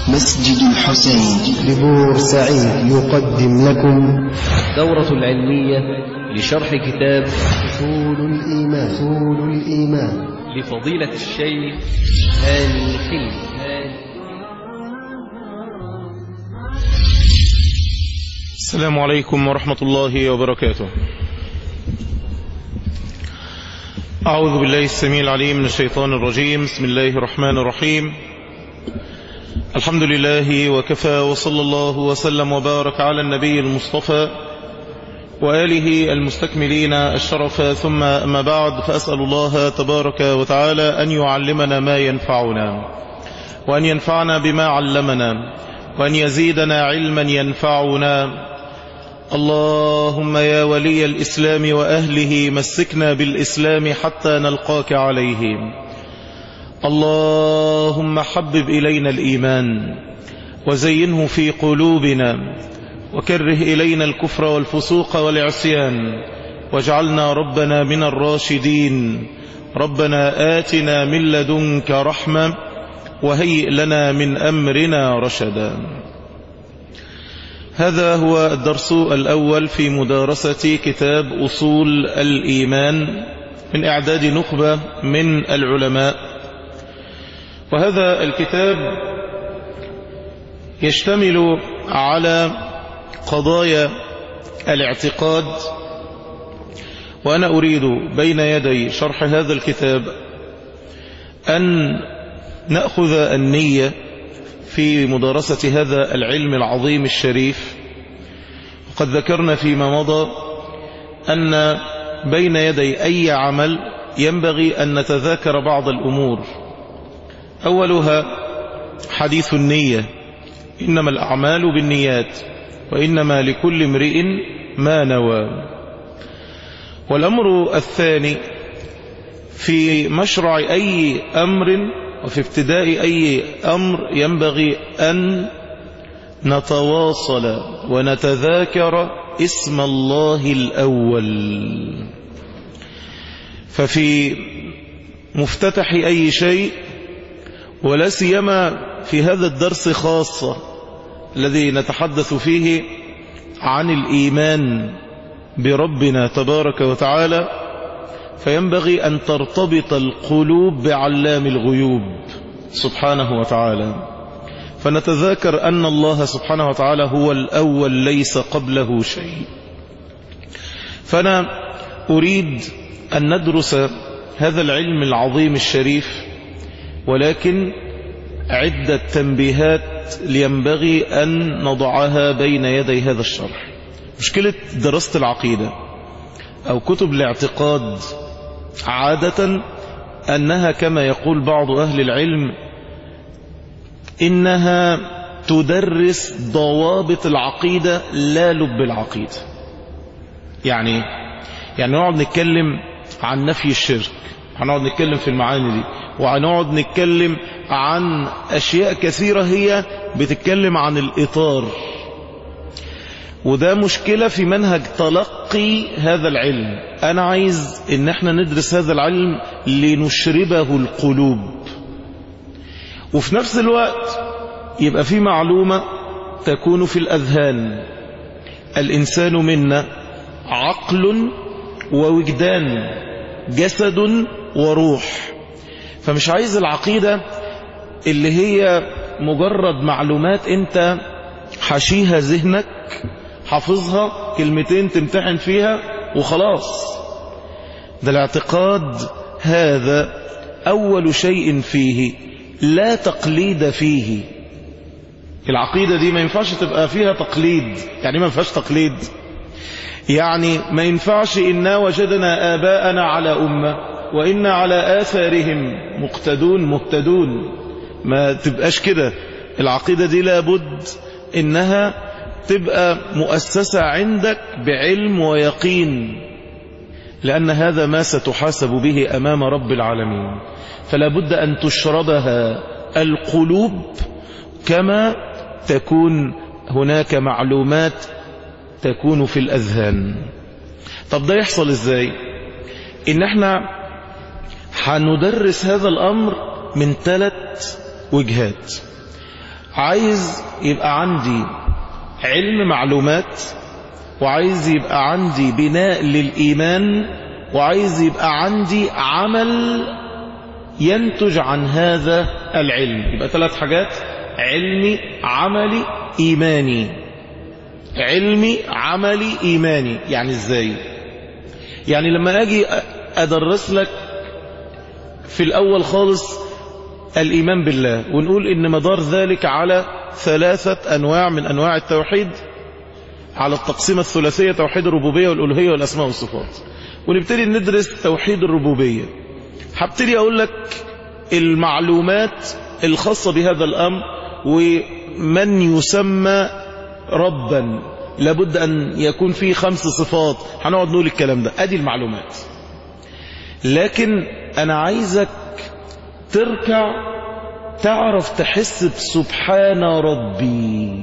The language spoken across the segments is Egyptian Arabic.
مسجد الحسين لبور سعيد يقدم لكم دورة علمية لشرح كتاب أصول الإيمان أصول الإيمان لفضيلة الشيخ هاني حلمي السلام عليكم ورحمة الله وبركاته أعوذ بالله السميع العليم من الشيطان الرجيم بسم الله الرحمن الرحيم الحمد لله وكفى وصلى الله وسلم وبارك على النبي المصطفى وآله المستكملين الشرف ثم أما بعد فأسأل الله تبارك وتعالى أن يعلمنا ما ينفعنا وأن ينفعنا بما علمنا وأن يزيدنا علما ينفعنا اللهم يا ولي الإسلام وأهله مسكنا بالإسلام حتى نلقاك عليه اللهم حبب إلينا الإيمان وزينه في قلوبنا وكره إلينا الكفر والفسوق والعصيان واجعلنا ربنا من الراشدين ربنا آتنا من لدنك رحمة وهيئ لنا من أمرنا رشدا هذا هو الدرس الأول في مدارسة كتاب أصول الإيمان من إعداد نخبة من العلماء وهذا الكتاب يشتمل على قضايا الاعتقاد وأنا أريد بين يدي شرح هذا الكتاب أن نأخذ النية في مدارسة هذا العلم العظيم الشريف وقد ذكرنا فيما مضى أن بين يدي أي عمل ينبغي أن نتذاكر بعض الأمور أولها حديث النية إنما الأعمال بالنيات وإنما لكل امرئ ما نوى والأمر الثاني في مشرع أي أمر وفي ابتداء أي أمر ينبغي أن نتواصل ونتذاكر اسم الله الأول ففي مفتتح أي شيء ولا سيما في هذا الدرس خاصة الذي نتحدث فيه عن الإيمان بربنا تبارك وتعالى فينبغي أن ترتبط القلوب بعلام الغيوب سبحانه وتعالى فنتذاكر أن الله سبحانه وتعالى هو الأول ليس قبله شيء فأنا أريد أن ندرس هذا العلم العظيم الشريف ولكن عدة تنبيهات لينبغي أن نضعها بين يدي هذا الشرح مشكلة دراسة العقيدة أو كتب الاعتقاد عادة أنها كما يقول بعض أهل العلم إنها تدرس ضوابط العقيدة لا لب العقيدة يعني يعني نقعد نتكلم عن نفي الشرك هنقعد نتكلم في المعاني دي وهنقعد نتكلم عن أشياء كثيرة هي بتتكلم عن الإطار وده مشكلة في منهج تلقي هذا العلم أنا عايز إن احنا ندرس هذا العلم لنشربه القلوب وفي نفس الوقت يبقى في معلومة تكون في الأذهان الإنسان منا عقل ووجدان جسد وروح فمش عايز العقيدة اللي هي مجرد معلومات انت حشيها ذهنك حافظها كلمتين تمتحن فيها وخلاص ده الاعتقاد هذا أول شيء فيه لا تقليد فيه العقيدة دي ما ينفعش تبقى فيها تقليد يعني ما ينفعش تقليد يعني ما ينفعش إنا وجدنا آباءنا على أمة وإنا على آثارهم مقتدون مهتدون ما تبقاش كده العقيدة دي لابد إنها تبقى مؤسسة عندك بعلم ويقين لأن هذا ما ستحاسب به أمام رب العالمين فلا بد أن تشربها القلوب كما تكون هناك معلومات تكون في الأذهان طب ده يحصل ازاي ان احنا هندرس هذا الأمر من ثلاث وجهات عايز يبقى عندي علم معلومات وعايز يبقى عندي بناء للإيمان وعايز يبقى عندي عمل ينتج عن هذا العلم يبقى ثلاث حاجات علمي عملي إيماني علمي عملي إيماني يعني إزاي يعني لما أجي أدرس لك في الأول خالص الإيمان بالله ونقول إن مدار ذلك على ثلاثة أنواع من أنواع التوحيد على التقسيمة الثلاثية توحيد الربوبية والألوهية والأسماء والصفات ونبتدي ندرس توحيد الربوبية هبتدي أقول لك المعلومات الخاصة بهذا الأمر ومن يسمى ربا لابد أن يكون فيه خمس صفات هنقعد نقول الكلام ده أدي المعلومات لكن أنا عايزك تركع تعرف تحس بسبحان ربي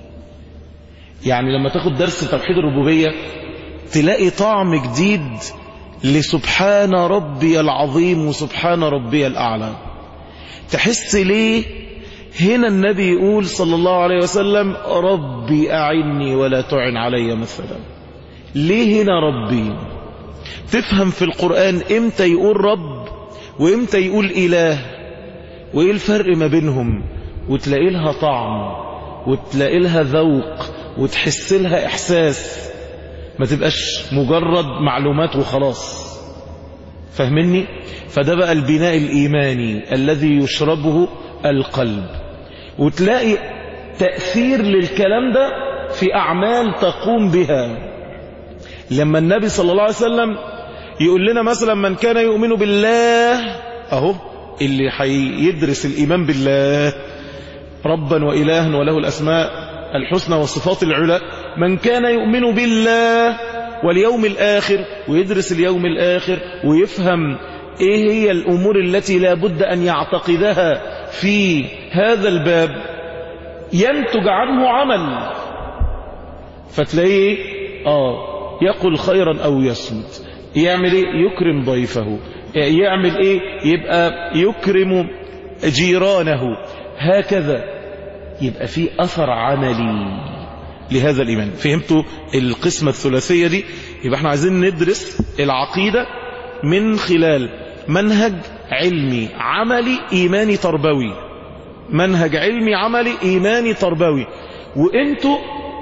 يعني لما تاخد درس توحيد الربوبية تلاقي طعم جديد لسبحان ربي العظيم وسبحان ربي الأعلى تحس ليه هنا النبي يقول صلى الله عليه وسلم ربي أعني ولا تعن علي مثلا ليه هنا ربي تفهم في القرآن امتى يقول رب وامتى يقول إله وايه الفرق ما بينهم وتلاقي لها طعم وتلاقي لها ذوق وتحس لها إحساس ما تبقاش مجرد معلومات وخلاص فاهمني فده بقى البناء الإيماني الذي يشربه القلب وتلاقي تأثير للكلام ده في أعمال تقوم بها لما النبي صلى الله عليه وسلم يقول لنا مثلا من كان يؤمن بالله أهو اللي هيدرس الإيمان بالله ربا وإلها وله الأسماء الحسنى والصفات العلى من كان يؤمن بالله واليوم الآخر ويدرس اليوم الآخر ويفهم ايه هي الامور التي لا بد ان يعتقدها في هذا الباب ينتج عنه عمل فتلاقيه اه يقول خيرا او يصمت يعمل ايه يكرم ضيفه يعمل ايه يبقى يكرم جيرانه هكذا يبقى في اثر عملي لهذا الايمان فهمتوا القسمة الثلاثية دي يبقى احنا عايزين ندرس العقيدة من خلال منهج علمي عملي إيماني تربوي منهج علمي عملي إيماني تربوي وانتوا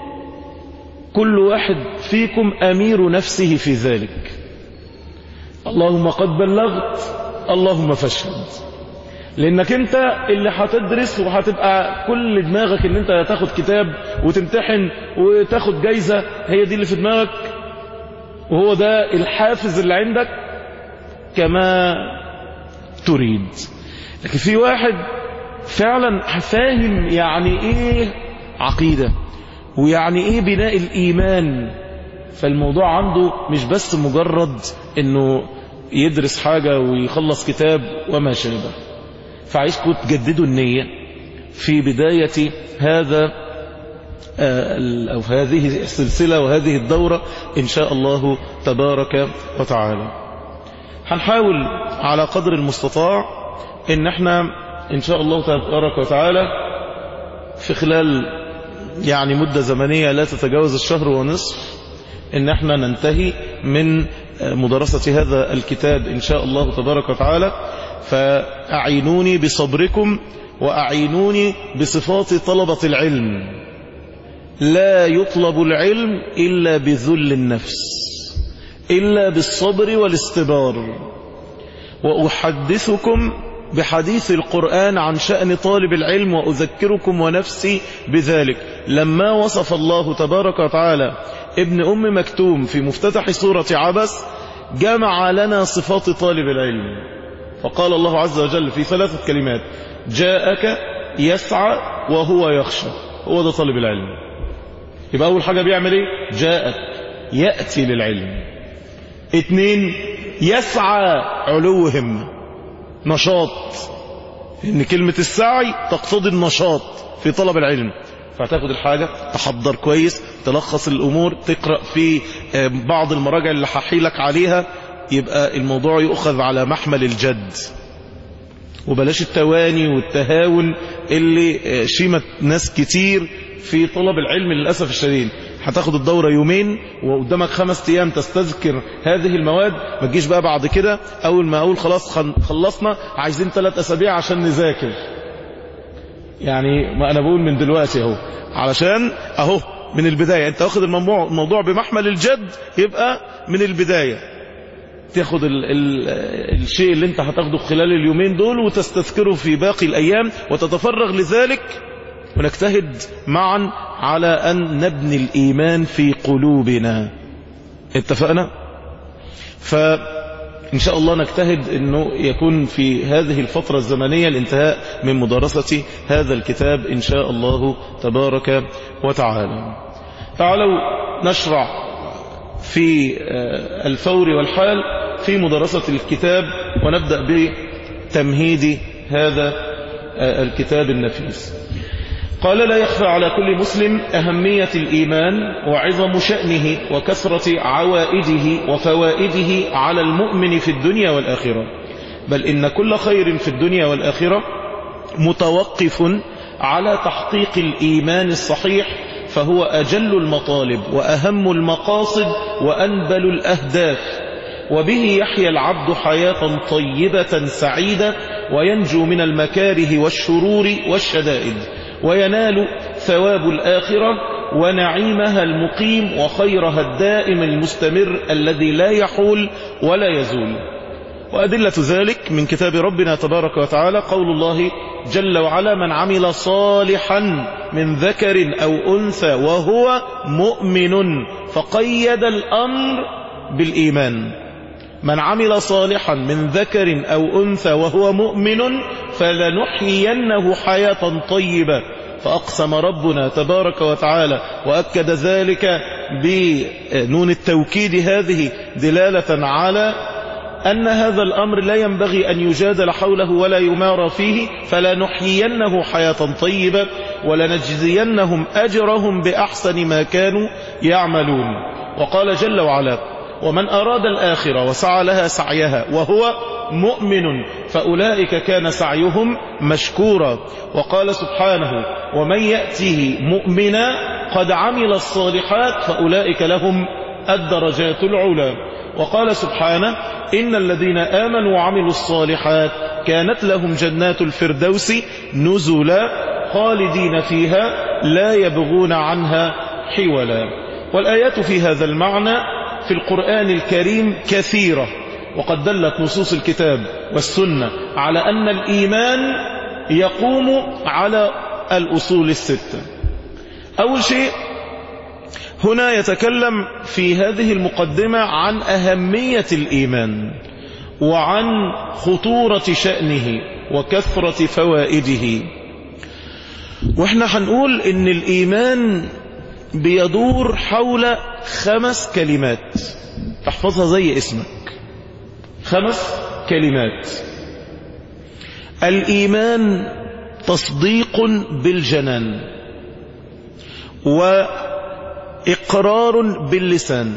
كل واحد فيكم أمير نفسه في ذلك اللهم قد بلغت اللهم فاشهد لانك انت اللي هتدرس وهتبقى كل دماغك ان انت تاخد كتاب وتمتحن وتاخد جايزة هي دي اللي في دماغك وهو ده الحافز اللي عندك كما تريد لكن في واحد فعلا فاهم يعني ايه عقيدة ويعني ايه بناء الايمان فالموضوع عنده مش بس مجرد انه يدرس حاجة ويخلص كتاب وما شابه فعايزكم تجددوا النية في بداية هذا أو هذه السلسلة وهذه الدورة إن شاء الله تبارك وتعالى هنحاول على قدر المستطاع إن احنا إن شاء الله تبارك وتعالى في خلال يعني مدة زمنية لا تتجاوز الشهر ونصف إن احنا ننتهي من مدرسة هذا الكتاب إن شاء الله تبارك وتعالى فأعينوني بصبركم وأعينوني بصفات طلبة العلم لا يطلب العلم إلا بذل النفس إلا بالصبر والاستبار وأحدثكم بحديث القرآن عن شأن طالب العلم وأذكركم ونفسي بذلك لما وصف الله تبارك وتعالى ابن أم مكتوم في مفتتح سورة عبس جمع لنا صفات طالب العلم فقال الله عز وجل في ثلاثة كلمات جاءك يسعى وهو يخشى هو ده طالب العلم يبقى أول حاجة بيعمل ايه جاءك يأتي للعلم اتنين يسعى علو همة نشاط ان كلمة السعي تقتضي النشاط في طلب العلم فتاخد الحاجة تحضر كويس تلخص الأمور تقرأ في بعض المراجع اللي هحيلك عليها يبقى الموضوع يؤخذ على محمل الجد وبلاش التواني والتهاون اللي شيمت ناس كتير في طلب العلم للأسف الشديد هتاخد الدورة يومين وقدامك خمس أيام تستذكر هذه المواد ما تجيش بقى بعد كده أول ما أقول خلاص خلصنا عايزين ثلاث أسابيع عشان نذاكر يعني ما أنا بقول من دلوقتي أهو علشان أهو من البداية أنت واخد الموضوع, الموضوع بمحمل الجد يبقى من البداية تاخد ال ال الشيء اللي انت هتاخده خلال اليومين دول وتستذكره في باقي الأيام وتتفرغ لذلك ونجتهد معا على أن نبني الإيمان في قلوبنا اتفقنا فإن شاء الله نجتهد أنه يكون في هذه الفترة الزمنية الانتهاء من مدارسة هذا الكتاب إن شاء الله تبارك وتعالى تعالوا نشرع في الفور والحال في مدرسة الكتاب ونبدأ بتمهيد هذا الكتاب النفيس قال لا يخفى على كل مسلم أهمية الإيمان وعظم شأنه وكثرة عوائده وفوائده على المؤمن في الدنيا والآخرة بل إن كل خير في الدنيا والآخرة متوقف على تحقيق الإيمان الصحيح فهو أجل المطالب وأهم المقاصد وأنبل الأهداف وبه يحيا العبد حياة طيبة سعيدة وينجو من المكاره والشرور والشدائد وينال ثواب الآخرة ونعيمها المقيم وخيرها الدائم المستمر الذي لا يحول ولا يزول وأدلة ذلك من كتاب ربنا تبارك وتعالى قول الله جل وعلا من عمل صالحا من ذكر أو أنثى وهو مؤمن فقيد الأمر بالإيمان من عمل صالحا من ذكر أو أنثى وهو مؤمن فلنحيينه حياة طيبة فأقسم ربنا تبارك وتعالى وأكد ذلك بنون التوكيد هذه دلالة على أن هذا الأمر لا ينبغي أن يجادل حوله ولا يمارى فيه فلنحيينه حياة طيبة ولنجزينهم أجرهم بأحسن ما كانوا يعملون وقال جل وعلا ومن أراد الآخرة وسعى لها سعيها وهو مؤمن فأولئك كان سعيهم مشكورا وقال سبحانه ومن يأته مؤمنا قد عمل الصالحات فأولئك لهم الدرجات العلى وقال سبحانه إن الذين آمنوا وعملوا الصالحات كانت لهم جنات الفردوس نزلا خالدين فيها لا يبغون عنها حولا والآيات في هذا المعنى في القرآن الكريم كثيرة وقد دلت نصوص الكتاب والسنة على أن الإيمان يقوم على الأصول الستة أول شيء هنا يتكلم في هذه المقدمة عن أهمية الإيمان وعن خطورة شأنه وكثرة فوائده واحنا هنقول ان الإيمان بيدور حول خمس كلمات تحفظها زي اسمك خمس كلمات الإيمان تصديق بالجنان وإقرار باللسان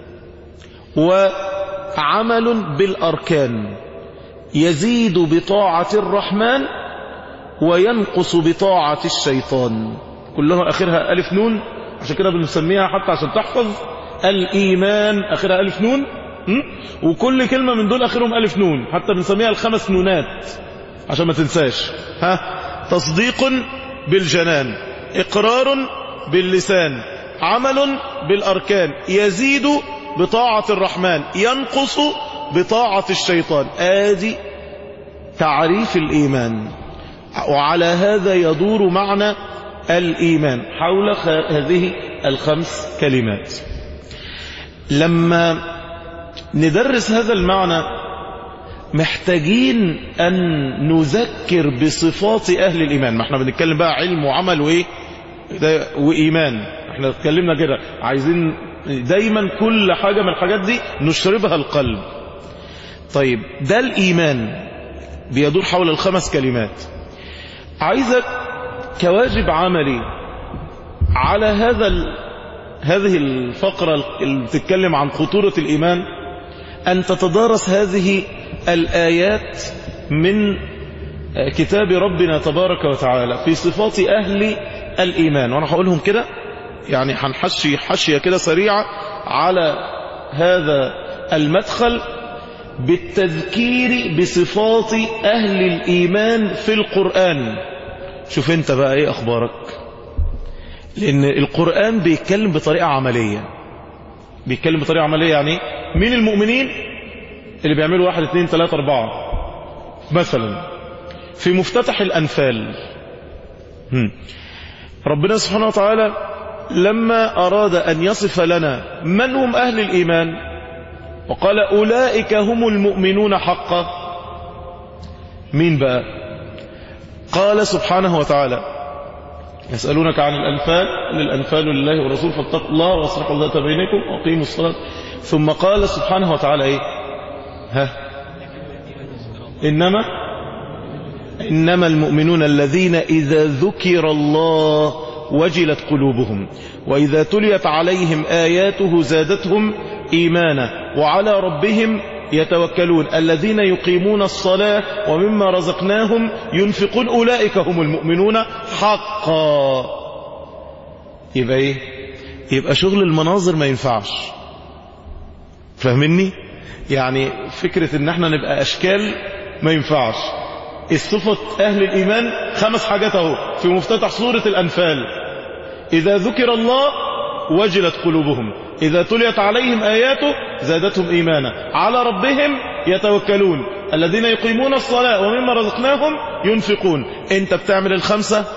وعمل بالأركان يزيد بطاعة الرحمن وينقص بطاعة الشيطان كلها آخرها ألف نون عشان كده بنسميها حتى عشان تحفظ الإيمان آخرها ألف نون م? وكل كلمة من دول آخرهم ألف نون حتى بنسميها الخمس نونات عشان ما تنساش ها تصديق بالجنان إقرار باللسان عمل بالأركان يزيد بطاعة الرحمن ينقص بطاعة الشيطان آدي تعريف الإيمان وعلى هذا يدور معنى الإيمان حول هذه الخمس كلمات لما ندرس هذا المعنى محتاجين أن نذكر بصفات أهل الإيمان ما احنا بنتكلم بقى علم وعمل وإيه وإيمان احنا اتكلمنا كده عايزين دايما كل حاجة من الحاجات دي نشربها القلب طيب ده الإيمان بيدور حول الخمس كلمات عايزك كواجب عملي على هذا ال... هذه الفقرة اللي بتتكلم عن خطورة الإيمان أن تتدارس هذه الآيات من كتاب ربنا تبارك وتعالى في صفات أهل الإيمان وأنا هقولهم كده يعني هنحشي حشية كده سريعة على هذا المدخل بالتذكير بصفات أهل الإيمان في القرآن شوف انت بقى ايه أخبارك لأن القرآن بيتكلم بطريقة عملية بيتكلم بطريقة عملية يعني مين المؤمنين اللي بيعملوا واحد اثنين ثلاثة أربعة مثلا في مفتتح الأنفال هم. ربنا سبحانه وتعالى لما أراد أن يصف لنا من هم أهل الإيمان وقال أولئك هم المؤمنون حقا مين بقى قال سبحانه وتعالى يسألونك عن الأنفال للأنفال لله والرسول فاتقوا الله واصلحوا ذات بينكم وقيموا الصلاة ثم قال سبحانه وتعالى إيه ها إنما إنما المؤمنون الذين إذا ذكر الله وجلت قلوبهم وإذا تليت عليهم آياته زادتهم إيمانا وعلى ربهم يتوكلون الذين يقيمون الصلاة ومما رزقناهم ينفقون أولئك هم المؤمنون حقا يبقى إيه يبقى شغل المناظر ما ينفعش فاهمني يعني فكرة ان احنا نبقى اشكال ما ينفعش الصفة اهل الايمان خمس حاجات اهو في مفتتح سورة الانفال اذا ذكر الله وجلت قلوبهم إذا تليت عليهم آياته زادتهم إيمانا على ربهم يتوكلون الذين يقيمون الصلاة ومما رزقناهم ينفقون أنت بتعمل الخمسة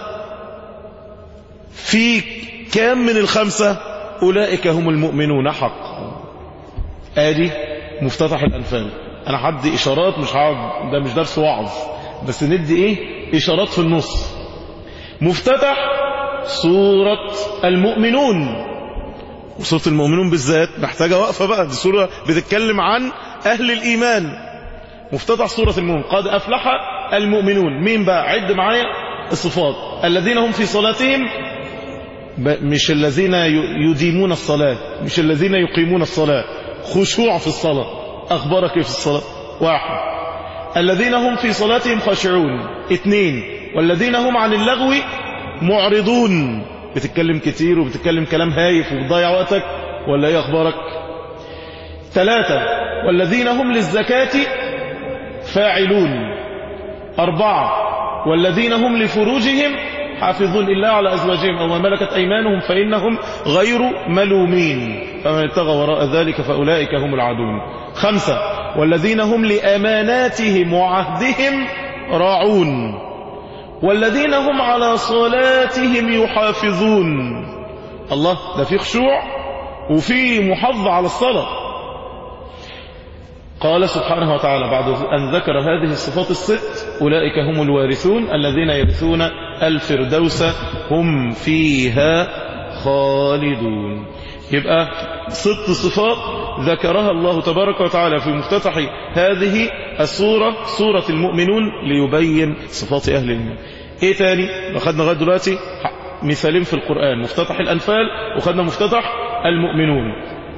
في كام من الخمسة أولئك هم المؤمنون حق آدي مفتتح الأنفال أنا حدي إشارات مش هقعد ده مش درس وعظ بس ندي إيه إشارات في النص مفتتح سورة المؤمنون وسورة المؤمنون بالذات محتاجة وقفة بقى دي سورة بتتكلم عن أهل الإيمان مفتتح سورة المؤمنون قد أفلح المؤمنون مين بقى عد معايا الصفات الذين هم في صلاتهم مش الذين يديمون الصلاة مش الذين يقيمون الصلاة خشوع في الصلاة أخبارك في الصلاة واحد الذين هم في صلاتهم خاشعون اثنين والذين هم عن اللغو معرضون بتتكلم كتير وبتتكلم كلام هايف وبتضيع وقتك ولا ايه اخبارك ثلاثة والذين هم للزكاة فاعلون أربعة والذين هم لفروجهم حافظون إلا على أزواجهم أو ما ملكت أيمانهم فإنهم غير ملومين فمن ابتغى وراء ذلك فأولئك هم العادون خمسة والذين هم لأماناتهم وعهدهم راعون والذين هم على صلاتهم يحافظون الله ده في خشوع وفي محافظة على الصلاة قال سبحانه وتعالى بعد أن ذكر هذه الصفات الست أولئك هم الوارثون الذين يرثون الفردوس هم فيها خالدون يبقى ست صفات ذكرها الله تبارك وتعالى في مفتتح هذه السورة سورة المؤمنون ليبين صفات أهل الإيمان ايه تاني أخذنا لغايه دلوقتي مثالين في القرآن مفتتح الأنفال وخدنا مفتتح المؤمنون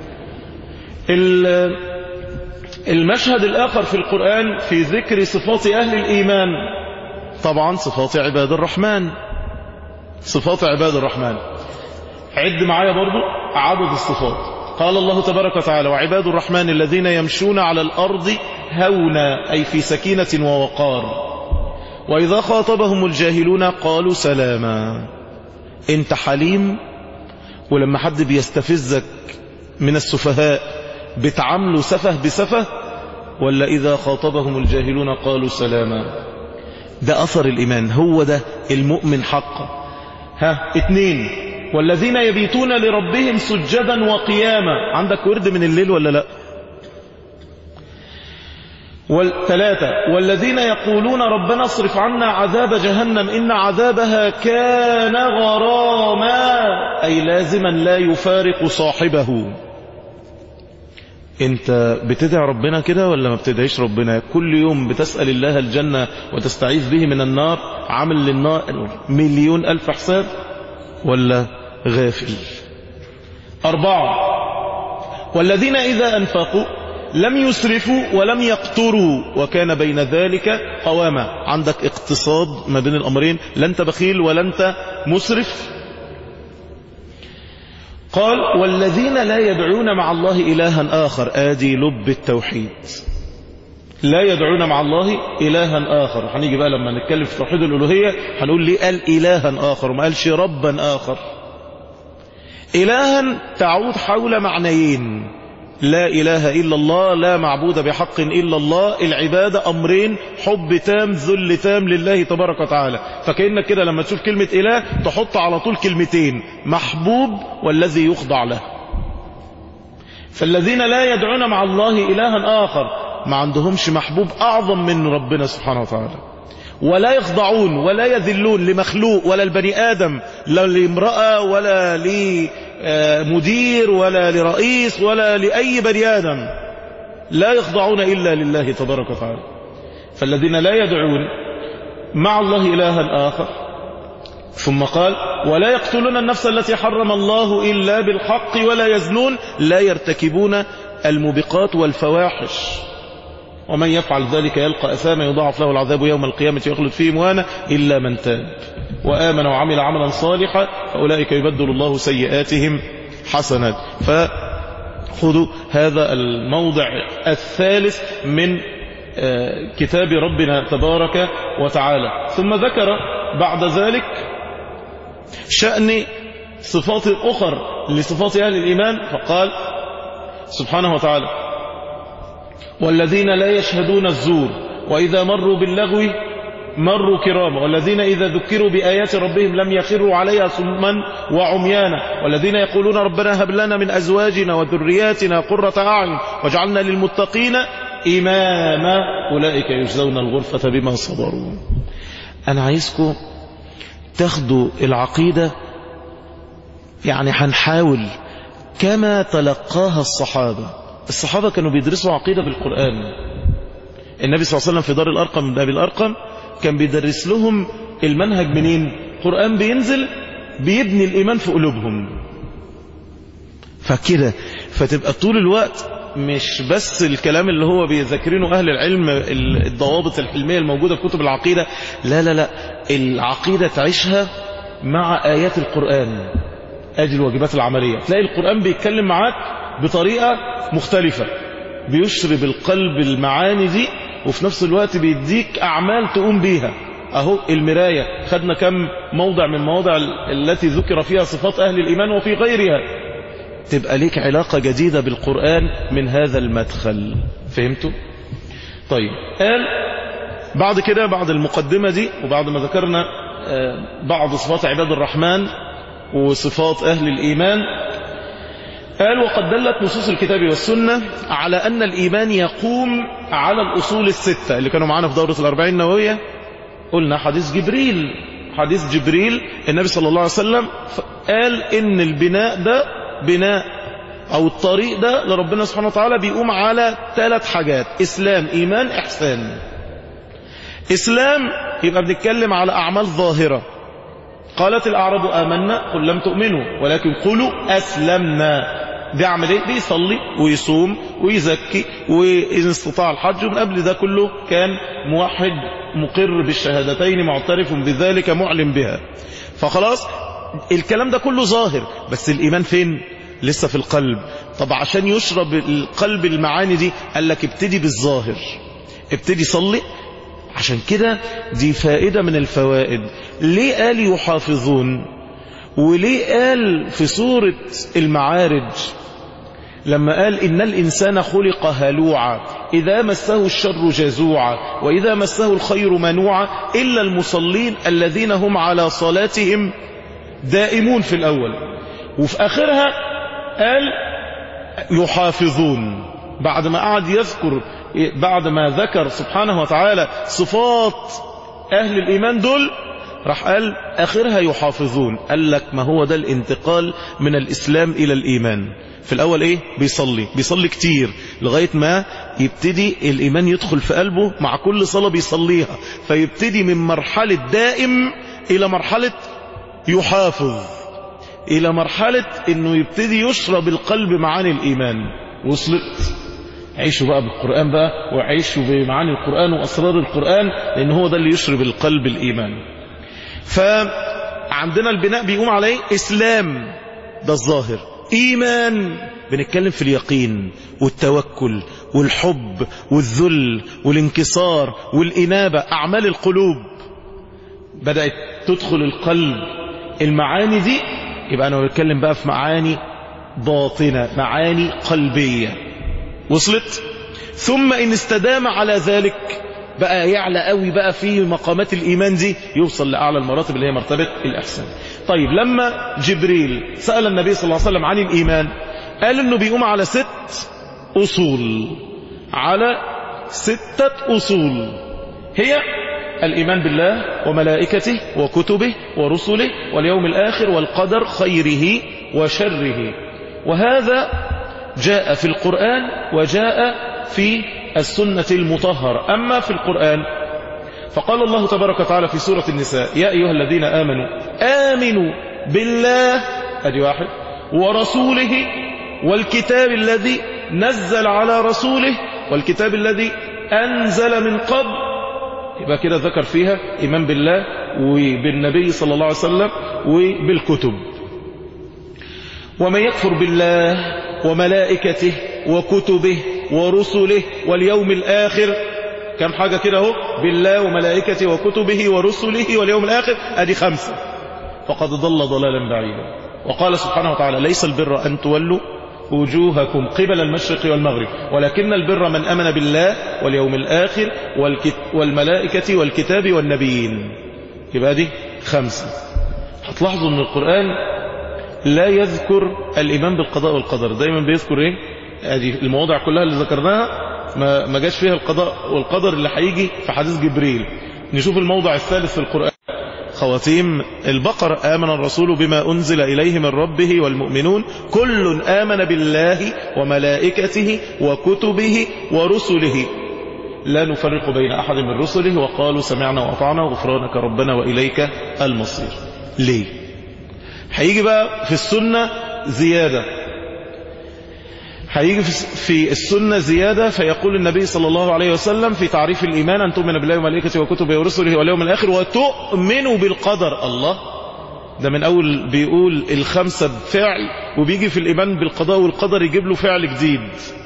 المشهد الآخر في القرآن في ذكر صفات أهل الإيمان طبعا صفات عباد الرحمن صفات عباد الرحمن عد معايا برضو عدد الصفات قال الله تبارك وتعالى وعباد الرحمن الذين يمشون على الأرض هونا أي في سكينة ووقار وإذا خاطبهم الجاهلون قالوا سلاما انت حليم ولما حد بيستفزك من السفهاء بتعاملوا سفه بسفه ولا إذا خاطبهم الجاهلون قالوا سلاما ده أثر الإيمان هو ده المؤمن حقا ها اتنين والذين يبيتون لربهم سجدا وقياما عندك ورد من الليل ولا لا والثلاثة والذين يقولون ربنا اصرف عنا عذاب جهنم إن عذابها كان غراما أي لازما لا يفارق صاحبه انت بتدعي ربنا كده ولا ما بتدعيش ربنا كل يوم بتسأل الله الجنة وتستعيذ به من النار عامل للنار مليون ألف حساب ولا غافل أربعة والذين إذا أنفقوا لم يسرفوا ولم يقتروا وكان بين ذلك قوامة عندك اقتصاد ما بين الأمرين لا أنت بخيل ولا أنت مسرف قال والذين لا يدعون مع الله إلها آخر آدي لب التوحيد لا يدعون مع الله إلها آخر هنيجي بقى لما نتكلم في توحيد الألوهية هنقول ليه قال إلها آخر وما قالش ربا آخر إلها تعود حول معنيين لا إله إلا الله لا معبود بحق إلا الله العبادة أمرين حب تام ذل تام لله تبارك وتعالى فكأنك كده لما تشوف كلمة إله تحط على طول كلمتين محبوب والذي يخضع له فالذين لا يدعون مع الله إلها آخر ما عندهمش محبوب أعظم من ربنا سبحانه وتعالى ولا يخضعون ولا يذلون لمخلوق ولا البني آدم لا لامرأة ولا لمدير ولا لرئيس ولا لأي بني آدم لا يخضعون إلا لله تبارك وتعالى فالذين لا يدعون مع الله إلها آخر ثم قال ولا يقتلون النفس التي حرم الله إلا بالحق ولا يزنون لا يرتكبون المبقات والفواحش ومن يفعل ذلك يلقى أثاما يضاعف له العذاب يوم القيامة يخلد فيه مهانا إلا من تاب وآمن وعمل عملا صالحا فأولئك يبدل الله سيئاتهم حسنات فخذوا هذا الموضع الثالث من كتاب ربنا تبارك وتعالى ثم ذكر بعد ذلك شأن صفات أخر لصفات أهل الإيمان فقال سبحانه وتعالى والذين لا يشهدون الزور وإذا مروا باللغو مروا كراما والذين إذا ذكروا بآيات ربهم لم يخروا عليها صما وعميانا والذين يقولون ربنا هب لنا من أزواجنا وذرياتنا قرة أعين واجعلنا للمتقين إماما أولئك يجزون الغرفة بما صبروا أنا عايزكم تاخدوا العقيدة يعني هنحاول كما تلقاها الصحابة الصحابة كانوا بيدرسوا عقيدة بالقرآن النبي صلى الله عليه وسلم في دار الأرقم من أبي الأرقم كان بيدرس لهم المنهج منين قرآن بينزل بيبني الإيمان في قلوبهم فكده فتبقى طول الوقت مش بس الكلام اللي هو بيذكرينه أهل العلم الضوابط الحلمية الموجودة في كتب العقيدة لا لا لا العقيدة تعيشها مع آيات القرآن ادي الواجبات العملية تلاقي القرآن بيتكلم معاك بطريقة مختلفة بيشرب القلب المعاني دي وفي نفس الوقت بيديك أعمال تقوم بيها أهو المراية خدنا كم موضع من مواضع التي ذكر فيها صفات أهل الإيمان وفي غيرها تبقى ليك علاقة جديدة بالقرآن من هذا المدخل فهمتوا؟ طيب قال بعد كده بعد المقدمة دي وبعد ما ذكرنا بعض صفات عباد الرحمن وصفات أهل الإيمان قال وقد دلت نصوص الكتاب والسنة على أن الإيمان يقوم على الأصول الستة اللي كانوا معانا في دورة الأربعين النووية قلنا حديث جبريل حديث جبريل النبي صلى الله عليه وسلم قال إن البناء ده بناء أو الطريق ده لربنا سبحانه وتعالى بيقوم على ثلاث حاجات إسلام إيمان إحسان إسلام يبقى بنتكلم على أعمال ظاهرة قالت الأعراب آمنا قل لم تؤمنوا ولكن قولوا أسلمنا بيعمل ايه بيصلي ويصوم ويزكي وإن استطاع الحج ومن قبل ده كله كان موحد مقر بالشهادتين معترف بذلك معلم بها فخلاص الكلام ده كله ظاهر بس الإيمان فين لسه في القلب طب عشان يشرب القلب المعاني دي قال لك ابتدي بالظاهر ابتدي صلي عشان كده دي فائدة من الفوائد ليه قال يحافظون وليه قال في سورة المعارج لما قال إن الإنسان خلق هلوعا إذا مسه الشر جزوعا وإذا مسه الخير منوعا إلا المصلين الذين هم على صلاتهم دائمون في الأول وفي آخرها قال يحافظون بعد ما قعد يذكر بعد ما ذكر سبحانه وتعالى صفات أهل الإيمان دول راح قال آخرها يحافظون قال لك ما هو ده الانتقال من الإسلام إلى الإيمان في الأول إيه بيصلي بيصلي كتير لغاية ما يبتدي الإيمان يدخل في قلبه مع كل صلاة بيصليها فيبتدي من مرحلة دائم إلى مرحلة يحافظ إلى مرحلة أنه يبتدي يشرب القلب معاني الإيمان وصلت عيشوا بقى بالقرآن بقى وعيشوا بمعاني القرآن وأسرار القرآن لأن هو ده اللي يشرب القلب الإيمان فعندنا البناء بيقوم عليه إسلام ده الظاهر إيمان بنتكلم في اليقين والتوكل والحب والذل والانكسار والإنابة أعمال القلوب بدأت تدخل القلب المعاني دي يبقى أنا بتكلم بقى في معاني باطنة معاني قلبية وصلت ثم إن استدام على ذلك بقى يعلى قوي بقى في مقامات الإيمان دي يوصل لأعلى المراتب اللي هي مرتبة الإحسان طيب لما جبريل سأل النبي صلى الله عليه وسلم عن الإيمان قال إنه بيقوم على ست أصول على ستة أصول هي الإيمان بالله وملائكته وكتبه ورسله واليوم الآخر والقدر خيره وشره وهذا جاء في القرآن وجاء في السنة المطهرة أما في القرآن فقال الله تبارك وتعالى في سورة النساء يا أيها الذين آمنوا آمنوا بالله أدي واحد ورسوله والكتاب الذي نزل على رسوله والكتاب الذي أنزل من قبل يبقى كده ذكر فيها إيمان بالله وبالنبي صلى الله عليه وسلم وبالكتب ومن يكفر بالله وملائكته وكتبه ورسله واليوم الآخر كم حاجة كده اهو بالله وملائكته وكتبه ورسله واليوم الآخر ادي خمسة فقد ضل ضلالا بعيدا وقال سبحانه وتعالى ليس البر أن تولوا وجوهكم قبل المشرق والمغرب ولكن البر من أمن بالله واليوم الآخر والملائكة والكتاب والنبيين يبقى دي خمسة هتلاحظوا ان القرآن لا يذكر الإيمان بالقضاء والقدر دايما بيذكر ايه ادي المواضع كلها اللي ذكرناها ما ما جاش فيها القضاء والقدر اللي هيجي في حديث جبريل نشوف الموضع الثالث في القرآن خواتيم البقر آمن الرسول بما أنزل إليه من ربه والمؤمنون كل آمن بالله وملائكته وكتبه ورسله لا نفرق بين أحد من رسله وقالوا سمعنا وأطعنا غفرانك ربنا وإليك المصير ليه هيجي بقى في السنة زيادة هيجي في السنة زيادة فيقول النبي صلى الله عليه وسلم في تعريف الإيمان أن تؤمن بالله وملائكته وكتبه ورسله واليوم الآخر وتؤمن بالقدر الله ده من أول بيقول الخمسة بفعل وبيجي في الإيمان بالقضاء والقدر يجيب له فعل جديد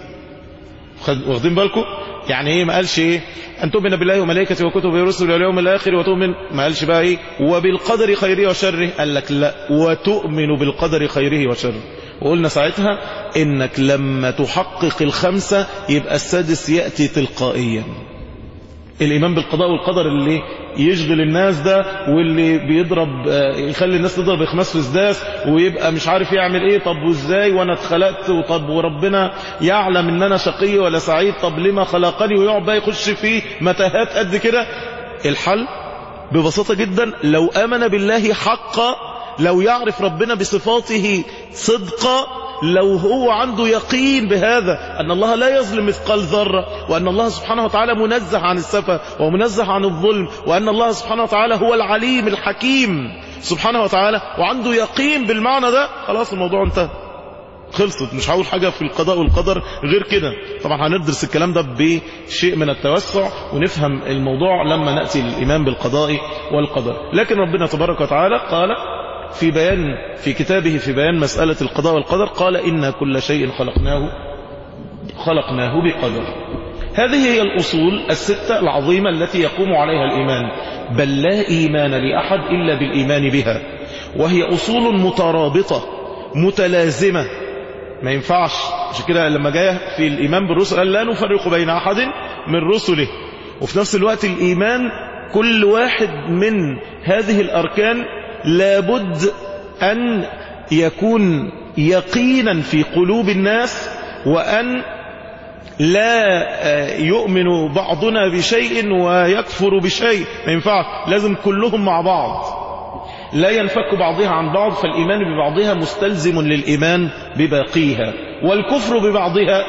واخدين بالكم يعني ايه ما قالش ايه ان تؤمن بالله وملائكته وكتبه ورسله واليوم الاخر وتؤمن ما قالش بقى ايه وبالقدر خيره وشره قال لك لا وتؤمن بالقدر خيره وشره وقلنا ساعتها انك لما تحقق الخمسة يبقى السادس يأتي تلقائيا الإيمان بالقضاء والقدر اللي يشغل الناس ده واللي بيضرب يخلي الناس تضرب إخماس في الزاس ويبقى مش عارف يعمل ايه طب وازاي وانا اتخلقت وطب وربنا يعلم ان انا شقي ولا سعيد طب لما خلقني ويقعد بقى يخش فيه متاهات قد كده الحل ببساطة جدا لو آمن بالله حقا لو يعرف ربنا بصفاته صدقا لو هو عنده يقين بهذا أن الله لا يظلم مثقال ذرة وأن الله سبحانه وتعالى منزه عن السفة ومنزه عن الظلم وأن الله سبحانه وتعالى هو العليم الحكيم سبحانه وتعالى وعنده يقين بالمعنى ده خلاص الموضوع انتهى خلصت مش هقول حاجة في القضاء والقدر غير كده طبعا هندرس الكلام ده بشيء من التوسع ونفهم الموضوع لما نأتي الإيمان بالقضاء والقدر لكن ربنا تبارك وتعالى قال في بيان في كتابه في بيان مسألة القضاء والقدر قال إن كل شيء خلقناه خلقناه بقدر هذه هي الأصول الستة العظيمة التي يقوم عليها الإيمان بل لا إيمان لأحد إلا بالإيمان بها وهي أصول مترابطة متلازمة ما ينفعش عشان كده لما جاء في الإيمان بالرسل قال لا نفرق بين أحد من رسله وفي نفس الوقت الإيمان كل واحد من هذه الأركان لابد أن يكون يقينا في قلوب الناس وأن لا يؤمن بعضنا بشيء ويكفر بشيء ما ينفعش لازم كلهم مع بعض لا ينفك بعضها عن بعض فالإيمان ببعضها مستلزم للإيمان بباقيها والكفر ببعضها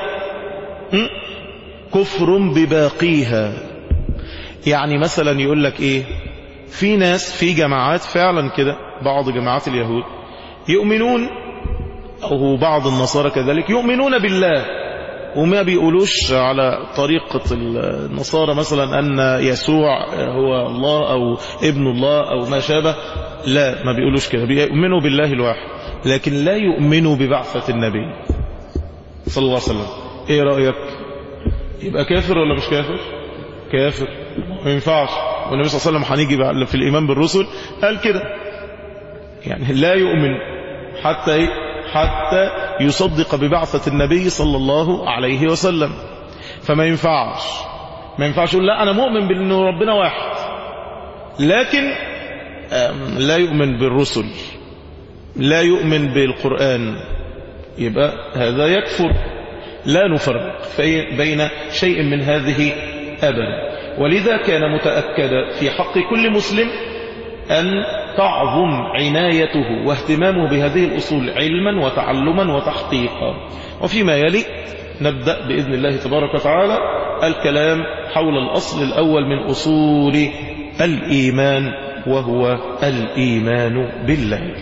كفر بباقيها يعني مثلا يقول لك ايه في ناس في جماعات فعلا كده بعض جماعات اليهود يؤمنون أو بعض النصارى كذلك يؤمنون بالله وما بيقولوش على طريقة النصارى مثلا أن يسوع هو الله أو ابن الله أو ما شابه لا ما بيقولوش كده بيؤمنوا بالله الواحد لكن لا يؤمنوا ببعثة النبي صلى الله عليه وسلم ايه رأيك يبقى كافر ولا مش كافر كافر ما ينفعش والنبي صلى الله عليه وسلم هنيجي بقى في الإيمان بالرسل قال كده يعني لا يؤمن حتى إيه؟ حتى يصدق ببعثة النبي صلى الله عليه وسلم فما ينفعش ما ينفعش يقول لا أنا مؤمن بأنه ربنا واحد لكن آم، لا يؤمن بالرسل لا يؤمن بالقرآن يبقى هذا يكفر لا نفرق في- بين شيء من هذه أبدا ولذا كان متأكدا في حق كل مسلم أن تعظم عنايته واهتمامه بهذه الأصول علما وتعلما وتحقيقا وفيما يلي نبدأ بإذن الله تبارك وتعالى الكلام حول الأصل الأول من أصول الإيمان وهو الإيمان بالله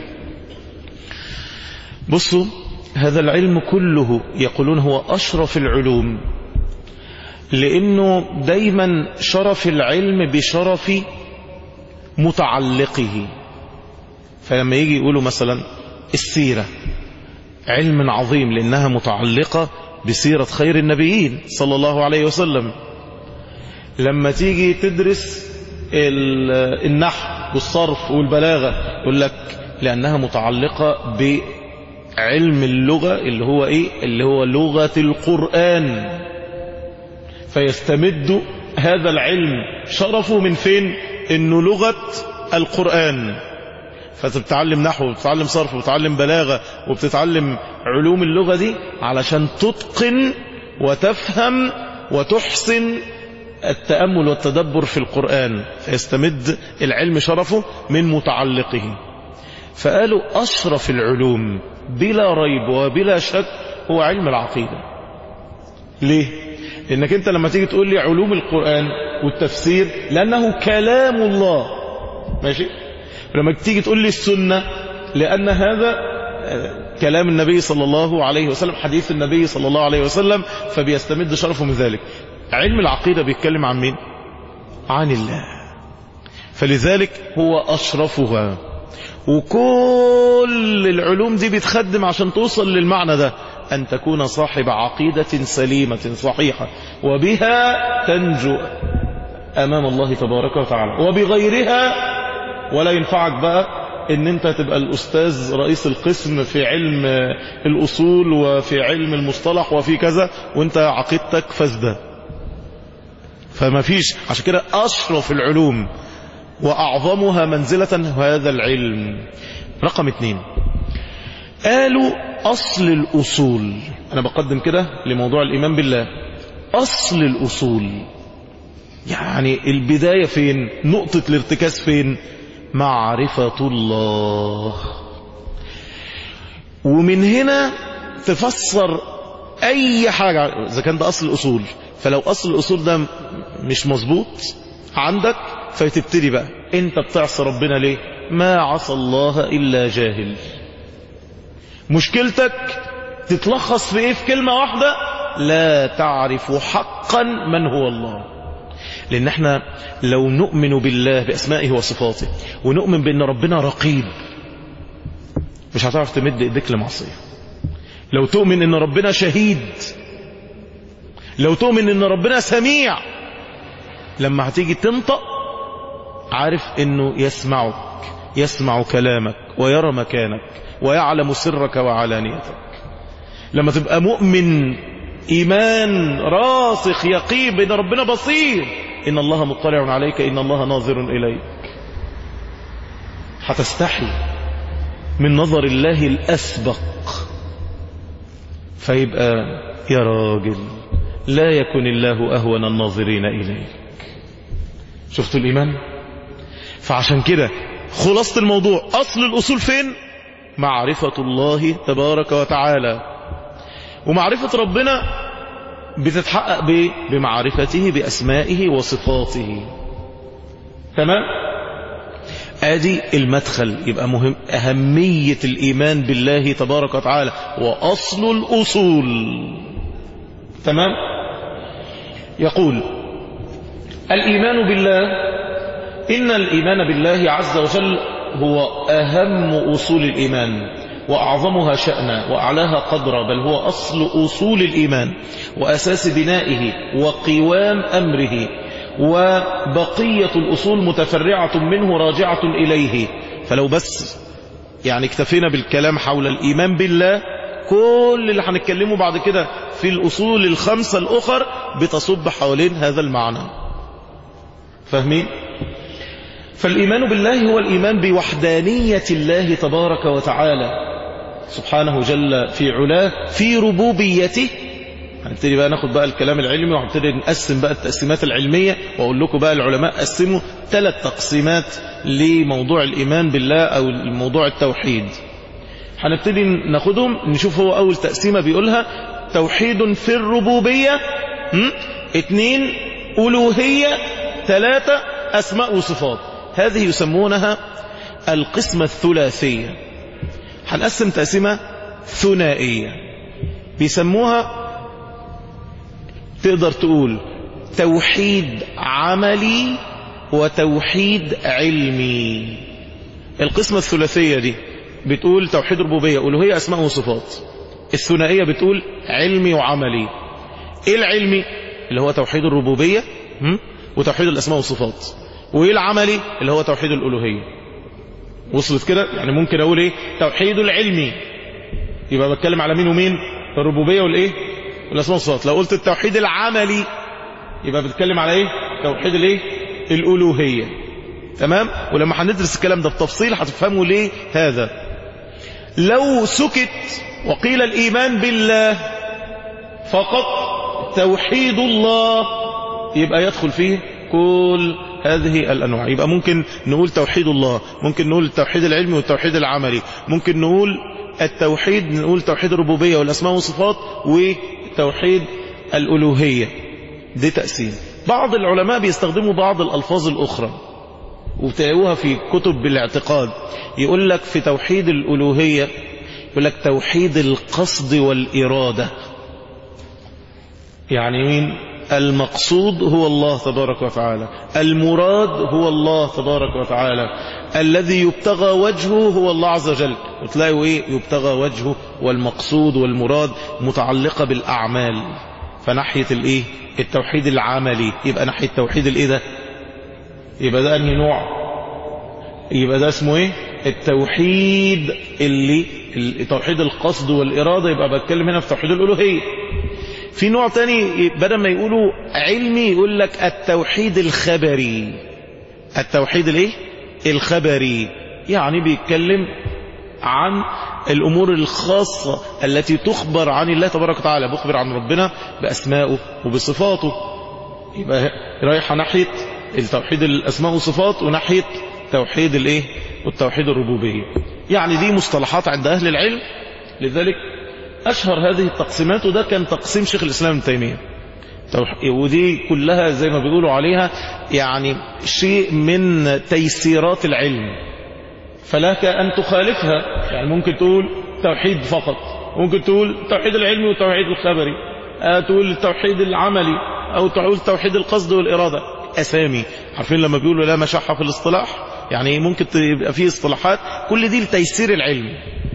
بصوا هذا العلم كله يقولون هو أشرف العلوم لأنه دايما شرف العلم بشرف متعلقه فلما يجي يقولوا مثلا السيرة علم عظيم لأنها متعلقة بسيرة خير النبيين صلى الله عليه وسلم لما تيجي تدرس ال- النحو والصرف والبلاغة يقول لك لأنها متعلقة بعلم اللغة اللي هو إيه اللي هو لغة القرآن فيستمد هذا العلم شرفه من فين انه لغة القرآن فتتعلم نحو وبتتعلم صرف وبتتعلم بلاغة وبتتعلم علوم اللغة دي علشان تتقن وتفهم وتحسن التأمل والتدبر في القرآن فيستمد العلم شرفه من متعلقه فقالوا أشرف العلوم بلا ريب وبلا شك هو علم العقيدة ليه؟ لأنك أنت لما تيجي تقول لي علوم القرآن والتفسير لأنه كلام الله ماشي؟ لما تيجي تقول لي السنة لأن هذا آه، كلام النبي صلى الله عليه وسلم حديث النبي صلى الله عليه وسلم فبيستمد شرفه من ذلك علم العقيدة بيتكلم عن مين؟ عن الله فلذلك هو أشرفها وكل العلوم دي بتخدم عشان توصل للمعنى ده أن تكون صاحب عقيدة سليمة صحيحة وبها تنجو أمام الله تبارك وتعالى وبغيرها ولا ينفعك بقى ان انت تبقى الاستاذ رئيس القسم في علم الاصول وفي علم المصطلح وفي كذا وانت عقيدتك فاسده فما فيش عشان كده اشرف العلوم واعظمها منزلة هذا العلم رقم اتنين قالوا اصل الاصول انا بقدم كده لموضوع الايمان بالله اصل الاصول يعني البداية فين نقطة الارتكاز فين معرفة الله ومن هنا تفسر اي حاجة اذا كان ده اصل الاصول فلو اصل الاصول ده مش مظبوط عندك فتبتدي بقى انت بتعصى ربنا ليه ما عصى الله الا جاهل مشكلتك تتلخص في ايه في كلمة واحدة لا تعرف حقا من هو الله لان احنا لو نؤمن بالله باسمائه وصفاته ونؤمن بان ربنا رقيب مش هتعرف تمد ايديك لمعصيه لو تؤمن ان ربنا شهيد لو تؤمن ان ربنا سميع لما هتيجي تنطق عارف انه يسمعك يسمع كلامك ويرى مكانك ويعلم سرك وعلانيتك لما تبقى مؤمن ايمان راسخ يقين بان ربنا بصير ان الله مطلع عليك ان الله ناظر اليك هتستحي من نظر الله الاسبق فيبقى يا راجل لا يكن الله اهون الناظرين اليك شفتوا الايمان فعشان كده خلاصة الموضوع اصل الاصول فين معرفة الله تبارك وتعالى ومعرفة ربنا بتتحقق بايه بمعرفته بأسمائه وصفاته تمام ادي المدخل يبقى مهم أهمية الإيمان بالله تبارك وتعالى وأصل الأصول تمام يقول الإيمان بالله إن الإيمان بالله عز وجل هو أهم أصول الإيمان وأعظمها شأنا وأعلاها قدرا بل هو أصل أصول الإيمان وأساس بنائه وقوام أمره وبقية الأصول متفرعة منه راجعة إليه فلو بس يعني اكتفينا بالكلام حول الإيمان بالله كل اللي هنتكلمه بعد كده في الأصول الخمسة الأخر بتصب حوالين هذا المعنى فاهمين؟ فالإيمان بالله هو الإيمان بوحدانية الله تبارك وتعالى سبحانه جل في علاه في ربوبيته هنبتدي بقى ناخد بقى الكلام العلمي وهنبتدي نقسم بقى التقسيمات العلمية واقول لكم بقى العلماء قسموا ثلاث تقسيمات لموضوع الإيمان بالله أو موضوع التوحيد هنبتدي ناخدهم نشوف هو أول تقسيمة بيقولها توحيد في الربوبية م? اتنين ألوهية ثلاثة أسماء وصفات هذه يسمونها القسمة الثلاثية هنقسم تقسيمة ثنائية بيسموها تقدر تقول توحيد عملي وتوحيد علمي القسمة الثلاثية دي بتقول توحيد ربوبية ألوهية أسماء وصفات الثنائية بتقول علمي وعملي إيه العلمي اللي هو توحيد الربوبية م? وتوحيد الأسماء والصفات وإيه العملي اللي هو توحيد الألوهية وصلت كده يعني ممكن أقول إيه توحيد العلمي يبقى بتكلم على مين ومين الربوبية والإيه والأسماء والصفات لو قلت التوحيد العملي يبقى بتكلم على إيه توحيد الإيه الألوهية تمام ولما هندرس الكلام ده بتفصيل هتفهموا ليه هذا لو سكت وقيل الإيمان بالله فقط توحيد الله يبقى يدخل فيه كل هذه الأنواع يبقى ممكن نقول توحيد الله ممكن نقول التوحيد العلمي والتوحيد العملي ممكن نقول التوحيد نقول توحيد الربوبية والأسماء والصفات وتوحيد الألوهية دي تقسيم بعض العلماء بيستخدموا بعض الألفاظ الأخرى وبتلاقوها في كتب بالاعتقاد يقول لك في توحيد الألوهية يقول لك توحيد القصد والإرادة يعني مين المقصود هو الله تبارك وتعالى المراد هو الله تبارك وتعالى الذي يبتغى وجهه هو الله عز وجل وتلاقوا ايه يبتغى وجهه والمقصود والمراد متعلقة بالأعمال فناحية الايه التوحيد العملي يبقى ناحية توحيد الايه ده يبقى ده انهي نوع يبقى ده اسمه ايه التوحيد اللي توحيد القصد والإرادة يبقى بتكلم هنا في توحيد الألوهية في نوع تاني بدل ما يقولوا علمي يقول لك التوحيد الخبري التوحيد الايه الخبري يعني بيتكلم عن الأمور الخاصة التي تخبر عن الله تبارك وتعالى بخبر عن ربنا بأسمائه وبصفاته يبقى رايحة ناحية التوحيد الأسماء والصفات وناحية توحيد الايه والتوحيد الربوبية يعني دي مصطلحات عند أهل العلم لذلك أشهر هذه التقسيمات وده كان تقسيم شيخ الإسلام ابن تيمية ودي كلها زي ما بيقولوا عليها يعني شيء من تيسيرات العلم فلك أن تخالفها يعني ممكن تقول توحيد فقط ممكن تقول توحيد العلمي والتوحيد الخبري تقول التوحيد العملي أو تقول توحيد القصد والإرادة أسامي عارفين لما بيقولوا لا مشحة في الاصطلاح يعني ممكن تبقى فيه اصطلاحات كل دي لتيسير العلم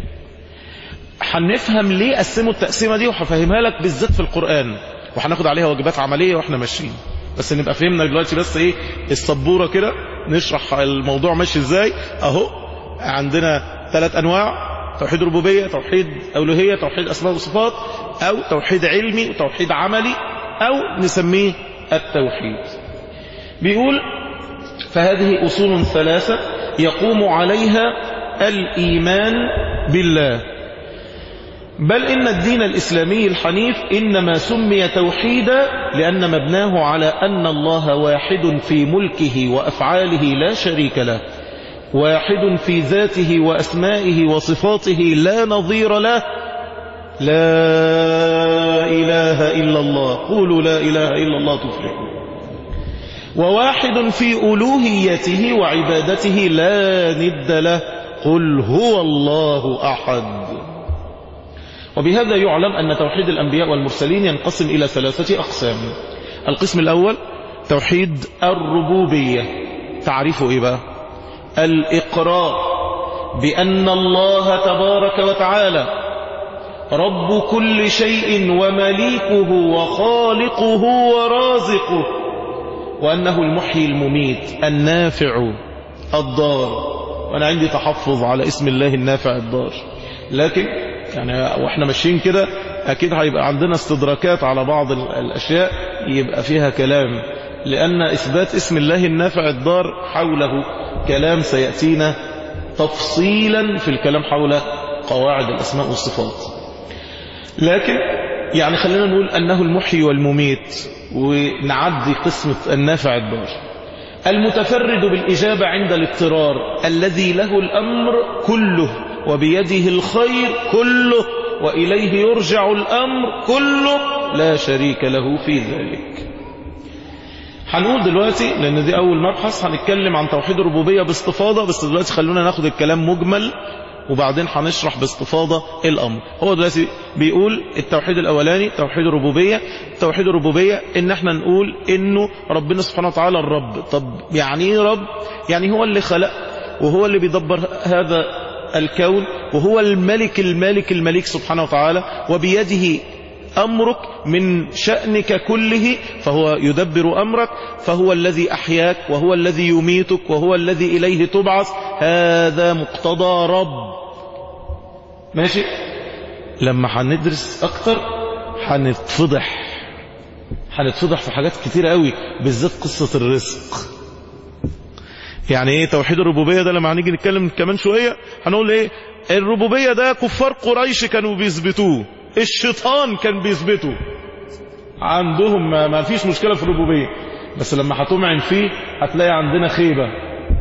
هنفهم ليه قسموا التقسيمة دي وهفهمها لك بالذات في القرآن وهناخد عليها واجبات عملية واحنا ماشيين بس نبقى فهمنا دلوقتي بس ايه السبورة كده نشرح الموضوع ماشي ازاي اهو عندنا ثلاث انواع توحيد ربوبية توحيد أولوهية توحيد أسماء وصفات أو توحيد علمي وتوحيد عملي أو نسميه التوحيد بيقول فهذه أصول ثلاثة يقوم عليها الإيمان بالله بل إن الدين الإسلامي الحنيف إنما سمي توحيدا لأن مبناه على أن الله واحد في ملكه وأفعاله لا شريك له واحد في ذاته وأسمائه وصفاته لا نظير له لا إله إلا الله قولوا لا إله إلا الله تفلحوا وواحد في ألوهيته وعبادته لا ند له قل هو الله أحد وبهذا يعلم أن توحيد الأنبياء والمرسلين ينقسم إلى ثلاثة أقسام القسم الأول توحيد الربوبية تعريفه إيه بقى الإقرار بأن الله تبارك وتعالى رب كل شيء ومليكه وخالقه ورازقه وأنه المحيي المميت النافع الضار وأنا عندي تحفظ على اسم الله النافع الضار لكن يعني واحنا ماشيين كده أكيد هيبقى عندنا استدراكات على بعض الأشياء يبقى فيها كلام لأن إثبات اسم الله النافع الضار حوله كلام سيأتينا تفصيلا في الكلام حول قواعد الأسماء والصفات لكن يعني خلينا نقول أنه المحيي والمميت ونعدي قسمة النافع الضار المتفرد بالإجابة عند الاضطرار الذي له الأمر كله وبيده الخير كله وإليه يرجع الأمر كله لا شريك له في ذلك هنقول دلوقتي لأن دي أول مبحث هنتكلم عن توحيد الربوبية باستفاضة بس دلوقتي خلونا ناخد الكلام مجمل وبعدين هنشرح باستفاضة الأمر هو دلوقتي بيقول التوحيد الأولاني توحيد الربوبية توحيد الربوبية إن احنا نقول إنه ربنا سبحانه وتعالى الرب طب يعني ايه رب يعني هو اللي خلق وهو اللي بيدبر هذا الكون وهو الملك المالك المليك سبحانه وتعالى وبيده أمرك من شأنك كله فهو يدبر أمرك فهو الذي أحياك وهو الذي يميتك وهو الذي إليه تبعث هذا مقتضى رب ماشي لما هندرس أكتر هنتفضح هنتفضح في حاجات كتير قوي بالذات قصة الرزق يعني ايه توحيد الربوبية ده لما هنيجي نتكلم كمان شوية هنقول ايه الربوبية ده كفار قريش كانوا بيثبتوه الشيطان كان بيثبته عندهم ما, ما فيش مشكلة في الربوبية بس لما هتمعن فيه هتلاقي عندنا خيبة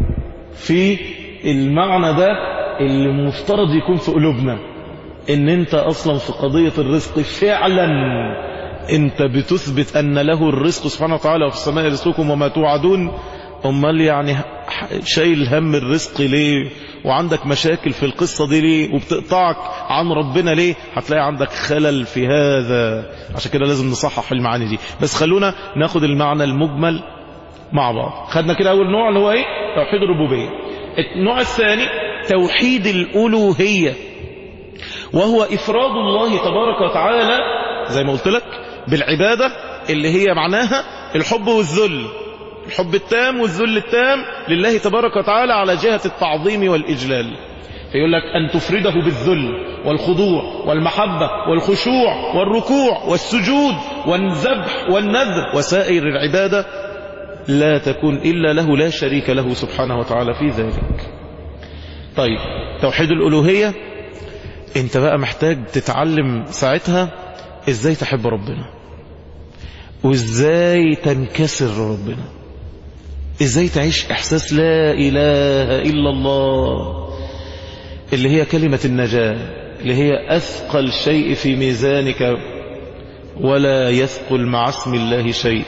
في المعنى ده اللي مفترض يكون في قلوبنا ان انت اصلا في قضية الرزق فعلا انت بتثبت ان له الرزق سبحانه وتعالى وفي السماء رزقكم وما توعدون امال يعني شايل هم الرزق ليه وعندك مشاكل في القصة دي ليه وبتقطعك عن ربنا ليه هتلاقي عندك خلل في هذا عشان كده لازم نصحح المعاني دي بس خلونا ناخد المعنى المجمل مع بعض خدنا كده اول نوع اللي هو ايه توحيد الربوبية النوع الثاني توحيد الألوهية وهو إفراد الله تبارك وتعالى زي ما قلت لك بالعبادة اللي هي معناها الحب والذل الحب التام والذل التام لله تبارك وتعالى على جهة التعظيم والإجلال فيقول لك أن تفرده بالذل والخضوع والمحبة والخشوع والركوع والسجود والذبح والنذر وسائر العبادة لا تكون إلا له لا شريك له سبحانه وتعالى في ذلك طيب توحيد الألوهية انت بقى محتاج تتعلم ساعتها ازاي تحب ربنا وازاي تنكسر ربنا ازاي تعيش احساس لا اله الا الله اللي هي كلمة النجاة اللي هي اثقل شيء في ميزانك ولا يثقل مع اسم الله شيء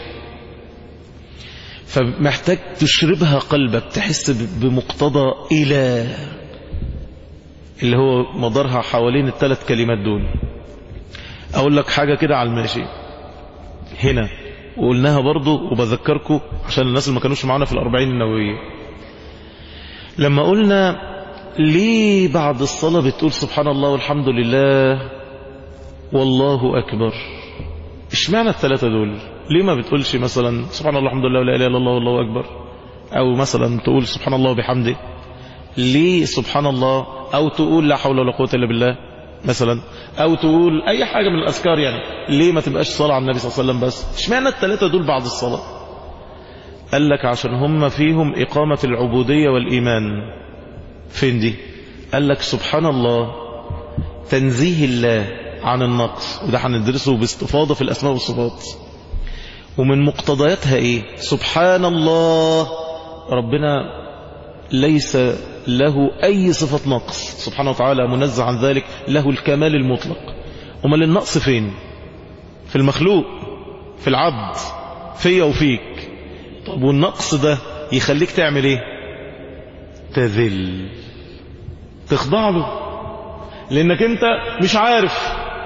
فمحتاج تشربها قلبك تحس بمقتضى إله اللي هو مدارها حوالين الثلاث كلمات دول أقول لك حاجة كده على الماشي هنا وقلناها برضو وبذكركم عشان الناس اللي ما كانوش معانا في الأربعين النووية لما قلنا ليه بعد الصلاة بتقول سبحان الله والحمد لله والله أكبر اشمعنى الثلاثة دول ليه ما بتقولش مثلا سبحان الله الحمد لله ولا إله إلا الله والله أكبر أو مثلا تقول سبحان الله وبحمده ليه سبحان الله أو تقول لا حول ولا قوة إلا بالله مثلا أو تقول أي حاجة من الأذكار يعني ليه ما تبقاش صلاة على النبي صلى الله عليه وسلم بس اشمعنى الثلاثة دول بعد الصلاة قال لك عشان هم فيهم إقامة العبودية والإيمان فين دي قال لك سبحان الله تنزيه الله عن النقص وده هندرسه باستفاضة في الأسماء والصفات ومن مقتضياتها ايه سبحان الله ربنا ليس له اي صفة نقص سبحانه وتعالى منزه عن ذلك له الكمال المطلق امال النقص فين في المخلوق في العبد فيا وفيك طب والنقص ده يخليك تعمل ايه تذل تخضع له لانك انت مش عارف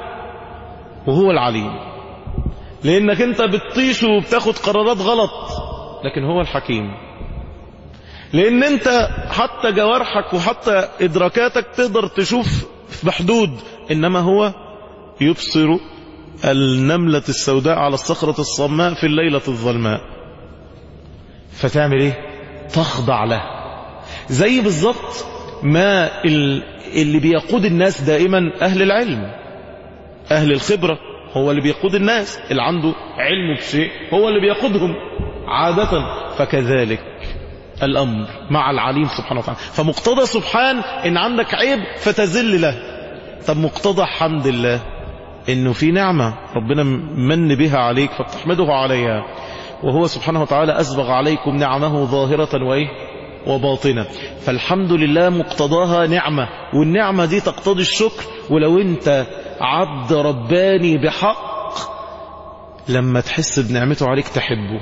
وهو العليم لانك انت بتطيش وبتاخد قرارات غلط لكن هو الحكيم لان انت حتى جوارحك وحتى ادراكاتك تقدر تشوف بحدود انما هو يبصر النملة السوداء على الصخرة الصماء في الليلة الظلماء فتعمل ايه تخضع له زي بالظبط ما اللي بيقود الناس دائما اهل العلم اهل الخبرة هو اللي بيقود الناس اللي عنده علم بشيء هو اللي بيقودهم عادة فكذلك الأمر مع العليم سبحانه وتعالى فمقتضى سبحان إن عندك عيب فتزل له طب مقتضى حمد الله إنه في نعمة ربنا من بها عليك فتحمده عليها وهو سبحانه وتعالى أسبغ عليكم نعمه ظاهرة وإيه وباطنة فالحمد لله مقتضاها نعمة والنعمة دي تقتضي الشكر ولو انت عبد رباني بحق لما تحس بنعمته عليك تحبه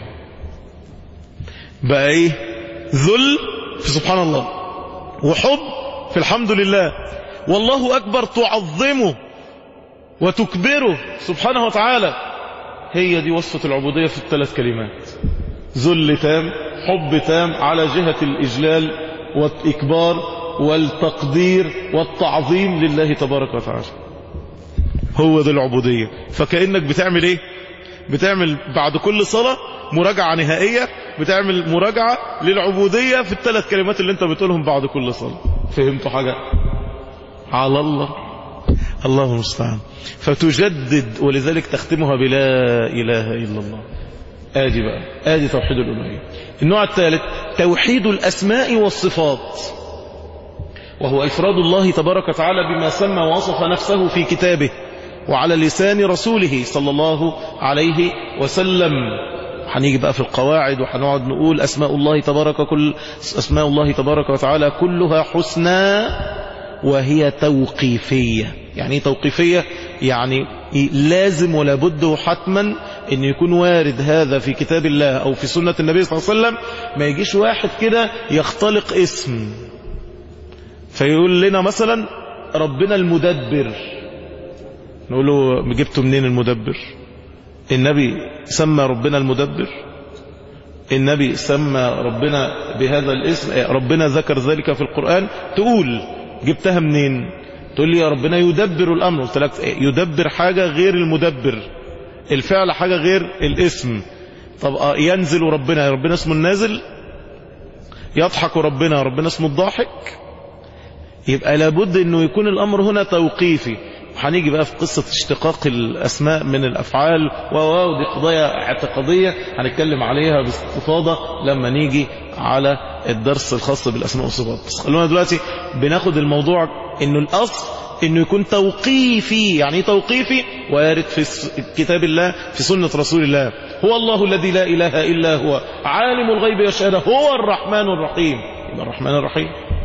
بقى ايه ذل في سبحان الله وحب في الحمد لله والله أكبر تعظمه وتكبره سبحانه وتعالى هي دي وصفة العبودية في الثلاث كلمات ذل تام حب تام على جهة الإجلال والإكبار والتقدير والتعظيم لله تبارك وتعالى هو ده العبودية فكأنك بتعمل ايه بتعمل بعد كل صلاة مراجعة نهائية بتعمل مراجعة للعبودية في الثلاث كلمات اللي انت بتقولهم بعد كل صلاة فهمتوا حاجة على الله الله المستعان فتجدد ولذلك تختمها بلا إله إلا الله آدي بقى آدي توحيد الألوهية النوع الثالث توحيد الأسماء والصفات وهو إفراد الله تبارك وتعالى بما سمى ووصف نفسه في كتابه وعلى لسان رسوله صلى الله عليه وسلم هنيجي بقى في القواعد وهنقعد نقول أسماء الله تبارك كل أسماء الله تبارك وتعالى كلها حسنى وهي توقيفية يعني ايه توقيفية يعني لازم ولا بد وحتما ان يكون وارد هذا في كتاب الله او في سنة النبي صلى الله عليه وسلم ما يجيش واحد كده يختلق اسم فيقول لنا مثلا ربنا المدبر نقول له جبته منين المدبر النبي سمى ربنا المدبر النبي سمى ربنا بهذا الاسم ربنا ذكر ذلك في القرآن تقول جبتها منين تقول لي يا ربنا يدبر الأمر قلت لك يدبر حاجة غير المدبر الفعل حاجة غير الاسم طب ينزل ربنا ربنا اسمه النازل يضحك ربنا ربنا اسمه الضاحك يبقى لابد انه يكون الامر هنا توقيفي هنيجي بقى في قصة اشتقاق الأسماء من الأفعال واو دي قضايا اعتقادية هنتكلم عليها باستفاضة لما نيجي على الدرس الخاص بالأسماء والصفات بس خلونا دلوقتي بناخد الموضوع انه الأصل انه يكون توقيفي يعني ايه توقيفي وارد في كتاب الله في سنة رسول الله هو الله الذي لا إله إلا هو عالم الغيب والشهادة هو الرحمن الرحيم يبقى الرحمن الرحيم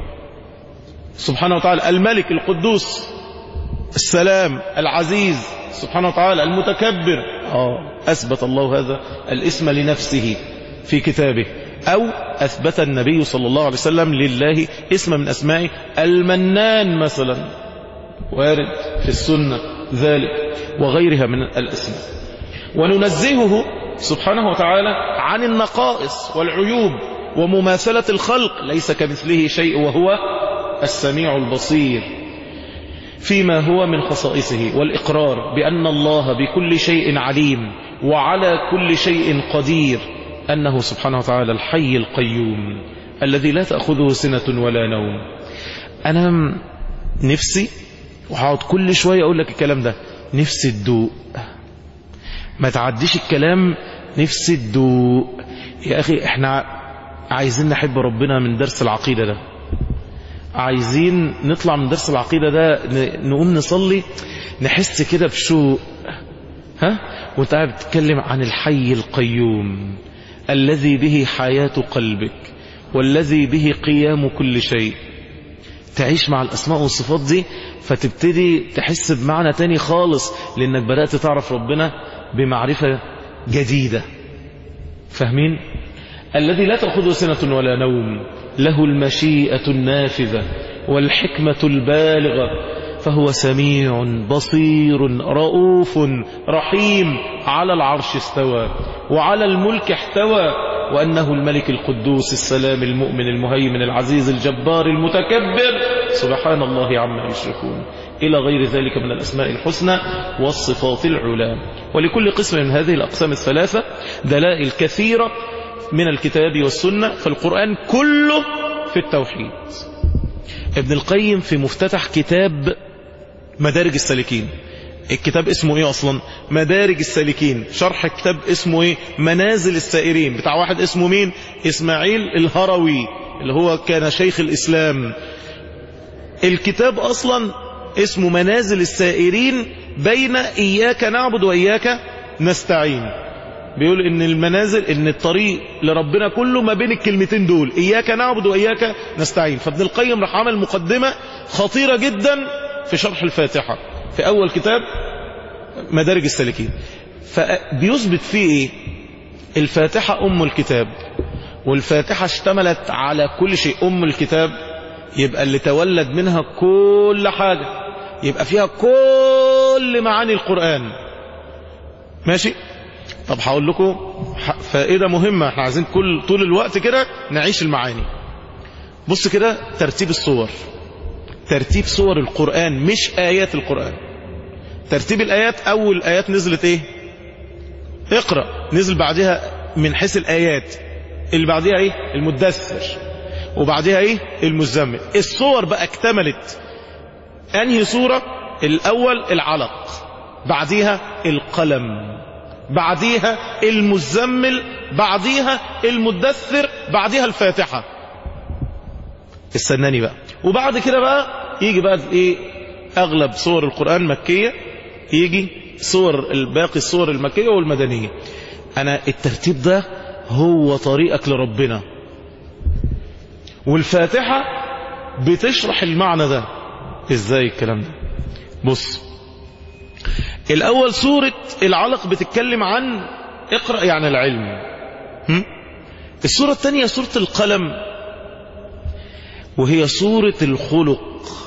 سبحانه وتعالى الملك القدوس السلام العزيز سبحانه وتعالى المتكبر آه أثبت الله هذا الاسم لنفسه في كتابه أو أثبت النبي صلى الله عليه وسلم لله اسم من أسمائه المنان مثلا وارد في السنة ذلك وغيرها من الأسماء وننزهه سبحانه وتعالى عن النقائص والعيوب ومماثلة الخلق ليس كمثله شيء وهو السميع البصير فيما هو من خصائصه والإقرار بأن الله بكل شيء عليم وعلى كل شيء قدير أنه سبحانه وتعالى الحي القيوم الذي لا تأخذه سنة ولا نوم أنا نفسي وهقعد كل شوية أقول لك الكلام ده نفسي الدوء ما تعديش الكلام نفسي الدوء يا أخي احنا عايزين نحب ربنا من درس العقيدة ده عايزين نطلع من درس العقيدة ده نقوم نصلي نحس كده بشوق ها وانت قاعد بتتكلم عن الحي القيوم الذي به حياة قلبك والذي به قيام كل شيء تعيش مع الأسماء والصفات دي فتبتدي تحس بمعنى تاني خالص لأنك بدأت تعرف ربنا بمعرفة جديدة فاهمين الذي لا تأخذه سنة ولا نوم له المشيئة النافذة والحكمة البالغة فهو سميع بصير رؤوف رحيم على العرش استوى وعلى الملك احتوى وأنه الملك القدوس السلام المؤمن المهيمن العزيز الجبار المتكبر سبحان الله عما يشركون إلى غير ذلك من الأسماء الحسنى والصفات العلى ولكل قسم من هذه الأقسام الثلاثة دلائل كثيرة من الكتاب والسنة فالقرآن كله في التوحيد ابن القيم في مفتتح كتاب مدارج السالكين الكتاب اسمه ايه اصلا مدارج السالكين شرح كتاب اسمه ايه منازل السائرين بتاع واحد اسمه مين اسماعيل الهروي اللي هو كان شيخ الاسلام الكتاب اصلا اسمه منازل السائرين بين اياك نعبد واياك نستعين بيقول ان المنازل ان الطريق لربنا كله ما بين الكلمتين دول اياك نعبد واياك نستعين فابن القيم راح عمل مقدمة خطيرة جدا في شرح الفاتحة في اول كتاب مدارج السالكين فبيثبت فيه ايه الفاتحة ام الكتاب والفاتحة اشتملت على كل شيء ام الكتاب يبقى اللي تولد منها كل حاجة يبقى فيها كل معاني القرآن ماشي طب هقول لكم فائدة مهمة احنا عايزين كل طول الوقت كده نعيش المعاني بص كده ترتيب الصور ترتيب صور القرآن مش آيات القرآن ترتيب الآيات أول آيات نزلت ايه اقرأ نزل بعدها من حيث الآيات اللي بعدها ايه المدثر وبعدها ايه المزمل الصور بقى اكتملت انهي صورة الاول العلق بعديها القلم بعديها المزمل بعديها المدثر بعديها الفاتحة استناني بقى وبعد كده بقى يجي بقى ايه اغلب صور القرآن مكية يجي صور الباقي الصور المكية والمدنية انا الترتيب ده هو طريقك لربنا والفاتحة بتشرح المعنى ده ازاي الكلام ده بص الاول سورة العلق بتتكلم عن اقرأ يعني العلم هم؟ السورة الثانية سورة القلم وهي سورة الخلق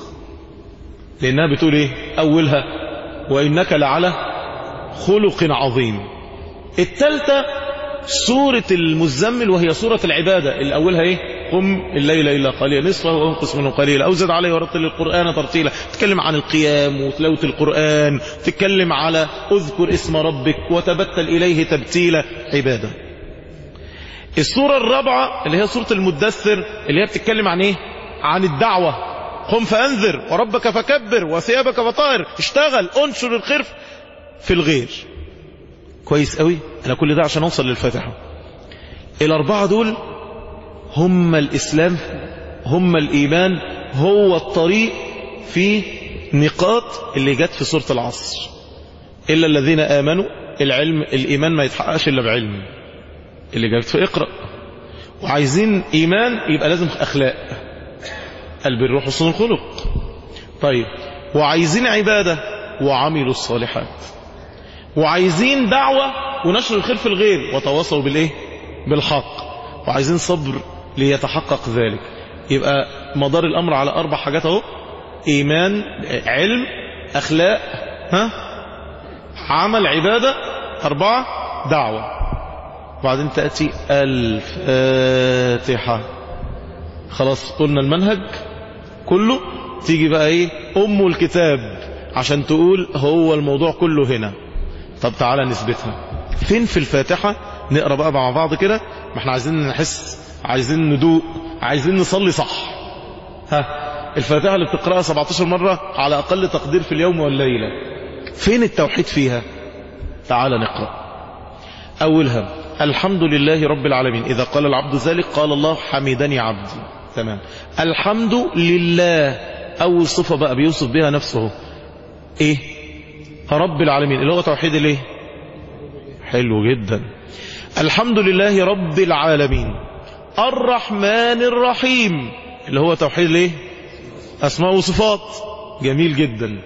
لانها بتقول ايه اولها وانك لعلى خلق عظيم الثالثة سورة المزمل وهي سورة العبادة اللي اولها ايه قم الليل إلا قليلا نصفه وانقص منه قليلا أو زد عليه ورتل القرآن ترتيلا تتكلم عن القيام وتلاوة القرآن تتكلم على اذكر اسم ربك وتبتل إليه تبتيلا عبادة السورة الرابعة اللي هي سورة المدثر اللي هي بتتكلم عن ايه عن الدعوة قم فأنذر وربك فكبر وثيابك فطهر اشتغل انشر الخير في الغير كويس قوي انا كل ده عشان اوصل للفاتحة الاربعة دول هم الإسلام هم الإيمان هو الطريق في نقاط اللي جت في سورة العصر إلا الذين آمنوا العلم الإيمان ما يتحققش إلا بعلم اللي جت في اقرأ وعايزين إيمان يبقى لازم أخلاق البر حسن الخلق طيب وعايزين عبادة وعملوا الصالحات وعايزين دعوة ونشر الخير في الغير وتواصلوا بالإيه بالحق وعايزين صبر ليتحقق ذلك يبقى مدار الأمر على أربع حاجات اهو إيمان علم أخلاق ها عمل عبادة أربعة دعوة وبعدين تأتي الفاتحة خلاص قلنا المنهج كله تيجي بقى ايه أم الكتاب عشان تقول هو الموضوع كله هنا طب تعالى نثبتها فين في الفاتحة نقرأ بقى مع بعض كده ما احنا عايزين نحس عايزين ندوق عايزين نصلي صح ها الفاتحة اللي بتقرأها 17 مرة على أقل تقدير في اليوم والليلة فين التوحيد فيها تعال نقرأ أولها الحمد لله رب العالمين إذا قال العبد ذلك قال الله حمدني عبدي تمام الحمد لله أول صفة بقى بيوصف بها نفسه إيه رب العالمين اللي هو توحيد الايه حلو جدا الحمد لله رب العالمين الرحمن الرحيم اللي هو توحيد الايه اسماء وصفات جميل جدا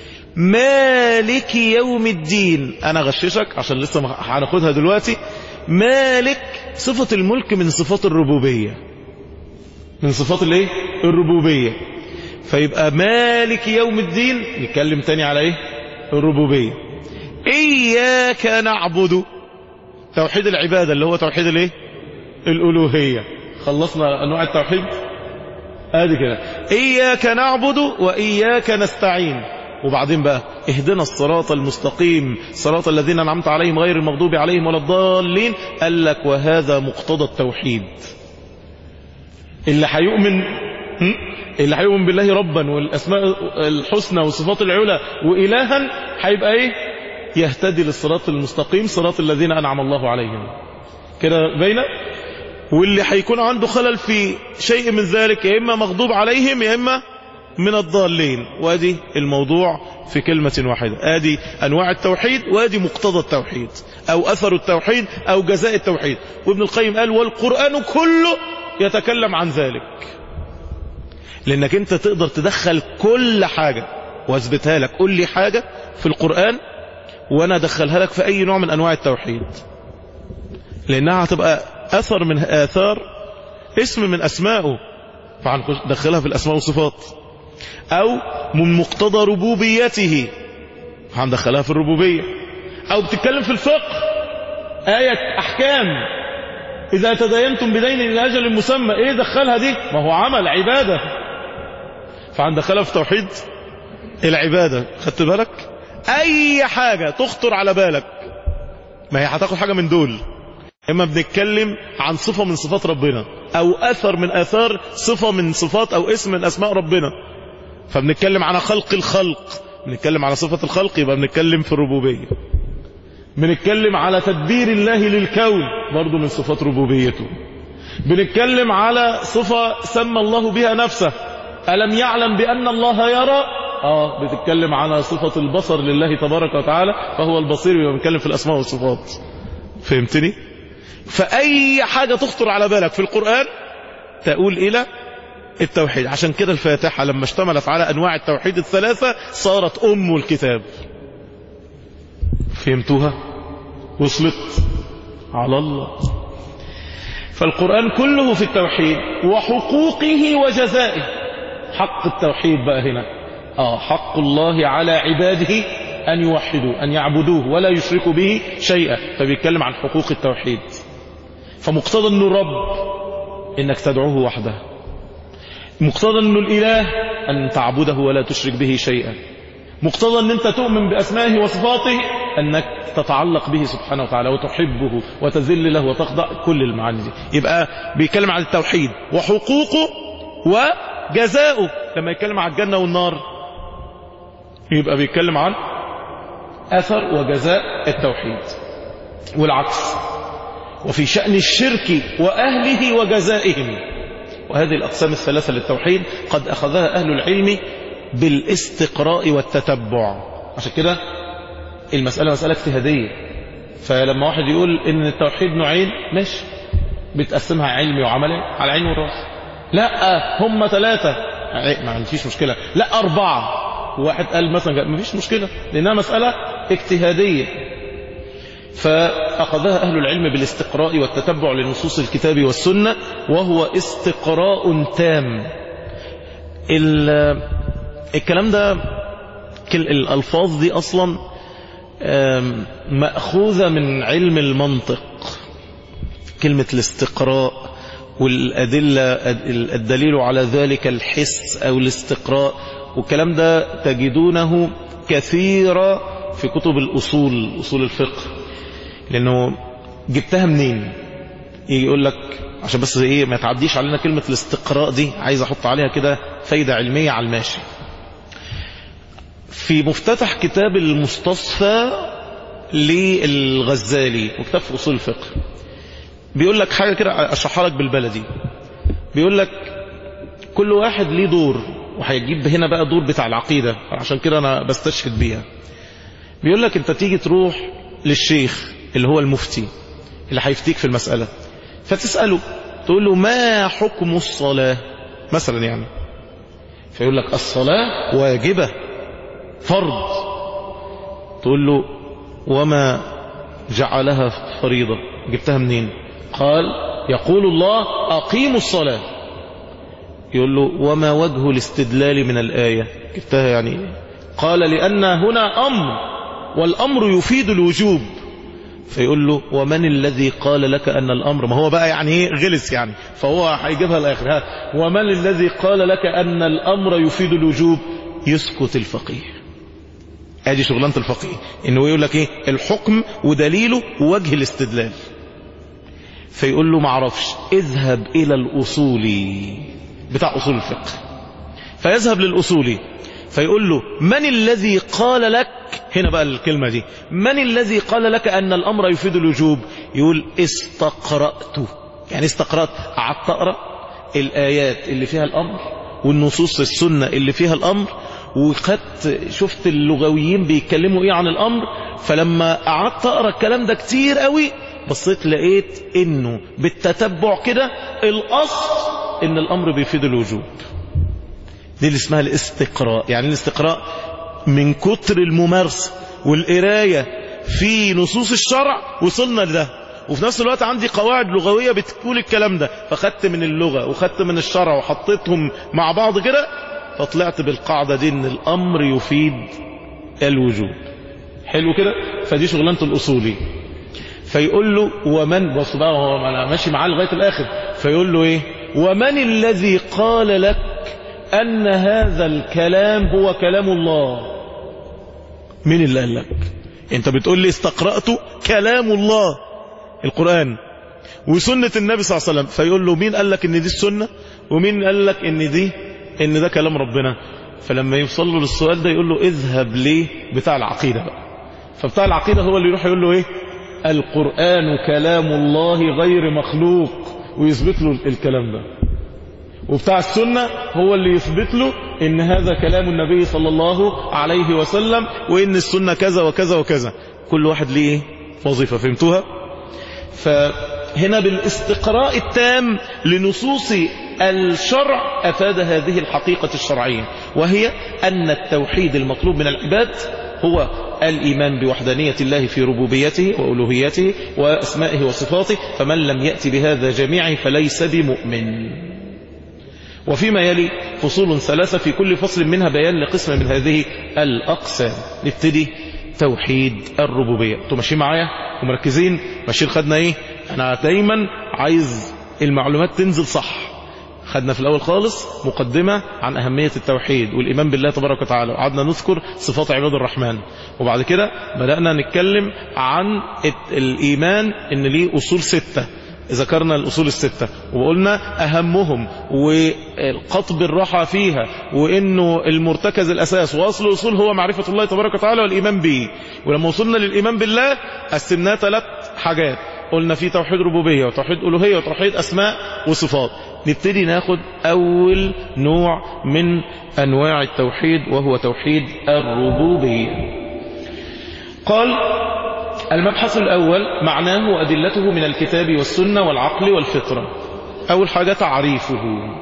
مالك يوم الدين انا غششك عشان لسه هناخدها دلوقتي مالك صفة الملك من صفات الربوبية من صفات الايه الربوبية فيبقى مالك يوم الدين نتكلم تاني على ايه الربوبية اياك نعبد توحيد العبادة اللي هو توحيد الايه الالوهية خلصنا انواع التوحيد ادي كده اياك نعبد واياك نستعين وبعدين بقى اهدنا الصراط المستقيم صراط الذين انعمت عليهم غير المغضوب عليهم ولا الضالين قال لك وهذا مقتضى التوحيد اللي هيؤمن هم؟ اللي هيؤمن بالله ربا والاسماء الحسنى والصفات العلى والها هيبقى ايه يهتدي للصراط المستقيم صراط الذين انعم الله عليهم كده باينه واللي هيكون عنده خلل في شيء من ذلك يا اما مغضوب عليهم يا اما من الضالين وادي الموضوع في كلمة واحدة ادي انواع التوحيد وادي مقتضى التوحيد او اثر التوحيد او جزاء التوحيد وابن القيم قال والقرآن كله يتكلم عن ذلك لانك انت تقدر تدخل كل حاجة واثبتها لك قول لي حاجة في القرآن وانا ادخلها لك في اي نوع من انواع التوحيد لانها هتبقى اثر من اثار اسم من اسمائه فهندخلها في الاسماء والصفات او من مقتضى ربوبيته هندخلها في الربوبية او بتتكلم في الفقه آية احكام اذا تداينتم بدين الى اجل مسمى ايه دخلها دي ما هو عمل عبادة فهندخلها في توحيد العبادة خدت بالك اي حاجة تخطر على بالك ما هي هتاخد حاجة من دول اما بنتكلم عن صفة من صفات ربنا او اثر من اثار صفة من صفات او اسم من اسماء ربنا فبنتكلم على خلق الخلق بنتكلم على صفة الخلق يبقى بنتكلم في الربوبية بنتكلم على تدبير الله للكون برضو من صفات ربوبيته بنتكلم على صفة سمى الله بها نفسه ألم يعلم بأن الله يرى آه بتتكلم على صفة البصر لله تبارك وتعالى فهو البصير يبقى بنتكلم في الأسماء والصفات فهمتني فأي حاجة تخطر على بالك في القرآن تقول إلى التوحيد عشان كده الفاتحة لما اشتملت على أنواع التوحيد الثلاثة صارت أم الكتاب فهمتوها وصلت على الله فالقرآن كله في التوحيد وحقوقه وجزائه حق التوحيد بقى هنا آه حق الله على عباده أن يوحدوا أن يعبدوه ولا يشركوا به شيئا فبيتكلم عن حقوق التوحيد فمقتضى أنه رب إنك تدعوه وحده مقتضى أنه الإله أن تعبده ولا تشرك به شيئا مقتضى أن أنت تؤمن بأسمائه وصفاته أنك تتعلق به سبحانه وتعالى وتحبه وتذل له وتخضع كل المعاني دي يبقى بيتكلم عن التوحيد وحقوقه وجزاؤه لما يتكلم عن الجنة والنار يبقى بيتكلم عن أثر وجزاء التوحيد والعكس وفي شأن الشرك وأهله وجزائهم وهذه الأقسام الثلاثة للتوحيد قد أخذها أهل العلم بالاستقراء والتتبع عشان كده المسألة مسألة اجتهادية فلما واحد يقول ان التوحيد نوعين ماشي بتقسمها علمي وعملي على عين والراس لا هم ثلاثة ما فيش مشكلة لا أربعة واحد قال مثلا ما فيش مشكلة لأنها مسألة اجتهادية فأخذها أهل العلم بالاستقراء والتتبع لنصوص الكتاب والسنة وهو استقراء تام الكلام ده الألفاظ دي أصلا مأخوذة من علم المنطق كلمة الاستقراء والأدلة الدليل على ذلك الحس أو الاستقراء والكلام ده تجدونه كثيرا في كتب الأصول أصول الفقه لأنه جبتها منين يجي يقول لك عشان بس ايه ما تعديش علينا كلمة الاستقراء دي عايز احط عليها كده فايدة علمية على الماشي في مفتتح كتاب المستصفى للغزالي وكتاب في أصول الفقه بيقول لك حاجة كده أشرحها لك بالبلدي بيقول لك كل واحد ليه دور وهيجيب هنا بقى دور بتاع العقيدة عشان كده أنا بستشهد بيها بيقول لك أنت تيجي تروح للشيخ اللي هو المفتي اللي هيفتيك في المسألة فتسأله تقول له ما حكم الصلاة مثلا يعني فيقول لك الصلاة واجبة فرض تقول له وما جعلها فريضة جبتها منين قال يقول الله أقيموا الصلاة يقول له وما وجه الاستدلال من الآية جبتها يعني قال لأن هنا أمر والأمر يفيد الوجوب فيقول له ومن الذي قال لك أن الأمر ما هو بقى يعني ايه غلس يعني فهو هيجيبها الآخر ها ومن الذي قال لك أن الأمر يفيد الوجوب يسكت الفقيه ادي شغلانة الفقيه انه يقول لك ايه الحكم ودليله ووجه الاستدلال فيقول له معرفش اذهب الى الاصولي بتاع اصول الفقه فيذهب للاصولي فيقول له من الذي قال لك هنا بقى الكلمة دي من الذي قال لك أن الأمر يفيد الوجوب يقول استقرأت يعني استقرأت قعدت أقرأ الآيات اللي فيها الأمر والنصوص السنة اللي فيها الأمر وخدت شفت اللغويين بيتكلموا ايه عن الامر فلما قعدت اقرا الكلام ده كتير قوي بصيت لقيت انه بالتتبع كده الاصل ان الامر بيفيد الوجوب دي اللي اسمها الاستقراء يعني الاستقراء من كتر الممارسه والقرايه في نصوص الشرع وصلنا لده وفي نفس الوقت عندي قواعد لغويه بتقول الكلام ده فخدت من اللغه وخدت من الشرع وحطيتهم مع بعض كده فطلعت بالقاعدة دي ان الامر يفيد الوجوب حلو كده فدي شغلانة الاصولي فيقول له ومن بص بقى هو انا ماشي معاه لغاية الاخر فيقول له ايه ومن الذي قال لك ان هذا الكلام هو كلام الله مين اللي قال لك انت بتقول لي استقرأت كلام الله القرآن وسنة النبي صلى الله عليه وسلم فيقول له مين قال لك ان دي السنة ومين قال لك ان دي ان ده كلام ربنا فلما يوصل له للسؤال ده يقول له اذهب ليه بتاع العقيدة بقى فبتاع العقيدة هو اللي يروح يقول له ايه القرآن كلام الله غير مخلوق ويثبت له الكلام ده وبتاع السنة هو اللي يثبت له ان هذا كلام النبي صلى الله عليه وسلم وان السنة كذا وكذا وكذا كل واحد ليه ايه وظيفة فهمتوها فهنا بالاستقراء التام لنصوص الشرع أفاد هذه الحقيقة الشرعية وهي أن التوحيد المطلوب من العباد هو الإيمان بوحدانية الله في ربوبيته وألوهيته وأسمائه وصفاته فمن لم يأتي بهذا جميعا فليس بمؤمن وفيما يلي فصول ثلاثة في كل فصل منها بيان لقسم من هذه الأقسام نبتدي توحيد الربوبية انتوا ماشيين معايا ومركزين ماشيين خدنا ايه انا دايما عايز المعلومات تنزل صح خدنا في الأول خالص مقدمة عن أهمية التوحيد والإيمان بالله تبارك وتعالى وقعدنا نذكر صفات عباد الرحمن وبعد كده بدأنا نتكلم عن الإيمان إن ليه أصول ستة ذكرنا الأصول الستة وقلنا أهمهم والقطب الراحة فيها وإنه المرتكز الأساس وأصل الأصول هو معرفة الله تبارك وتعالى والإيمان به ولما وصلنا للإيمان بالله قسمناه ثلاث حاجات قلنا في توحيد ربوبية وتوحيد ألوهية وتوحيد أسماء وصفات نبتدي ناخد أول نوع من أنواع التوحيد وهو توحيد الربوبية قال المبحث الأول معناه وأدلته من الكتاب والسنة والعقل والفطرة أول حاجة تعريفه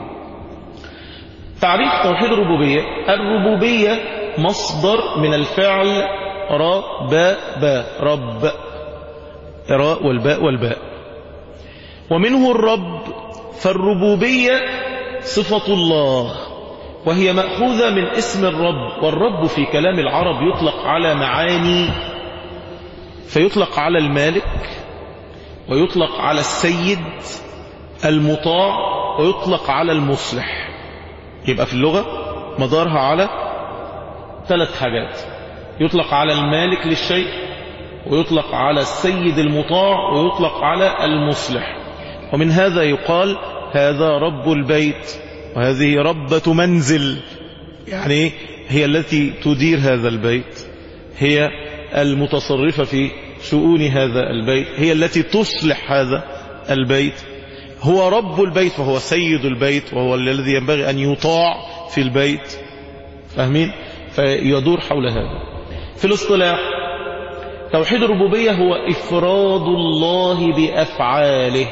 تعريف توحيد الربوبية الربوبية مصدر من الفعل رب باء رب راء والباء والباء ومنه الرب فالربوبية صفة الله وهي مأخوذة من اسم الرب والرب في كلام العرب يطلق على معاني فيطلق على المالك ويطلق على السيد المطاع ويطلق على المصلح يبقى في اللغة مدارها على ثلاث حاجات يطلق على المالك للشيء ويطلق على السيد المطاع ويطلق على المصلح ومن هذا يقال هذا رب البيت وهذه ربة منزل يعني هي التي تدير هذا البيت هي المتصرفة في شؤون هذا البيت هي التي تصلح هذا البيت هو رب البيت فهو سيد البيت وهو الذي ينبغي أن يطاع في البيت فاهمين فيدور حول هذا في الاصطلاح توحيد الربوبية هو إفراد الله بأفعاله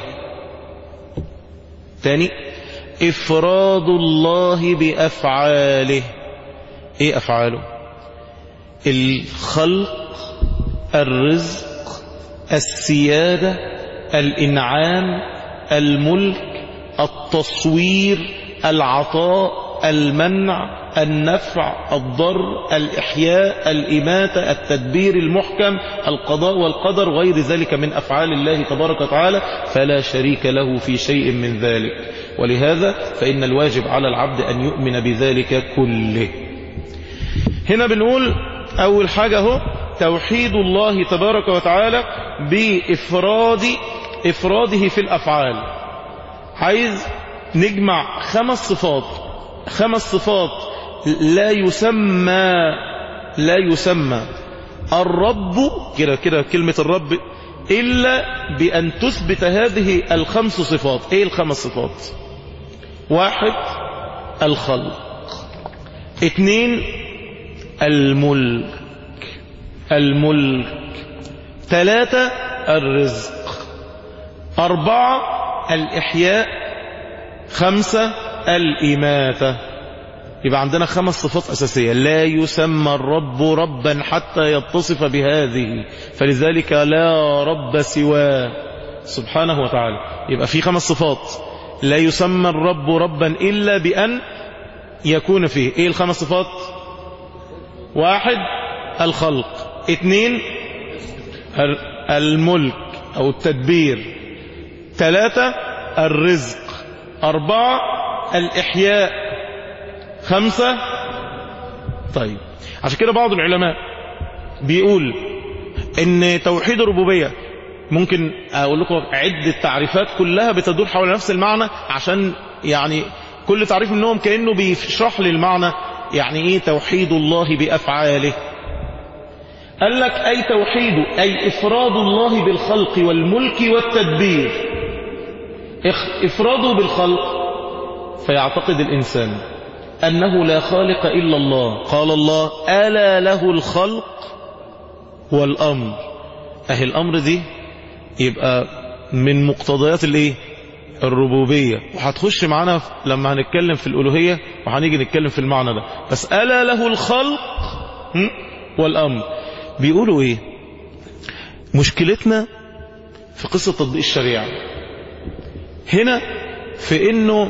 تاني إفراد الله بأفعاله إيه أفعاله الخلق الرزق السيادة الإنعام الملك التصوير العطاء المنع النفع الضر الإحياء الإماتة التدبير المحكم القضاء والقدر غير ذلك من أفعال الله تبارك وتعالى فلا شريك له في شيء من ذلك ولهذا فإن الواجب على العبد أن يؤمن بذلك كله هنا بنقول أول حاجة هو توحيد الله تبارك وتعالى بإفراد إفراده في الأفعال عايز نجمع خمس صفات خمس صفات لا يسمى لا يسمى الرب كده كده كلمة الرب إلا بأن تثبت هذه الخمس صفات إيه الخمس صفات واحد الخلق اثنين الملك الملك ثلاثة الرزق أربعة الإحياء خمسة الإماتة يبقى عندنا خمس صفات أساسية لا يسمى الرب ربا حتى يتصف بهذه فلذلك لا رب سواه سبحانه وتعالى يبقى في خمس صفات لا يسمى الرب ربا إلا بأن يكون فيه إيه الخمس صفات واحد الخلق اثنين الملك أو التدبير ثلاثة الرزق أربعة الإحياء خمسة طيب عشان كده بعض العلماء بيقول ان توحيد الربوبية ممكن اقول لكم عدة تعريفات كلها بتدور حول نفس المعنى عشان يعني كل تعريف منهم كأنه بيشرح لي المعنى يعني ايه توحيد الله بأفعاله قال لك أي توحيد أي إفراد الله بالخلق والملك والتدبير إفراده بالخلق فيعتقد الإنسان أنه لا خالق إلا الله قال الله ألا له الخلق والأمر أهي الأمر دي يبقى من مقتضيات الإيه الربوبية وهتخش معانا لما هنتكلم في الألوهية وهنيجي نتكلم في المعنى ده بس ألا له الخلق والأمر بيقولوا إيه مشكلتنا في قصة تطبيق الشريعة هنا في انه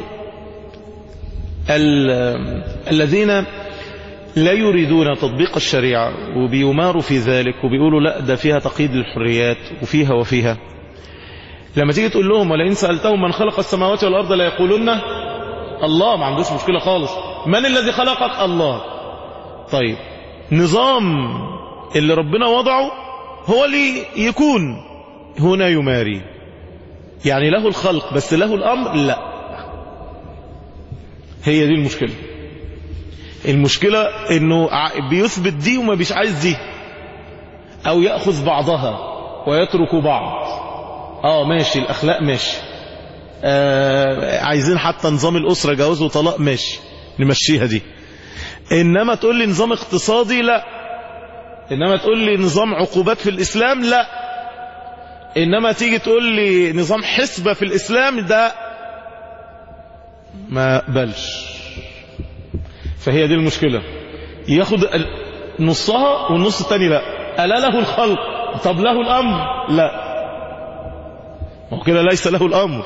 الذين لا يريدون تطبيق الشريعة وبيماروا في ذلك وبيقولوا لا ده فيها تقييد للحريات وفيها وفيها لما تيجي تقول لهم ولئن سألتهم من خلق السماوات والأرض لا يقولون الله ما عندوش مشكلة خالص من الذي خلقك الله طيب نظام اللي ربنا وضعه هو اللي يكون هنا يماري يعني له الخلق بس له الأمر لا هي دي المشكلة المشكلة انه بيثبت دي وما بيش عايز دي او يأخذ بعضها ويترك بعض اه ماشي الاخلاق ماشي آه عايزين حتى نظام الاسرة جواز وطلاق ماشي نمشيها دي انما تقول لي نظام اقتصادي لا انما تقول لي نظام عقوبات في الاسلام لا انما تيجي تقول لي نظام حسبة في الاسلام ده ما قبلش فهي دي المشكلة ياخد نصها والنص التاني لا ألا له الخلق طب له الأمر لا هو كده ليس له الأمر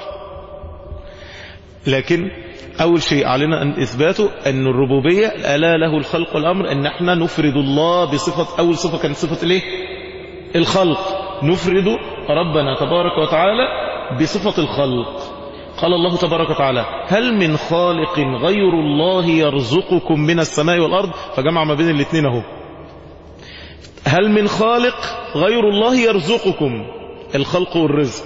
لكن أول شيء علينا أن إثباته أن الربوبية ألا له الخلق والأمر أن احنا نفرد الله بصفة أول صفة كانت صفة الايه الخلق نفرد ربنا تبارك وتعالى بصفة الخلق قال الله تبارك وتعالى هل من خالق غير الله يرزقكم من السماء والأرض فجمع ما بين الاثنين اهو هل من خالق غير الله يرزقكم الخلق والرزق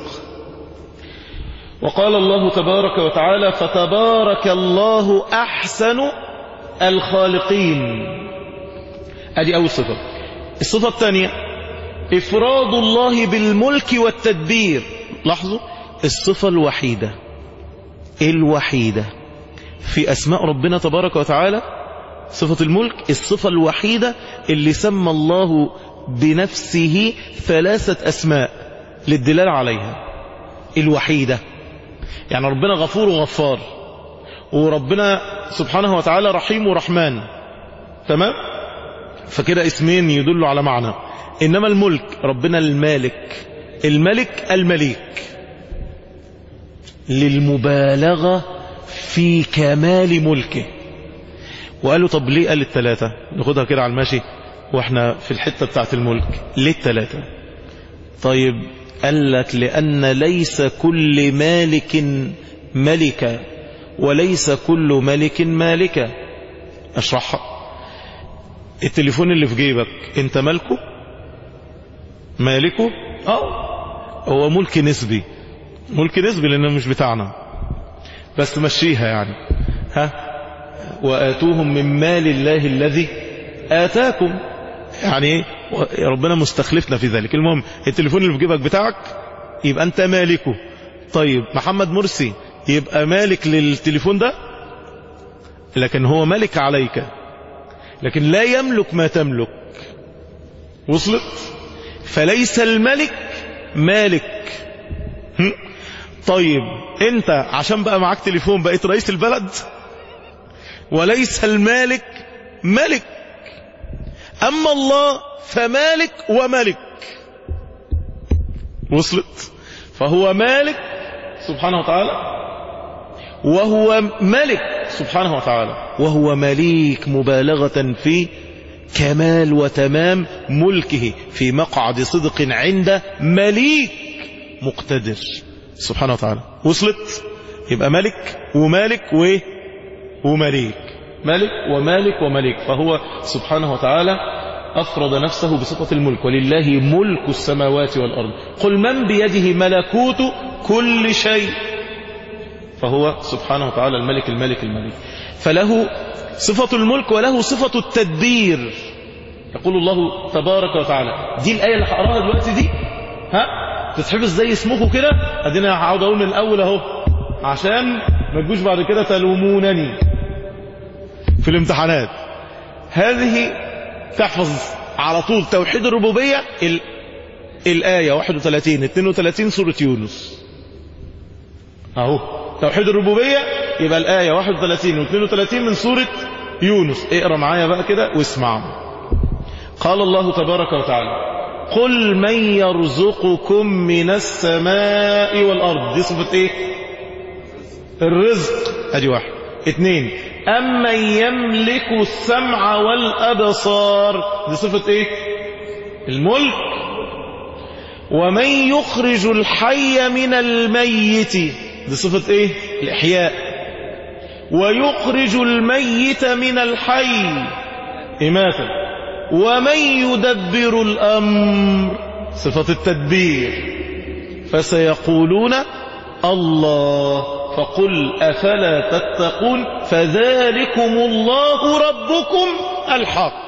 وقال الله تبارك وتعالى فتبارك الله أحسن الخالقين ادي أول صفة الصفة الثانية إفراد الله بالملك والتدبير لاحظوا الصفة الوحيدة الوحيدة في أسماء ربنا تبارك وتعالى صفة الملك الصفة الوحيدة اللي سمى الله بنفسه ثلاثة أسماء للدلالة عليها الوحيدة يعني ربنا غفور وغفار وربنا سبحانه وتعالى رحيم ورحمن تمام فكده اسمين يدلوا على معنى إنما الملك ربنا المالك الملك المليك للمبالغة في كمال ملكه وقالوا طب ليه قال الثلاثة ناخدها كده على الماشي واحنا في الحتة بتاعت الملك ليه الثلاثة طيب قال لك لأن ليس كل مالك ملكا وليس كل ملك مالكا اشرحها التليفون اللي في جيبك انت مالكه مالكه اه هو ملك نسبي ملك نسبي لانه مش بتاعنا بس مشيها يعني ها وآتوهم من مال الله الذي آتاكم يعني ربنا مستخلفنا في ذلك المهم التليفون اللي في جيبك بتاعك يبقى انت مالكه طيب محمد مرسي يبقى مالك للتليفون ده لكن هو ملك عليك لكن لا يملك ما تملك وصلت فليس الملك مالك هم؟ طيب انت عشان بقى معاك تليفون بقيت رئيس البلد وليس المالك ملك اما الله فمالك وملك وصلت فهو مالك سبحانه وتعالى وهو ملك سبحانه وتعالى وهو مليك مبالغة في كمال وتمام ملكه في مقعد صدق عند مليك مقتدر سبحانه وتعالى وصلت يبقى ملك ومالك و ومليك ملك ومالك ومليك فهو سبحانه وتعالى أفرض نفسه بصفة الملك ولله ملك السماوات والأرض قل من بيده ملكوت كل شيء فهو سبحانه وتعالى الملك الملك الملك فله صفة الملك وله صفة التدبير يقول الله تبارك وتعالى دي الآية اللي هقراها دلوقتي دي ها تتحفظ زي اسمكم كده ادينا هقعد اقول من الاول اهو عشان ما تجوش بعد كده تلومونني في الامتحانات هذه تحفظ على طول توحيد الربوبية ال... الآية 31 32 سورة يونس اهو توحيد الربوبية يبقى الآية 31 و 32 من سورة يونس اقرا معايا بقى كده واسمعوا قال الله تبارك وتعالى قل من يرزقكم من السماء والأرض دي صفة ايه الرزق ادي واحد اثنين أمن يملك السمع والأبصار دي صفة ايه الملك ومن يخرج الحي من الميت دي صفة ايه الإحياء ويخرج الميت من الحي إماتة ومن يدبر الأمر صفة التدبير فسيقولون الله فقل أفلا تتقون فذلكم الله ربكم الحق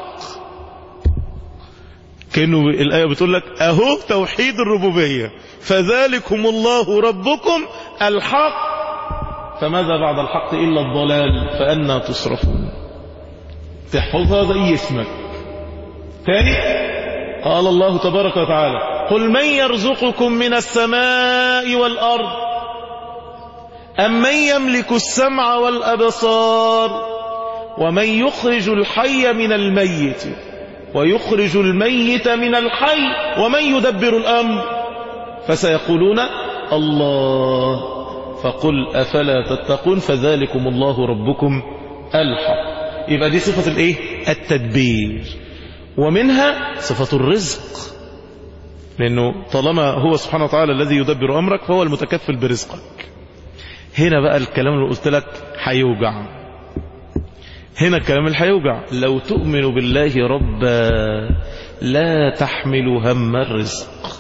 كأنه الآية بتقول لك أهو توحيد الربوبية فذلكم الله ربكم الحق فماذا بعد الحق إلا الضلال فأنا تصرفون تحفظها زي اسمك ثاني قال الله تبارك وتعالى قل من يرزقكم من السماء والأرض أم من يملك السمع والأبصار ومن يخرج الحي من الميت ويخرج الميت من الحي ومن يدبر الأمر فسيقولون الله فقل أفلا تتقون فذلكم الله ربكم الحق يبقى دي صفة الايه التدبير ومنها صفة الرزق لأنه طالما هو سبحانه وتعالى الذي يدبر أمرك فهو المتكفل برزقك هنا بقى الكلام اللي قلت لك هيوجع هنا الكلام اللي هيوجع لو تؤمن بالله ربا لا تحمل هم الرزق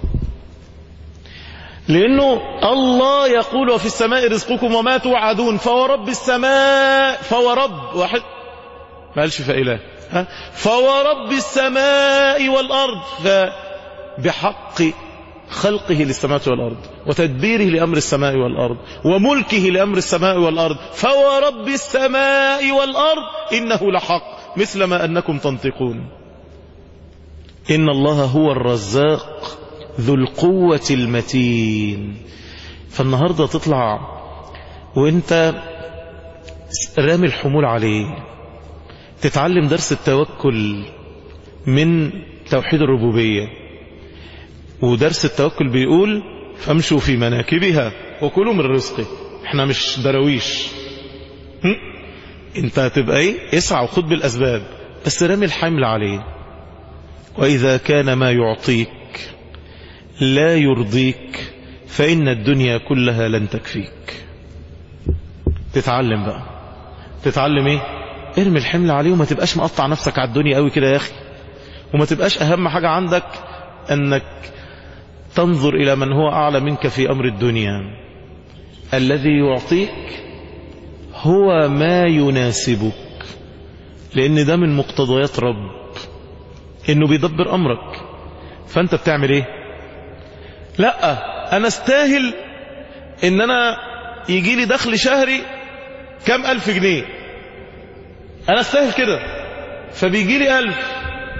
لأنه الله يقول وفي السماء رزقكم وما توعدون فورب السماء فورب واحد ما قالش فإله ها فورب السماء والأرض فبحق خلقه للسماوات والأرض وتدبيره لأمر السماء والأرض وملكه لأمر السماء والأرض فورب السماء والأرض إنه لحق مثل ما أنكم تنطقون إن الله هو الرزاق ذو القوة المتين فالنهاردة تطلع وانت رامي الحمول عليه تتعلم درس التوكل من توحيد الربوبية ودرس التوكل بيقول فامشوا في مناكبها وكلوا من رزقه احنا مش دراويش هم؟ انت هتبقى ايه اسعى وخد بالاسباب بس رمي الحمل عليه واذا كان ما يعطيك لا يرضيك فان الدنيا كلها لن تكفيك تتعلم بقى تتعلم ايه ارمي الحمل عليه وما تبقاش مقطع نفسك على الدنيا قوي كده يا اخي وما تبقاش اهم حاجة عندك انك تنظر الى من هو اعلى منك في امر الدنيا الذي يعطيك هو ما يناسبك لان ده من مقتضيات رب انه بيدبر امرك فانت بتعمل ايه لا انا استاهل ان انا يجي لي دخل شهري كم الف جنيه انا استاهل كده فبيجي لي الف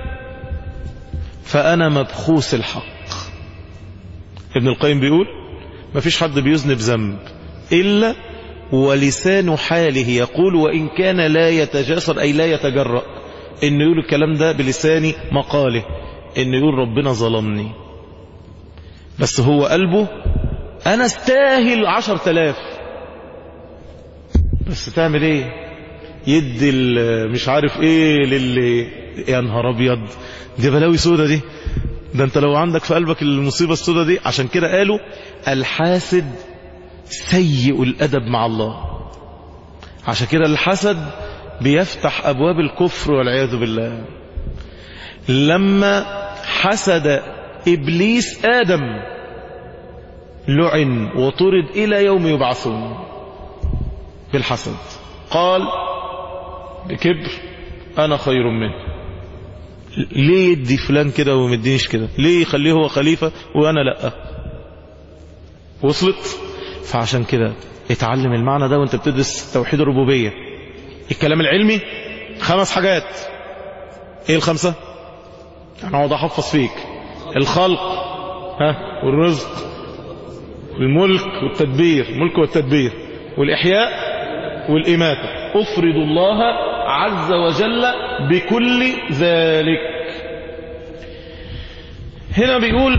فانا مبخوس الحق ابن القيم بيقول ما فيش حد بيذنب ذنب الا ولسان حاله يقول وان كان لا يتجاسر اي لا يتجرأ انه يقول الكلام ده بلسان مقاله انه يقول ربنا ظلمني بس هو قلبه انا استاهل عشر تلاف بس تعمل ايه يدي مش عارف ايه للي يا نهار ابيض دي بلاوي سودة دي ده انت لو عندك في قلبك المصيبة السودة دي عشان كده قالوا الحاسد سيء الادب مع الله عشان كده الحسد بيفتح ابواب الكفر والعياذ بالله لما حسد ابليس ادم لعن وطرد الى يوم يبعثون بالحسد قال بكبر انا خير منه ليه يدي فلان كده وما يدينيش كده ليه يخليه هو خليفة وانا لا وصلت فعشان كده اتعلم المعنى ده وانت بتدرس توحيد الربوبية الكلام العلمي خمس حاجات ايه الخمسة انا اقعد احفظ فيك الخلق ها والرزق والملك والتدبير الملك والتدبير والإحياء والإماتة أفرد الله عز وجل بكل ذلك هنا بيقول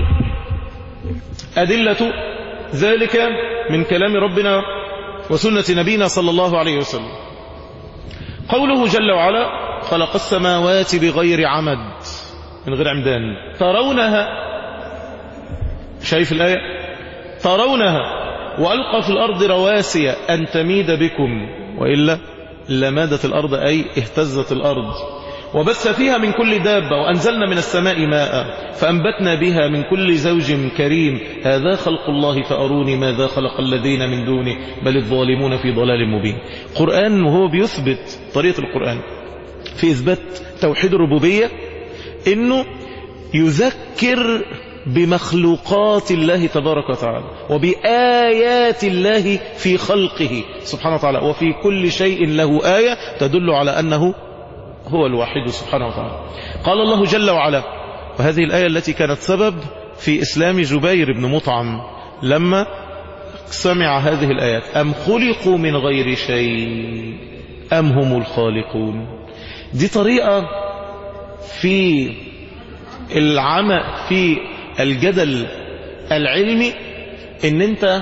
أدلة ذلك من كلام ربنا وسنة نبينا صلى الله عليه وسلم قوله جل وعلا خلق السماوات بغير عمد من غير عمدان ترونها شايف الآية ترونها وألقى في الأرض رواسي أن تميد بكم وإلا لمادت الأرض أي اهتزت الأرض وبث فيها من كل دابة وأنزلنا من السماء ماء فأنبتنا بها من كل زوج كريم هذا خلق الله فأروني ماذا خلق الذين من دونه بل الظالمون في ضلال مبين قرآن وهو بيثبت طريقة القرآن في إثبات توحيد الربوبية إنه يذكر بمخلوقات الله تبارك وتعالى وبآيات الله في خلقه سبحانه وتعالى وفي كل شيء له آية تدل على أنه هو الواحد سبحانه وتعالى قال الله جل وعلا وهذه الآية التي كانت سبب في إسلام جبير بن مطعم لما سمع هذه الآيات أم خلقوا من غير شيء أم هم الخالقون دي طريقة في العمى في الجدل العلمي ان انت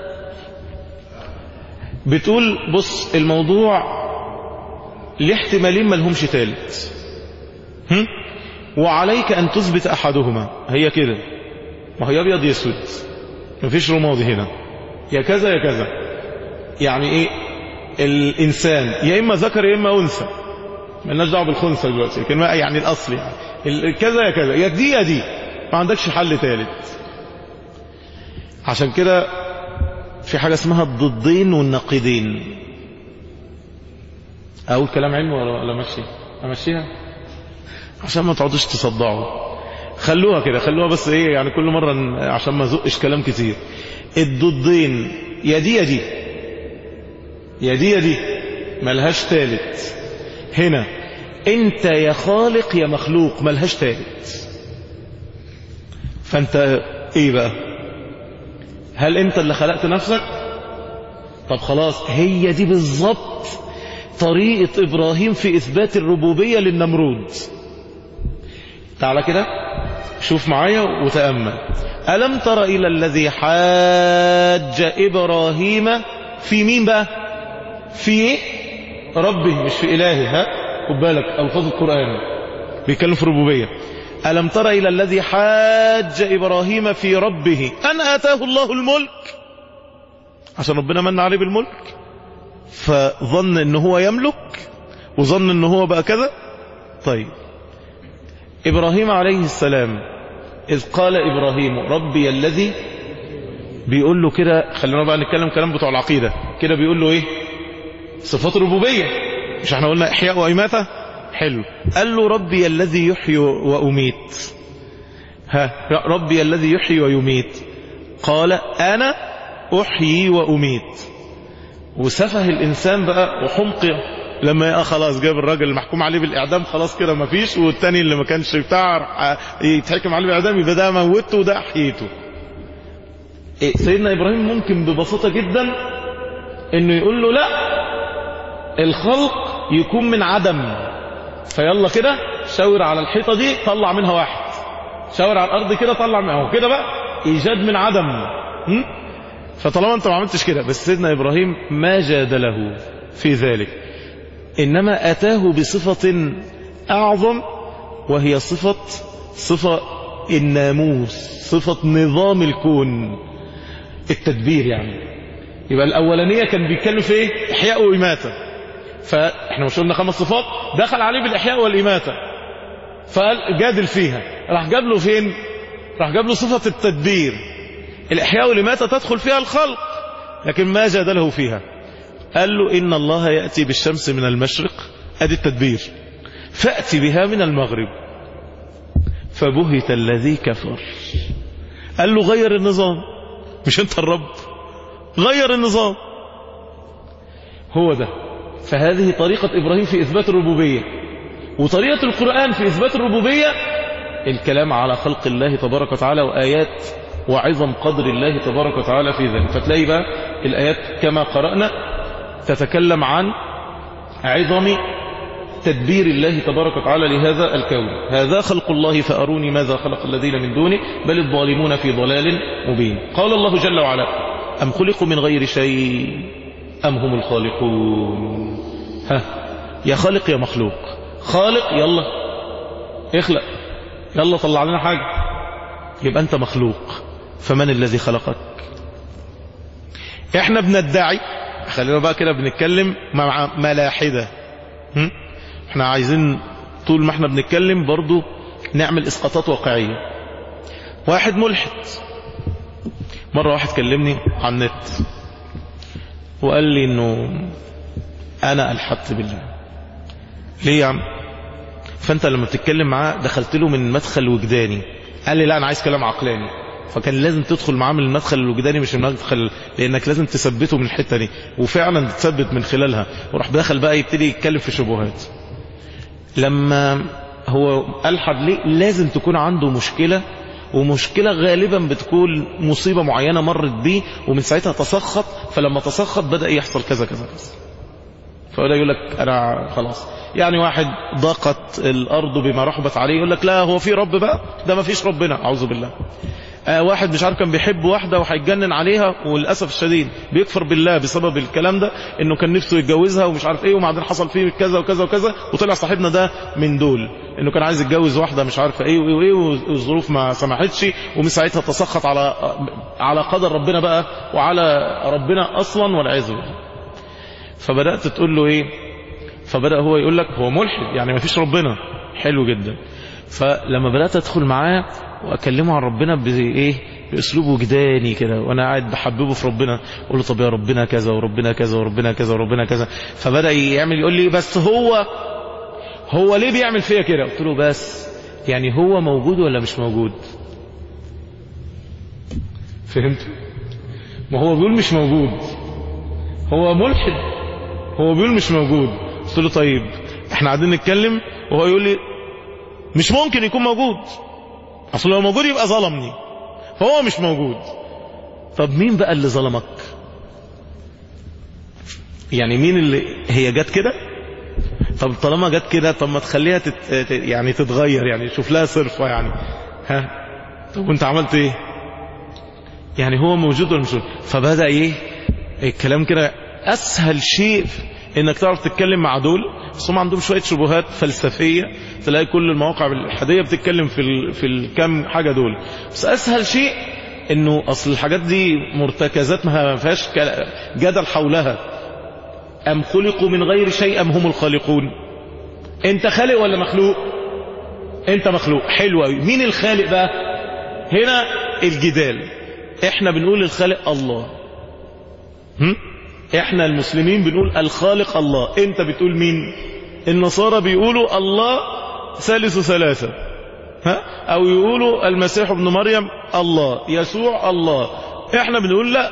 بتقول بص الموضوع ليه احتمالين ملهمش تالت هم؟ وعليك ان تثبت احدهما هي كده ما هي ابيض يسود مفيش رمادي هنا يا كذا يا كذا يعني ايه الانسان يا اما ذكر يا اما انثى مالناش دعوه بالخنثى دلوقتي لكن يعني الاصل يعني كذا يا كذا يا دي يا دي ما عندكش حل ثالث عشان كده في حاجة اسمها الضدين والنقيضين أقول كلام علمي ولا أمشي أمشيها عشان ما تقعدوش تصدعوا خلوها كده خلوها بس ايه يعني كل مرة عشان ما زقش كلام كتير الضدين يا دي يا دي يا دي يا دي ملهاش تالت هنا انت يا خالق يا مخلوق ملهاش تالت فانت ايه بقى هل انت اللي خلقت نفسك طب خلاص هي دي بالظبط طريقة ابراهيم في اثبات الربوبية للنمرود تعالى كده شوف معايا وتأمل ألم تر إلى الذي حاج إبراهيم في مين بقى في ايه ربي مش في إلهي ها خد بالك ألفاظ القرآن بيتكلم في ربوبية ألم تر إلى الذي حاج إبراهيم في ربه أن آتاه الله الملك عشان ربنا من عليه بالملك فظن ان هو يملك وظن ان هو بقى كذا طيب إبراهيم عليه السلام إذ قال إبراهيم ربي الذي بيقول له كده خلينا بقى نتكلم كلام بتوع العقيدة كده بيقول له إيه صفات الربوبية مش احنا قلنا إحياء وإماتة حلو قال له ربي الذي يحيي وأميت ها ربي الذي يحيي ويميت قال أنا أحيي وأميت وسفه الإنسان بقى وحمقه لما يبقى خلاص جاب الراجل المحكوم عليه بالإعدام خلاص كده مفيش والتاني اللي ما كانش بتاع يتحكم عليه بالإعدام يبقى ده موته وده أحييته إيه سيدنا إبراهيم ممكن ببساطة جدا إنه يقول له لا الخلق يكون من عدم فيلا كده شاور على الحيطة دي طلع منها واحد شاور على الأرض كده طلع منها هو كده بقى إيجاد من عدم م? فطالما أنت ما عملتش كده بس سيدنا إبراهيم ما جادله في ذلك إنما أتاه بصفة أعظم وهي صفة صفة الناموس صفة نظام الكون التدبير يعني يبقى الأولانية كان بيتكلم في إيه؟ إحياء وإماتة فإحنا مش قلنا خمس صفات دخل عليه بالإحياء والإماتة فقال جادل فيها راح جاب له فين راح جاب له صفة التدبير الإحياء والإماتة تدخل فيها الخلق لكن ما جادله فيها قال له إن الله يأتي بالشمس من المشرق أدي التدبير فأتي بها من المغرب فبهت الذي كفر قال له غير النظام مش انت الرب غير النظام هو ده فهذه طريقة إبراهيم في إثبات الربوبية وطريقة القرآن في إثبات الربوبية الكلام على خلق الله تبارك وتعالى وآيات وعظم قدر الله تبارك وتعالى في ذلك فتلاقي بقى الآيات كما قرأنا تتكلم عن عظم تدبير الله تبارك وتعالى لهذا الكون هذا خلق الله فأروني ماذا خلق الذين من دونه بل الظالمون في ضلال مبين قال الله جل وعلا أم خلقوا من غير شيء أم هم الخالقون ها يا خالق يا مخلوق خالق يلا اخلق يلا طلع لنا حاجة يبقى أنت مخلوق فمن الذي خلقك احنا بندعي خلينا بقى كده بنتكلم مع ملاحدة هم؟ احنا عايزين طول ما احنا بنتكلم برضو نعمل اسقاطات واقعية واحد ملحد مرة واحد كلمني على النت وقال لي انه انا الحدت بالله ليه يا عم فانت لما بتتكلم معاه دخلت له من مدخل وجداني قال لي لا انا عايز كلام عقلاني فكان لازم تدخل معاه من المدخل الوجداني مش من المدخل لانك لازم تثبته من الحته دي وفعلا تثبت من خلالها وراح دخل بقى يبتدي يتكلم في شبهات لما هو الحد ليه لازم تكون عنده مشكله ومشكلة غالبا بتكون مصيبة معينة مرت بيه ومن ساعتها تسخط فلما تسخط بدأ يحصل كذا كذا كذا فبدأ يقول لك أنا خلاص يعني واحد ضاقت الأرض بما رحبت عليه يقول لك لا هو في رب بقى ده ما فيش ربنا أعوذ بالله آه واحد مش عارف كان بيحب واحدة وهيتجنن عليها وللأسف الشديد بيكفر بالله بسبب الكلام ده انه كان نفسه يتجوزها ومش عارف ايه وبعدين حصل فيه كذا وكذا وكذا وطلع صاحبنا ده من دول انه كان عايز يتجوز واحدة مش عارفه ايه وايه وايه والظروف ما سمحتش ومن ساعتها تسخط على على قدر ربنا بقى وعلى ربنا اصلا والعياذ بالله فبدات تقول له ايه فبدا هو يقول لك هو ملحد يعني ما فيش ربنا حلو جدا فلما بدات ادخل معاه واكلمه عن ربنا بايه باسلوب وجداني كده وانا قاعد بحببه في ربنا اقول له طب يا ربنا كذا وربنا كذا وربنا كذا وربنا كذا فبدا يعمل يقول لي بس هو هو ليه بيعمل فيا كده قلت له بس يعني هو موجود ولا مش موجود فهمت ما هو بيقول مش موجود هو ملحد هو بيقول مش موجود قلت له طيب احنا قاعدين نتكلم وهو يقول لي مش ممكن يكون موجود اصل لو موجود يبقى ظلمني فهو مش موجود طب مين بقى اللي ظلمك يعني مين اللي هي جت كده طب طالما جت كده طب ما تخليها تت... يعني تتغير يعني شوف لها صرفه يعني ها طب وانت عملت ايه يعني هو موجود ولا مش موجود فبدا ايه الكلام كده اسهل شيء انك تعرف تتكلم مع دول بس هم عندهم شويه شبهات فلسفيه تلاقي كل المواقع الالحاديه بتتكلم في ال... في الكام حاجه دول بس اسهل شيء انه اصل الحاجات دي مرتكزات ما فيهاش كلا- جدل حولها ام خلقوا من غير شيء ام هم الخالقون انت خالق ولا مخلوق انت مخلوق حلو قوي مين الخالق بقى هنا الجدال احنا بنقول الخالق الله هم؟ احنا المسلمين بنقول الخالق الله انت بتقول مين النصارى بيقولوا الله ثالث ثلاثة ها؟ او يقولوا المسيح ابن مريم الله يسوع الله احنا بنقول لا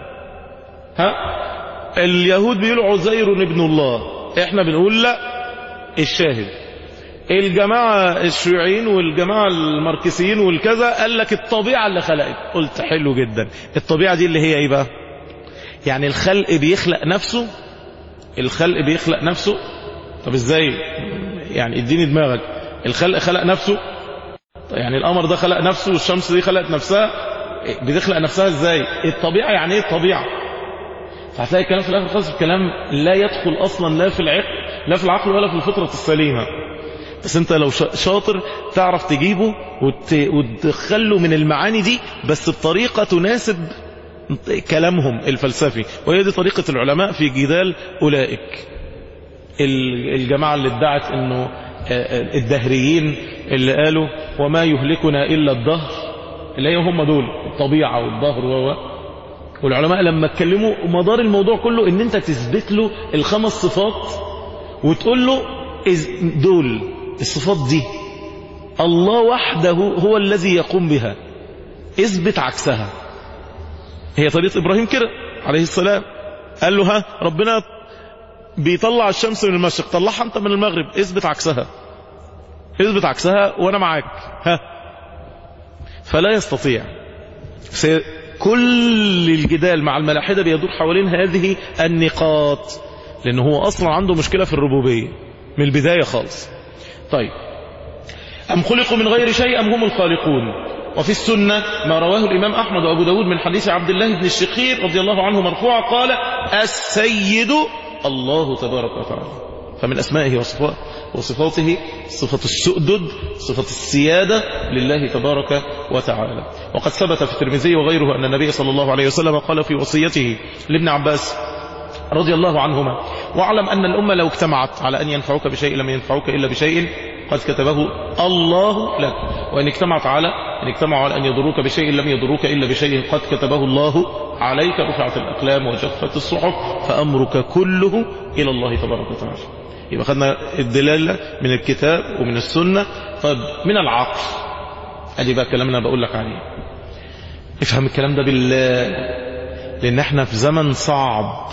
ها اليهود بيقولوا عزير ابن الله احنا بنقول لا الشاهد الجماعة الشيوعيين والجماعة الماركسيين والكذا قال لك الطبيعة اللي خلقت قلت حلو جدا الطبيعة دي اللي هي ايه بقى يعني الخلق بيخلق نفسه الخلق بيخلق نفسه طب ازاي يعني اديني دماغك الخلق خلق نفسه يعني القمر ده خلق نفسه والشمس دي خلقت نفسها بتخلق نفسها ازاي الطبيعة يعني ايه الطبيعة فهتلاقي الكلام في الاخر خالص الكلام لا يدخل اصلا لا في العقل لا في العقل ولا في الفطرة السليمة بس انت لو شا- شاطر تعرف تجيبه وت... وتدخله من المعاني دي بس بطريقة تناسب كلامهم الفلسفي وهي دي طريقة العلماء في جدال أولئك ال- الجماعة اللي ادعت انه آه، آه، الدهريين اللي قالوا وما يهلكنا إلا الدهر اللي هي هم دول الطبيعة والدهر و و. والعلماء لما اتكلموا مدار الموضوع كله ان انت تثبت له الخمس صفات وتقول له إز- دول الصفات دي الله وحده هو الذي يقوم بها اثبت عكسها هي طريقة إبراهيم كده عليه السلام قال له ها ربنا بيطلع الشمس من المشرق طلعها أنت من المغرب اثبت عكسها اثبت عكسها وأنا معاك ها فلا يستطيع سي- كل الجدال مع الملاحدة بيدور حوالين هذه النقاط لأنه هو أصلا عنده مشكلة في الربوبية من البداية خالص طيب أم خلقوا من غير شيء أم هم الخالقون وفي السنة ما رواه الإمام أحمد وأبو داود من حديث عبد الله بن الشخير رضي الله عنه مرفوعا قال السيد الله تبارك وتعالى فمن أسمائه وصفاته وصفاته صفة السؤدد صفة السيادة لله تبارك وتعالى وقد ثبت في الترمذي وغيره أن النبي صلى الله عليه وسلم قال في وصيته لابن عباس رضي الله عنهما واعلم أن الأمة لو اجتمعت على أن ينفعوك بشيء لم ينفعوك إلا بشيء قد كتبه الله لك وإن اجتمعت على إن اجتمعوا على أن يضروك بشيء لم يضروك إلا بشيء قد كتبه الله عليك رفعت الأقلام وجفت الصحف فأمرك كله إلى الله تبارك وتعالى يبقى خدنا الدلالة من الكتاب ومن السنة طيب من العقل ادي بقى الكلام اللي انا بقول لك عليه افهم الكلام ده بالله لان احنا في زمن صعب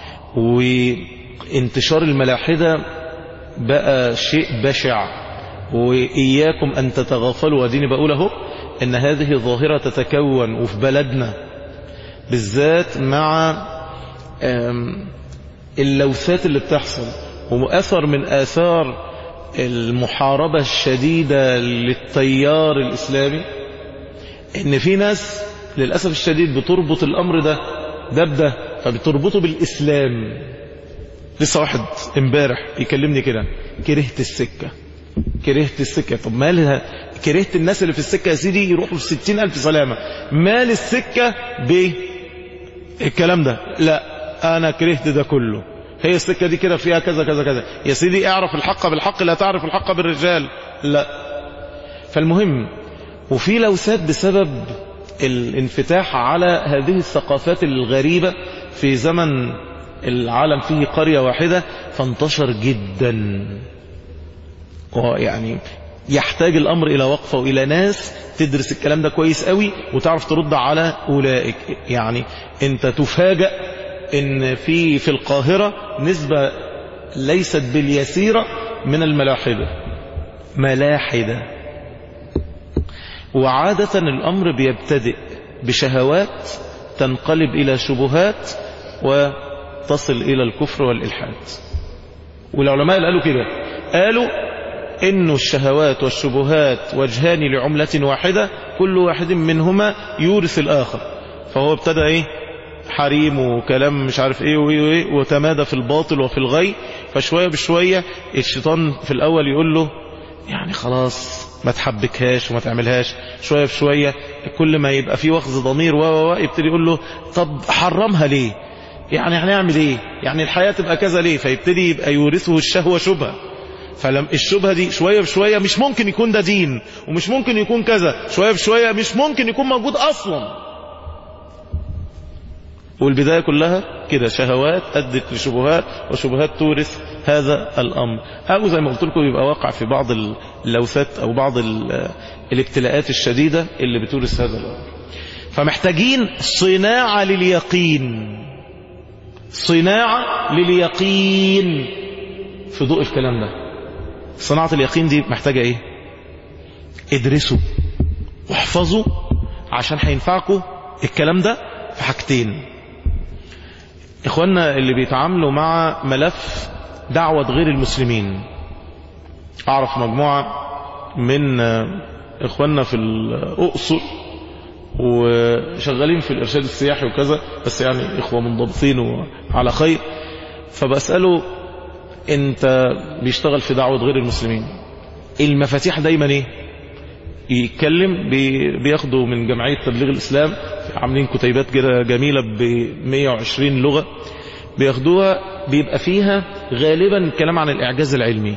وانتشار الملاحدة بقى شيء بشع وإياكم أن تتغافلوا وديني بقول اهو إن هذه الظاهرة تتكون وفي بلدنا بالذات مع آم، اللوثات اللي بتحصل ومؤثر من آثار المحاربة الشديدة للتيار الإسلامي إن في ناس للأسف الشديد بتربط الأمر ده ده بده فبتربطه بالإسلام لسه واحد امبارح يكلمني كده كرهت السكة كرهت السكة طب مالها كرهت الناس اللي في السكة يا سيدي يروحوا في ستين ألف سلامة مال السكة ب الكلام ده لا أنا كرهت ده كله هي السكة دي كده فيها كذا كذا كذا يا سيدي اعرف الحق بالحق لا تعرف الحق بالرجال لا فالمهم وفي لوثات بسبب الانفتاح على هذه الثقافات الغريبة في زمن العالم فيه قرية واحدة فانتشر جدا ويعني يحتاج الأمر إلى وقفة وإلى ناس تدرس الكلام ده كويس قوي وتعرف ترد على أولئك يعني أنت تفاجأ ان في في القاهرة نسبة ليست باليسيرة من الملاحدة ملاحدة وعادة الأمر بيبتدئ بشهوات تنقلب إلى شبهات وتصل إلى الكفر والإلحاد والعلماء اللي قالوا كده قالوا إن الشهوات والشبهات وجهان لعملة واحدة كل واحد منهما يورث الآخر فهو ابتدى إيه حريم وكلام مش عارف ايه وايه وايه وتمادى في الباطل وفي الغي فشوية بشوية الشيطان في الاول يقول له يعني خلاص ما تحبكهاش وما تعملهاش شوية بشوية كل ما يبقى في وخز ضمير و و يبتدي يقول له طب حرمها ليه يعني هنعمل ايه يعني الحياة تبقى كذا ليه فيبتدي يبقى يورثه الشهوة شبهة فلم الشبهة دي شوية بشوية مش ممكن يكون ده دين ومش ممكن يكون كذا شوية بشوية مش ممكن يكون موجود أصلا والبداية كلها كده شهوات أدت لشبهات وشبهات تورث هذا الأمر أو زي ما قلت لكم يبقى واقع في بعض اللوثات أو بعض الابتلاءات الشديدة اللي بتورث هذا الأمر فمحتاجين صناعة لليقين صناعة لليقين في ضوء الكلام ده صناعة اليقين دي محتاجة ايه ادرسوا واحفظوا عشان هينفعكم الكلام ده في حاجتين اخواننا اللي بيتعاملوا مع ملف دعوة غير المسلمين اعرف مجموعة من اخواننا في الاقصر وشغالين في الارشاد السياحي وكذا بس يعني اخوة منضبطين وعلى خير فبسأله انت بيشتغل في دعوة غير المسلمين المفاتيح دايما ايه يتكلم بياخدوا من جمعية تبليغ الإسلام عاملين كتيبات كده جميلة ب 120 لغة بياخدوها بيبقى فيها غالبا الكلام عن الإعجاز العلمي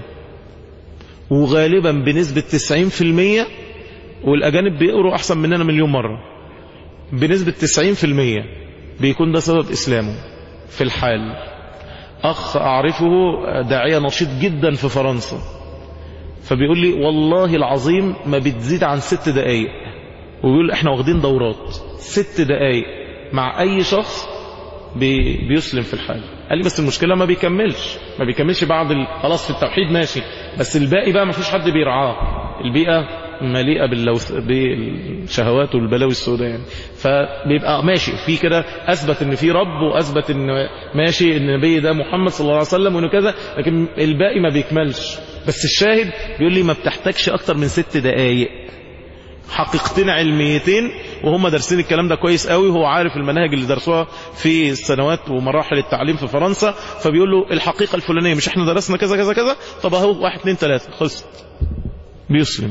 وغالبا بنسبة 90% والأجانب بيقروا أحسن مننا مليون مرة بنسبة 90% بيكون ده سبب إسلامه في الحال أخ أعرفه داعية نشيط جدا في فرنسا فبيقول لي والله العظيم ما بتزيد عن ست دقايق ويقول احنا واخدين دورات ست دقايق مع اي شخص بي بيسلم في الحال قال لي بس المشكلة ما بيكملش ما بيكملش بعد ال... خلاص في التوحيد ماشي بس الباقي بقى ما فيش حد بيرعاه البيئة مليئة باللوث... بالشهوات والبلاوي السوداء يعني فبيبقى ماشي في كده اثبت ان في رب واثبت ان ماشي ان النبي ده محمد صلى الله عليه وسلم وانه كذا لكن الباقي ما بيكملش بس الشاهد بيقول لي ما بتحتاجش اكتر من ست دقايق حقيقتين علميتين وهم دارسين الكلام ده كويس قوي وهو عارف المناهج اللي درسوها في السنوات ومراحل التعليم في فرنسا فبيقول له الحقيقة الفلانية مش احنا درسنا كذا كذا كذا طب اهو واحد اتنين تلاتة خلصت بيسلم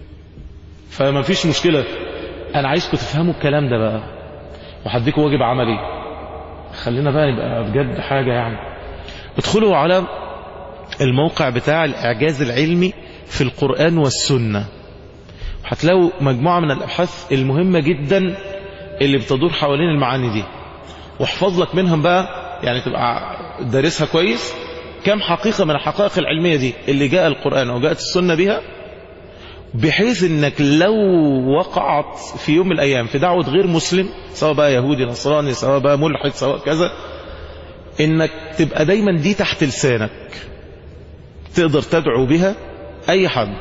فما فيش مشكلة انا عايزكم تفهموا الكلام ده بقى وهديكم واجب عملي خلينا بقى يبقى بجد حاجة يعني ادخلوا على الموقع بتاع الإعجاز العلمي في القرآن والسنة هتلاقوا مجموعة من الأبحاث المهمة جدا اللي بتدور حوالين المعاني دي واحفظ لك منهم بقى يعني تبقى دارسها كويس كم حقيقة من الحقائق العلمية دي اللي جاء القرآن أو جاءت السنة بها بحيث انك لو وقعت في يوم من الايام في دعوة غير مسلم سواء بقى يهودي نصراني سواء بقى ملحد سواء كذا انك تبقى دايما دي تحت لسانك تقدر تدعو بها اي حد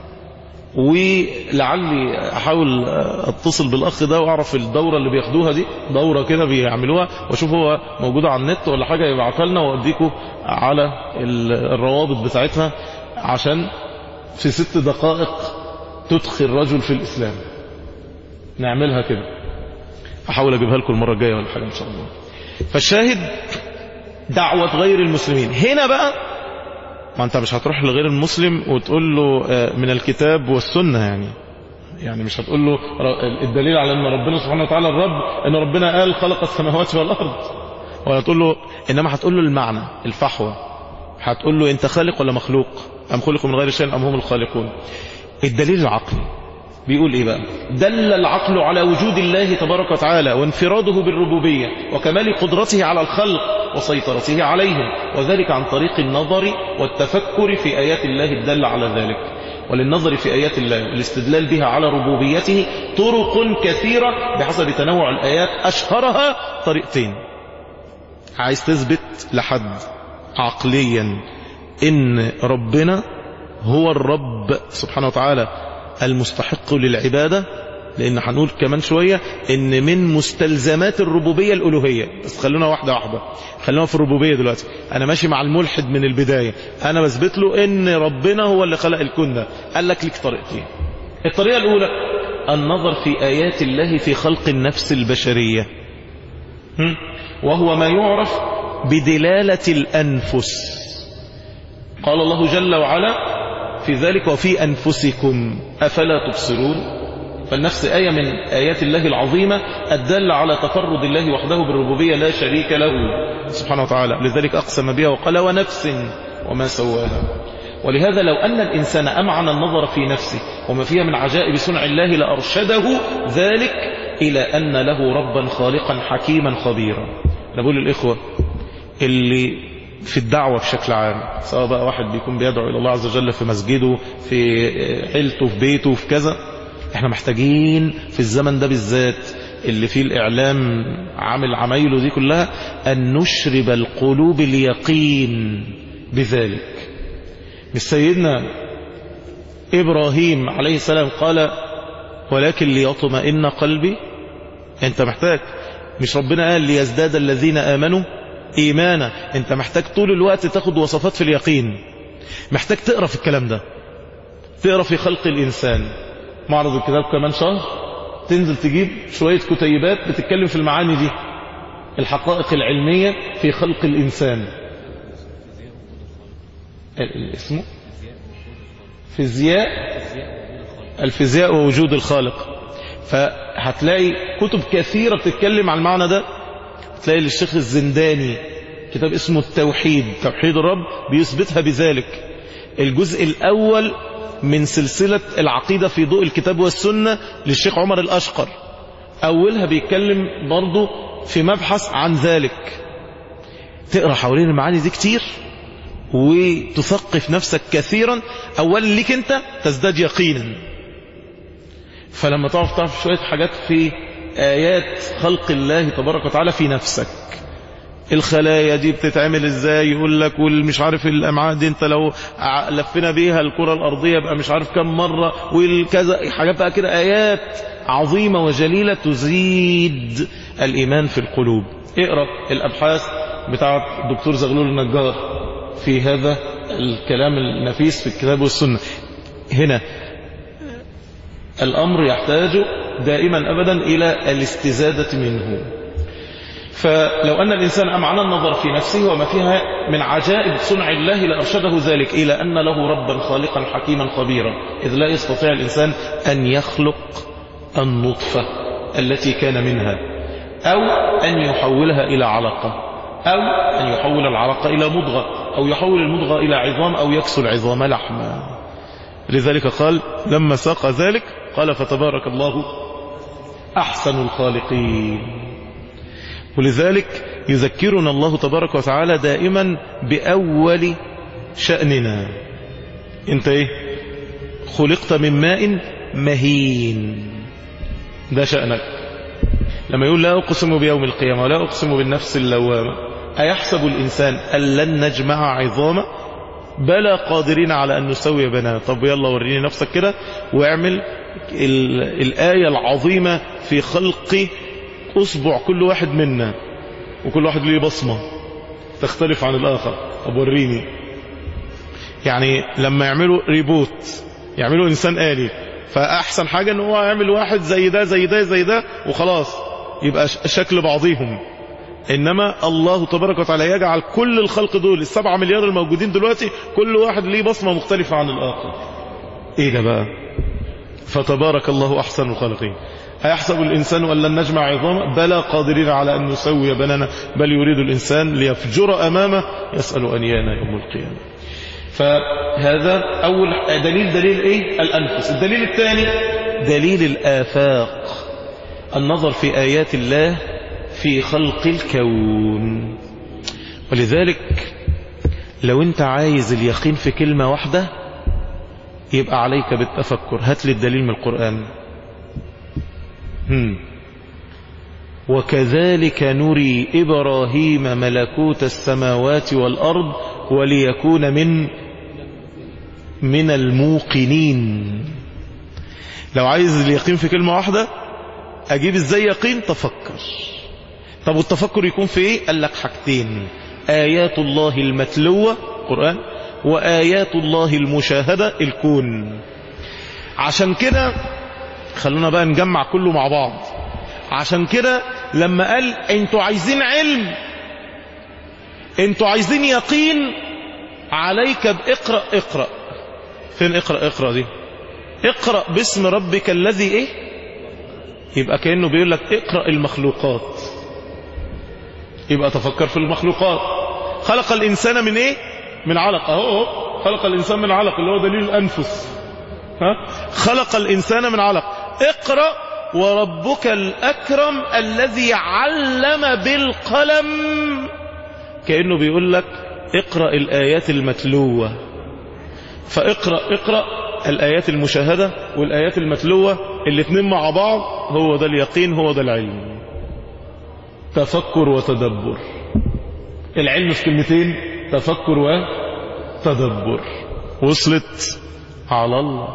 ولعلي احاول اتصل بالاخ ده واعرف الدورة اللي بياخدوها دي دورة كده بيعملوها واشوف هو موجودة على النت ولا حاجة يبعتها لنا واديكم على الروابط بتاعتها عشان في ست دقائق تدخل رجل في الاسلام نعملها كده احاول اجيبها لكم المرة الجاية ولا حاجة ان شاء الله فالشاهد دعوة غير المسلمين هنا بقى ما انت مش هتروح لغير المسلم وتقول له من الكتاب والسنة يعني يعني مش هتقول له الدليل على ان ربنا سبحانه وتعالى الرب ان ربنا قال خلق السماوات والارض ولا تقول له انما هتقول له المعنى الفحوى هتقول له انت خالق ولا مخلوق ام خلقوا من غير شيء ام هم الخالقون الدليل العقلي بيقول ايه بقى دل العقل على وجود الله تبارك وتعالى وانفراده بالربوبية وكمال قدرته على الخلق وسيطرته عليهم وذلك عن طريق النظر والتفكر في آيات الله الدل على ذلك وللنظر في آيات الله والاستدلال بها على ربوبيته طرق كثيرة بحسب تنوع الآيات أشهرها طريقتين عايز تثبت لحد عقليا إن ربنا هو الرب سبحانه وتعالى المستحق للعبادة لأن هنقول كمان شوية إن من مستلزمات الربوبية الألوهية بس خلونا واحدة واحدة خلونا في الربوبية دلوقتي أنا ماشي مع الملحد من البداية أنا بثبت له إن ربنا هو اللي خلق الكون ده قال لك لك طريقتين الطريقة الأولى النظر في آيات الله في خلق النفس البشرية هم؟ وهو ما يعرف بدلالة الأنفس قال الله جل وعلا في ذلك وفي أنفسكم أفلا تبصرون فالنفس آية من آيات الله العظيمة الدالة على تفرد الله وحده بالربوبية لا شريك له سبحانه وتعالى لذلك أقسم بها وقال ونفس وما سواها ولهذا لو أن الإنسان أمعن النظر في نفسه وما فيها من عجائب صنع الله لأرشده ذلك إلى أن له ربا خالقا حكيما خبيرا نقول للإخوة اللي في الدعوة بشكل عام سواء بقى واحد بيكون بيدعو إلى الله عز وجل في مسجده في عيلته في بيته في كذا احنا محتاجين في الزمن ده بالذات اللي فيه الإعلام عامل عمايله دي كلها أن نشرب القلوب اليقين بذلك مش سيدنا إبراهيم عليه السلام قال ولكن ليطمئن قلبي انت محتاج مش ربنا قال ليزداد الذين آمنوا إيمانا انت محتاج طول الوقت تاخد وصفات في اليقين محتاج تقرأ في الكلام ده تقرأ في خلق الإنسان معرض الكتاب كمان شهر تنزل تجيب شوية كتيبات بتتكلم في المعاني دي الحقائق العلمية في خلق الإنسان اسمه فيزياء الفيزياء ووجود الخالق فهتلاقي كتب كثيرة بتتكلم عن المعنى ده تلاقي للشيخ الزنداني كتاب اسمه التوحيد توحيد الرب بيثبتها بذلك الجزء الأول من سلسلة العقيدة في ضوء الكتاب والسنة للشيخ عمر الأشقر أولها بيتكلم برضو في مبحث عن ذلك تقرأ حوالين المعاني دي كتير وتثقف نفسك كثيرا أولا ليك أنت تزداد يقينا فلما تعرف تعرف شوية حاجات في آيات خلق الله تبارك وتعالى في نفسك الخلايا دي بتتعمل ازاي يقول لك والمش عارف الامعاء دي انت لو لفينا بيها الكره الارضيه يبقى مش عارف كم مره والكذا حاجات بقى كده ايات عظيمه وجليله تزيد الايمان في القلوب اقرا الابحاث بتاعه الدكتور زغلول النجار في هذا الكلام النفيس في الكتاب والسنه هنا الامر يحتاج دائما ابدا الى الاستزاده منه فلو أن الإنسان أمعن النظر في نفسه وما فيها من عجائب صنع الله لأرشده ذلك إلى أن له ربا خالقا حكيما خبيرا إذ لا يستطيع الإنسان أن يخلق النطفة التي كان منها أو أن يحولها إلى علقة أو أن يحول العلقة إلى مضغة أو يحول المضغة إلى عظام أو يكسو العظام لحما لذلك قال لما ساق ذلك قال فتبارك الله أحسن الخالقين ولذلك يذكرنا الله تبارك وتعالى دائما بأول شأننا انت ايه خلقت من ماء مهين ده شأنك لما يقول لا أقسم بيوم القيامة ولا أقسم بالنفس اللوامة أيحسب الإنسان أن لن نجمع عظامه بلى قادرين على أن نسوي بنات طب يلا وريني نفسك كده واعمل الآية العظيمة في خلق أصبع كل واحد منا وكل واحد ليه بصمة تختلف عن الآخر طب وريني يعني لما يعملوا ريبوت يعملوا إنسان آلي فأحسن حاجة أنه هو يعمل واحد زي ده زي ده زي ده وخلاص يبقى شكل بعضيهم إنما الله تبارك وتعالى يجعل كل الخلق دول السبعة مليار الموجودين دلوقتي كل واحد ليه بصمة مختلفة عن الآخر إيه ده بقى فتبارك الله أحسن الخالقين أيحسب الإنسان أن لن نجمع عظامه بلى قادرين على أن نسوي بنانا بل يريد الإنسان ليفجر أمامه يسأل أنيانا يوم القيامة فهذا أول دليل دليل إيه الأنفس الدليل الثاني دليل الآفاق النظر في آيات الله في خلق الكون ولذلك لو انت عايز اليقين في كلمة واحدة يبقى عليك بالتفكر هات لي الدليل من القرآن هم. وكذلك نري إبراهيم ملكوت السماوات والأرض وليكون من من الموقنين لو عايز اليقين في كلمة واحدة أجيب إزاي يقين تفكر طب والتفكر يكون في إيه قال لك حاجتين آيات الله المتلوة قرآن وآيات الله المشاهدة الكون عشان كده خلونا بقى نجمع كله مع بعض عشان كده لما قال انتوا عايزين علم انتوا عايزين يقين عليك باقرأ اقرأ فين اقرأ اقرأ دي اقرأ باسم ربك الذي ايه يبقى كأنه بيقول لك اقرأ المخلوقات يبقى تفكر في المخلوقات خلق الإنسان من ايه من علق اهو خلق الإنسان من علق اللي هو دليل الأنفس ها؟ خلق الإنسان من علق اقرأ وربك الأكرم الذي علم بالقلم كأنه بيقول لك اقرأ الآيات المتلوة فاقرأ اقرأ الآيات المشاهدة والآيات المتلوة الاثنين مع بعض هو ده اليقين هو ده العلم تفكر وتدبر العلم في كلمتين تفكر وتدبر وصلت على الله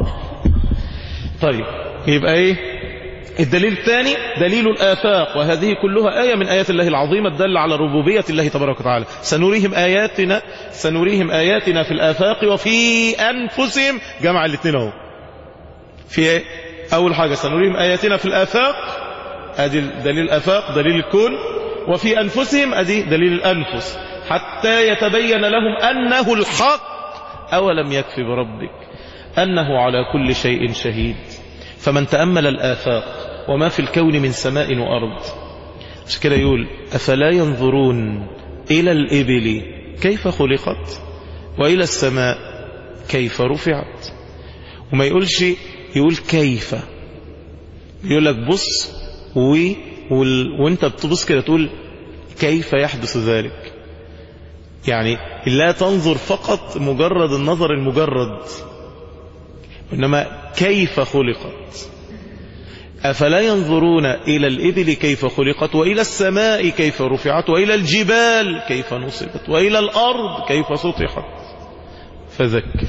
طيب يبقى ايه الدليل الثاني دليل الآفاق وهذه كلها آية من آيات الله العظيمة الدالة على ربوبية الله تبارك وتعالى سنريهم آياتنا سنريهم آياتنا في الآفاق وفي أنفسهم جمع الاثنين اهو في ايه أول حاجة سنريهم آياتنا في الآفاق أدي دليل الآفاق دليل الكون وفي أنفسهم أدي دليل الأنفس حتى يتبين لهم أنه الحق أولم يكف بربك أنه على كل شيء شهيد فمن تأمل الآفاق وما في الكون من سماء وأرض عشان كده يقول أفلا ينظرون إلى الإبل كيف خلقت وإلى السماء كيف رفعت وما يقولش يقول كيف يقول لك بص و وال... وانت بتبص كده تقول كيف يحدث ذلك يعني لا تنظر فقط مجرد النظر المجرد إنما كيف خلقت أفلا ينظرون إلى الإبل كيف خلقت وإلى السماء كيف رفعت وإلى الجبال كيف نصبت وإلى الأرض كيف سطحت فذكر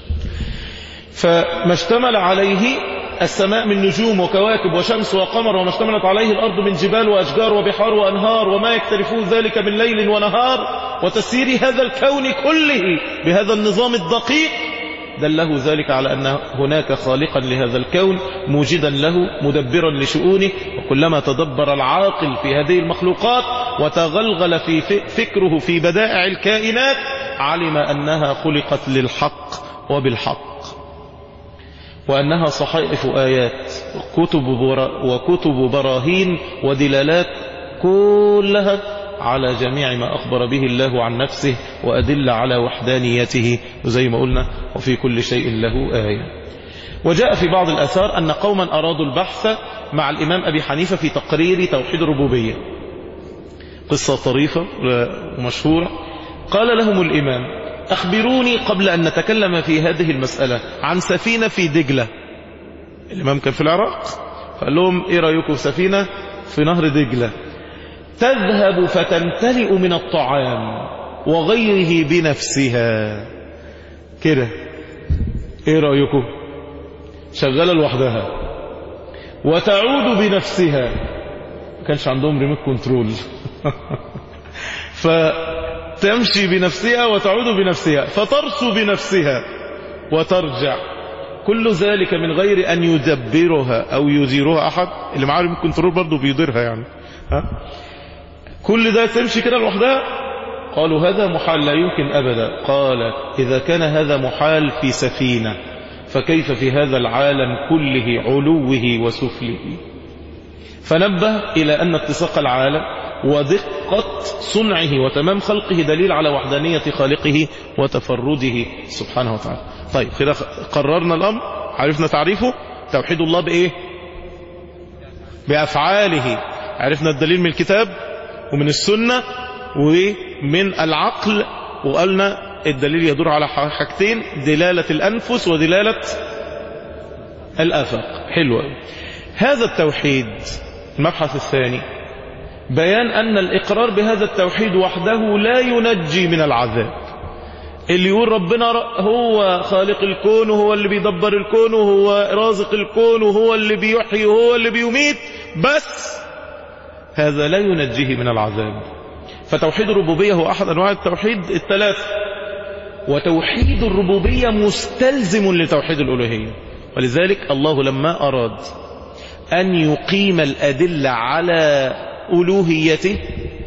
فما اشتمل عليه السماء من نجوم وكواكب وشمس وقمر وما اشتملت عليه الأرض من جبال وأشجار وبحار وأنهار وما يختلفون ذلك من ليل ونهار وتسيير هذا الكون كله بهذا النظام الدقيق دله ذلك على أن هناك خالقا لهذا الكون موجدا له مدبرا لشؤونه وكلما تدبر العاقل في هذه المخلوقات وتغلغل في فكره في بدائع الكائنات علم أنها خلقت للحق وبالحق وأنها صحائف آيات وكتب, وكتب براهين ودلالات كلها على جميع ما أخبر به الله عن نفسه وأدل على وحدانيته وزي ما قلنا وفي كل شيء له آية وجاء في بعض الأثار أن قوما أرادوا البحث مع الإمام أبي حنيفة في تقرير توحيد الربوبية قصة طريفة ومشهورة قال لهم الإمام أخبروني قبل أن نتكلم في هذه المسألة عن سفينة في دجلة الإمام كان في العراق فقال لهم إيه رأيكم سفينة في نهر دجلة تذهب فتمتلئ من الطعام وغيره بنفسها كده ايه رأيكم شغالة لوحدها وتعود بنفسها ما كانش عندهم ريموت كنترول فتمشي بنفسها وتعود بنفسها فترسو بنفسها وترجع كل ذلك من غير أن يدبرها أو يديرها أحد اللي معاه ريموت كنترول برضه بيديرها يعني ها؟ كل ده تمشي كده لوحدها قالوا هذا محال لا يمكن أبدا قال إذا كان هذا محال في سفينة فكيف في هذا العالم كله علوه وسفله فنبه إلى أن اتساق العالم ودقة صنعه وتمام خلقه دليل على وحدانية خالقه وتفرده سبحانه وتعالى طيب كده قررنا الأمر عرفنا تعريفه توحيد الله بإيه بأفعاله عرفنا الدليل من الكتاب ومن السنة ومن العقل وقالنا الدليل يدور على حاجتين دلالة الأنفس ودلالة الآفاق حلوة هذا التوحيد المبحث الثاني بيان أن الإقرار بهذا التوحيد وحده لا ينجي من العذاب اللي يقول ربنا هو خالق الكون وهو اللي بيدبر الكون وهو رازق الكون وهو اللي بيحيي وهو اللي بيميت بس هذا لا ينجيه من العذاب فتوحيد الربوبية هو أحد أنواع التوحيد الثلاث وتوحيد الربوبية مستلزم لتوحيد الألوهية ولذلك الله لما أراد أن يقيم الأدلة على ألوهيته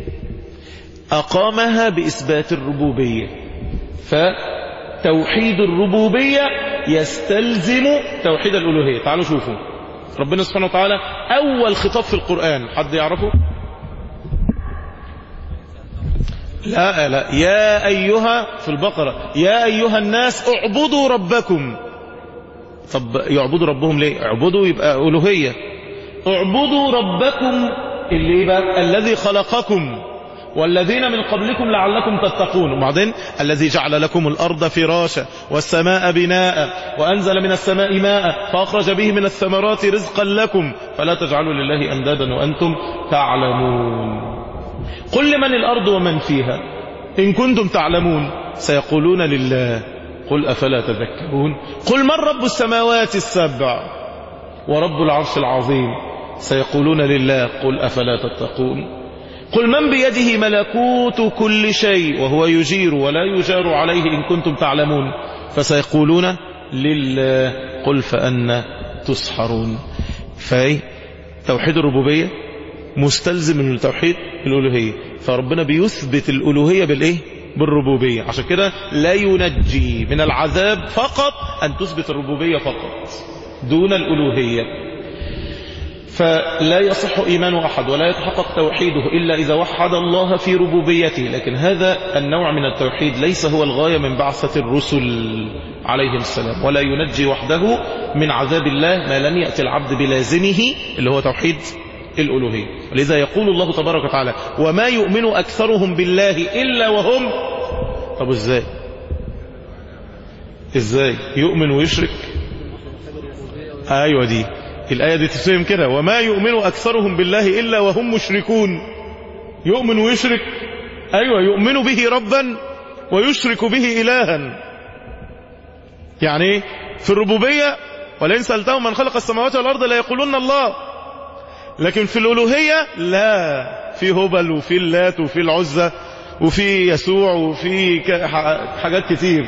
أقامها بإثبات الربوبية فتوحيد الربوبية يستلزم توحيد الألوهية تعالوا شوفوا ربنا سبحانه وتعالى أول خطاب في القرآن حد يعرفه لا لا يا أيها في البقرة يا أيها الناس اعبدوا ربكم طب يعبدوا ربهم ليه اعبدوا يبقى ألوهية اعبدوا ربكم اللي يبقى الذي خلقكم والذين من قبلكم لعلكم تتقون وبعدين الذي جعل لكم الأرض فراشا والسماء بناء وأنزل من السماء ماء فأخرج به من الثمرات رزقا لكم فلا تجعلوا لله أندادا وأنتم تعلمون قل لمن الأرض ومن فيها إن كنتم تعلمون سيقولون لله قل أفلا تذكرون قل من رب السماوات السبع ورب العرش العظيم سيقولون لله قل أفلا تتقون قل من بيده ملكوت كل شيء وهو يجير ولا يجار عليه إن كنتم تعلمون فسيقولون لله قل فأنا تسحرون فأي توحيد الربوبية مستلزم من توحيد الألوهية فربنا بيثبت الألوهية بالإيه بالربوبية عشان كده لا ينجي من العذاب فقط أن تثبت الربوبية فقط دون الألوهية فلا يصح إيمان أحد ولا يتحقق توحيده إلا إذا وحد الله في ربوبيته لكن هذا النوع من التوحيد ليس هو الغاية من بعثة الرسل عليهم السلام ولا ينجي وحده من عذاب الله ما لم يأتي العبد بلازمه اللي هو توحيد الألوهية لذا يقول الله تبارك وتعالى وما يؤمن أكثرهم بالله إلا وهم طب إزاي إزاي يؤمن ويشرك أيوة دي الآية دي تفهم كده وما يؤمن أكثرهم بالله إلا وهم مشركون يؤمن ويشرك أيوة يؤمن به ربا ويشرك به إلها يعني ايه في الربوبية ولئن سألتهم من خلق السماوات والأرض لا يقولون الله لكن في الألوهية لا في هبل وفي اللات وفي العزة وفي يسوع وفي حاجات كتير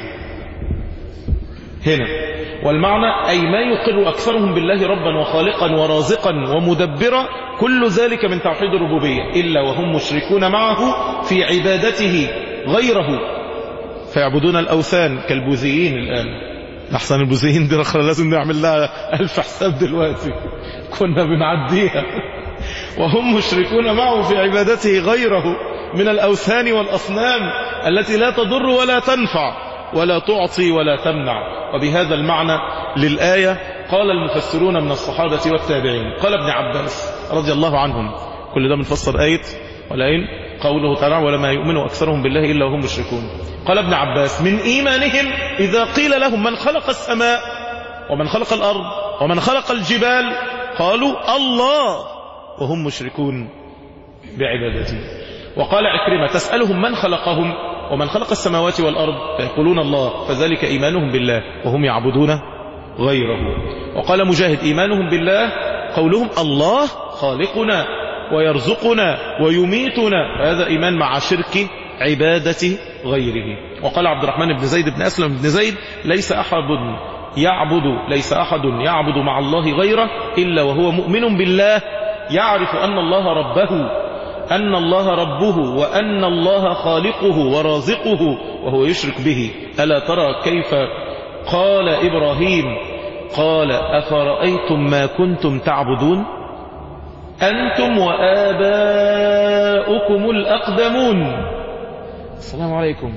هنا والمعنى أي ما يقر أكثرهم بالله ربا وخالقا ورازقا ومدبرا كل ذلك من توحيد الربوبية إلا وهم مشركون معه في عبادته غيره فيعبدون الأوثان كالبوذيين الآن أحسن البوذيين دي رخرة لازم نعمل لها ألف حساب دلوقتي كنا بنعديها وهم مشركون معه في عبادته غيره من الأوثان والأصنام التي لا تضر ولا تنفع ولا تعطي ولا تمنع وبهذا المعنى للآية قال المفسرون من الصحابة والتابعين قال ابن عباس رضي الله عنهم كل ده بنفسر آية ولئن قوله تعالى ولما يؤمن أكثرهم بالله إلا وهم مشركون قال ابن عباس من إيمانهم إذا قيل لهم من خلق السماء ومن خلق الأرض ومن خلق الجبال قالوا الله وهم مشركون بعبادته وقال عكرمة تسألهم من خلقهم ومن خلق السماوات والأرض فيقولون الله فذلك إيمانهم بالله وهم يعبدون غيره وقال مجاهد إيمانهم بالله قولهم الله خالقنا ويرزقنا ويميتنا فهذا إيمان مع شرك عبادة غيره وقال عبد الرحمن بن زيد بن أسلم بن زيد ليس أحد يعبد ليس أحد يعبد مع الله غيره إلا وهو مؤمن بالله يعرف أن الله ربه أن الله ربه وأن الله خالقه ورازقه وهو يشرك به ألا ترى كيف قال إبراهيم قال أفرأيتم ما كنتم تعبدون أنتم وآباؤكم الأقدمون السلام عليكم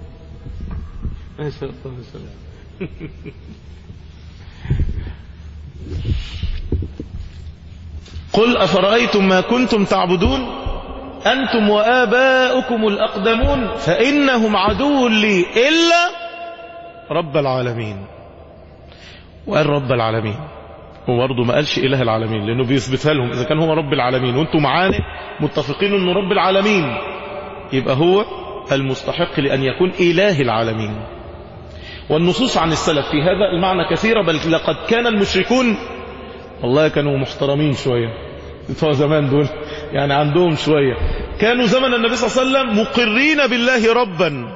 ما شاء الله ما شاء الله قل أفرأيتم ما كنتم تعبدون أنتم وآباؤكم الأقدمون فإنهم عدو لي إلا رب العالمين وقال رب العالمين هو برضه ما قالش إله العالمين لأنه بيثبتها لهم إذا كان هو رب العالمين وأنتم معانا متفقين أنه رب العالمين يبقى هو المستحق لأن يكون إله العالمين والنصوص عن السلف في هذا المعنى كثيرة بل لقد كان المشركون والله كانوا محترمين شوية بتوع زمان دول يعني عندهم شوية كانوا زمن النبي صلى الله عليه وسلم مقرين بالله ربا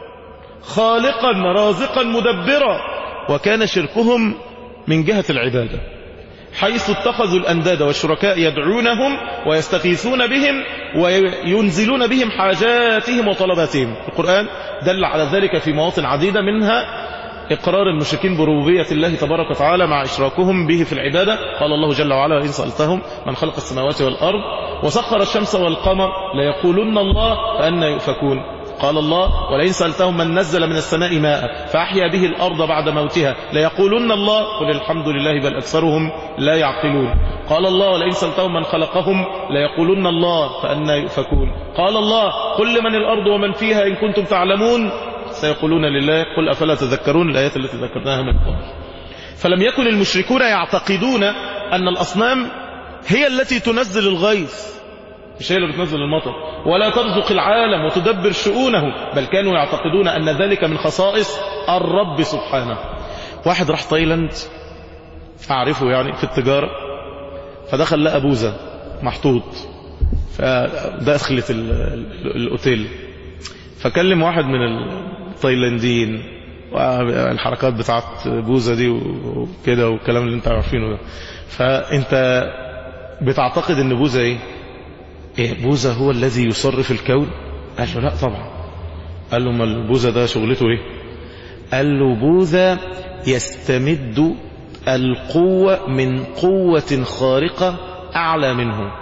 خالقا رازقا مدبرا وكان شركهم من جهة العبادة حيث اتخذوا الأنداد والشركاء يدعونهم ويستغيثون بهم وينزلون بهم حاجاتهم وطلباتهم القرآن دل على ذلك في مواطن عديدة منها إقرار المشركين بربوبية الله تبارك وتعالى مع إشراكهم به في العبادة قال الله جل وعلا وإن سألتهم من خلق السماوات والأرض وسخر الشمس والقمر ليقولن الله فأنا يؤفكون قال الله ولئن سألتهم من نزل من السماء ماء فأحيا به الأرض بعد موتها ليقولن الله قل الحمد لله بل أكثرهم لا يعقلون قال الله ولئن سألتهم من خلقهم ليقولن الله فأنا يؤفكون قال الله قل لمن الأرض ومن فيها إن كنتم تعلمون سيقولون لله قل أفلا تذكرون الآيات التي ذكرناها من قبل فلم يكن المشركون يعتقدون أن الأصنام هي التي تنزل الغيث مش هي اللي بتنزل المطر ولا ترزق العالم وتدبر شؤونه بل كانوا يعتقدون أن ذلك من خصائص الرب سبحانه واحد راح تايلاند أعرفه يعني في التجارة فدخل لقى بوزة محطوط فدخلت ال- ال- الأوتيل فكلم واحد من التايلانديين والحركات بتاعت بوزة دي وكده والكلام اللي انت عارفينه ده فانت بتعتقد ان بوزة ايه إيه بوزة هو الذي يصرف الكون قال له لا طبعا قال له ما البوزة ده شغلته ايه قال له بوذا يستمد القوة من قوة خارقة أعلى منه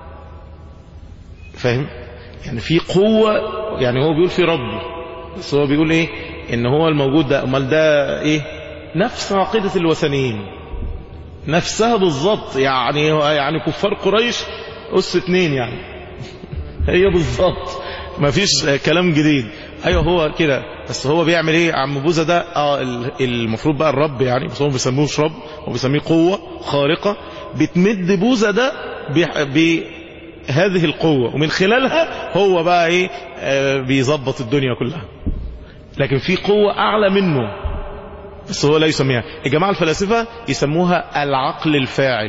فاهم يعني في قوة يعني هو بيقول في رب بس هو بيقول ايه ان هو الموجود ده امال ده ايه نفس عقيدة الوثنيين نفسها بالظبط يعني يعني كفار قريش أس اتنين يعني هي بالظبط ما فيش كلام جديد ايوه هو كده بس هو بيعمل ايه عم بوزة ده اه ال- المفروض بقى الرب يعني بس هو ما بيسموهش رب هو بيسميه قوة خارقة بتمد بوزة ده بح- بهذه القوة ومن خلالها هو بقى ايه آه بيظبط الدنيا كلها لكن في قوة اعلى منه بس هو لا يسميها الجماعة الفلاسفة يسموها العقل الفاعل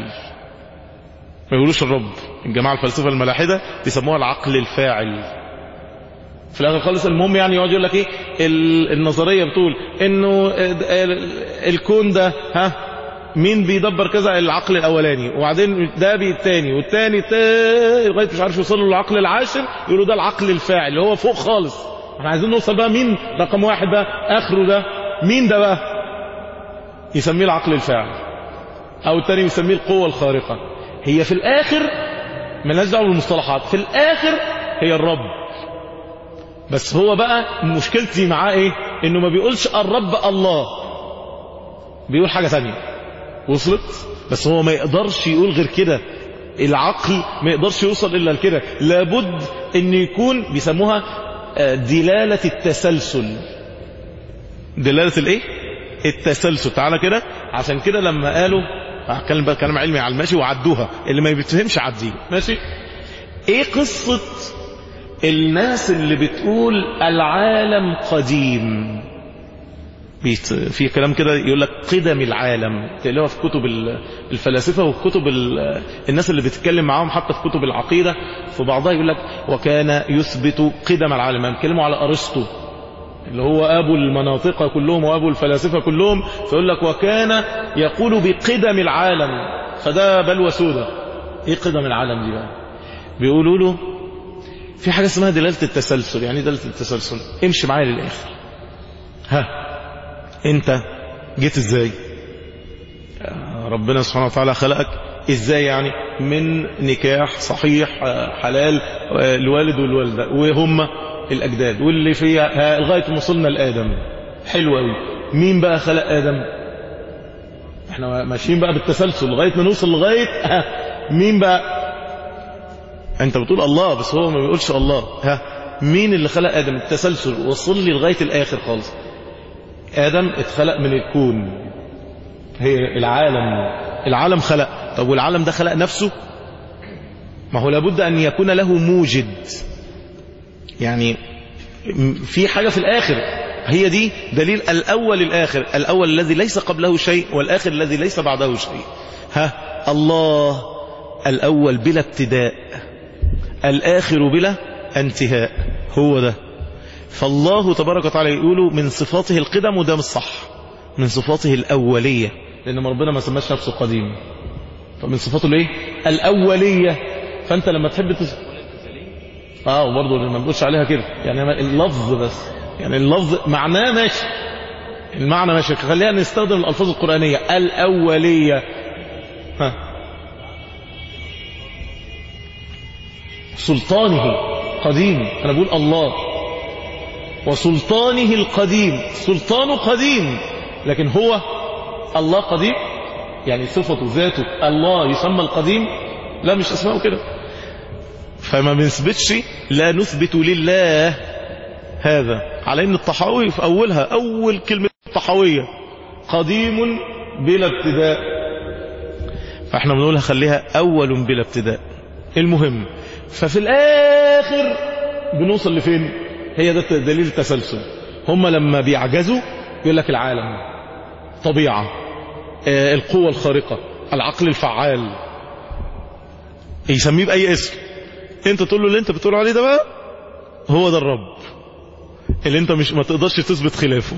ما يقولوش الرب الجماعة الفلاسفة الملاحدة يسموها العقل الفاعل في الاخر خالص المهم يعني يقعد يقول لك ايه ال- النظريه بتقول انه ال- الكون ده ها مين بيدبر كذا العقل الاولاني وبعدين ده بي الثاني والثاني التا- لغايه مش عارف يوصلوا للعقل العاشر يقولوا ده العقل الفاعل اللي هو فوق خالص احنا عايزين نوصل بقى مين رقم واحد بقى اخره ده مين ده بقى يسميه العقل الفاعل او الثاني يسميه القوه الخارقه هي في الاخر مالناش دعوه بالمصطلحات في الاخر هي الرب بس هو بقى مشكلتي معاه ايه انه ما بيقولش الرب الله بيقول حاجة ثانية وصلت بس هو ما يقدرش يقول غير كده العقل ما يقدرش يوصل الا لكده لابد ان يكون بيسموها آه، دلالة التسلسل دلالة الايه التسلسل تعالى كده عشان كده لما قالوا هتكلم بقى كلام علمي على الماشي وعدوها اللي ما بيتفهمش عديه ماشي ايه قصة الناس اللي بتقول العالم قديم بيت في كلام كده يقول لك قدم العالم تلاقوها في كتب ال- الفلاسفة وفي كتب ال- الناس اللي بتتكلم معاهم حتى في كتب العقيدة في بعضها يقول لك وكان يثبت قدم العالم يعني بيتكلموا على أرسطو اللي هو أبو المناطق كلهم وأبو الفلاسفة كلهم فيقول لك وكان يقول بقدم العالم فده بلوى سودة ايه قدم العالم دي بقى بيقولوا له في حاجة اسمها دلالة التسلسل يعني إيه دلالة التسلسل امشي معايا للآخر ها انت جيت ازاي آه، ربنا سبحانه وتعالى خلقك ازاي يعني من نكاح صحيح آه، حلال آه، الوالد والوالدة وهم الأجداد واللي فيها لغاية ما وصلنا لآدم حلو قوي مين بقى خلق آدم احنا ماشيين بقى بالتسلسل لغاية ما نوصل لغاية ها مين بقى انت بتقول الله بس هو ما بيقولش الله ها مين اللي خلق ادم التسلسل وصل لي لغايه الاخر خالص ادم اتخلق من الكون هي العالم العالم خلق طب والعالم ده خلق نفسه ما هو لابد ان يكون له موجد يعني في حاجه في الاخر هي دي دليل الاول الاخر الاول الذي ليس قبله شيء والاخر الذي ليس بعده شيء ها الله الاول بلا ابتداء الآخر بلا انتهاء هو ده فالله تبارك وتعالى يقول من صفاته القدم وده مش صح من صفاته الأولية لأن ربنا ما سماش نفسه قديم فمن صفاته الايه الأولية فأنت لما تحب تس... اه وبرضه ما بنقولش عليها كده يعني اللفظ بس يعني اللفظ معناه ماشي المعنى ماشي خلينا نستخدم الألفاظ القرآنية الأولية ها سلطانه قديم أنا بقول الله وسلطانه القديم سلطانه قديم لكن هو الله قديم يعني صفته ذاته الله يسمى القديم لا مش اسمه كده فما بنثبتش لا نثبت لله هذا على ان الطحاوي في اولها اول كلمة طحاوية قديم بلا ابتداء فاحنا بنقولها خليها اول بلا ابتداء المهم ففي الاخر بنوصل لفين هي ده دليل التسلسل هم لما بيعجزوا يقول لك العالم طبيعة آه القوة الخارقة العقل الفعال يسميه بأي اسم انت تقول له اللي انت بتقول عليه ده بقى هو ده الرب اللي انت مش ما تقدرش تثبت خلافه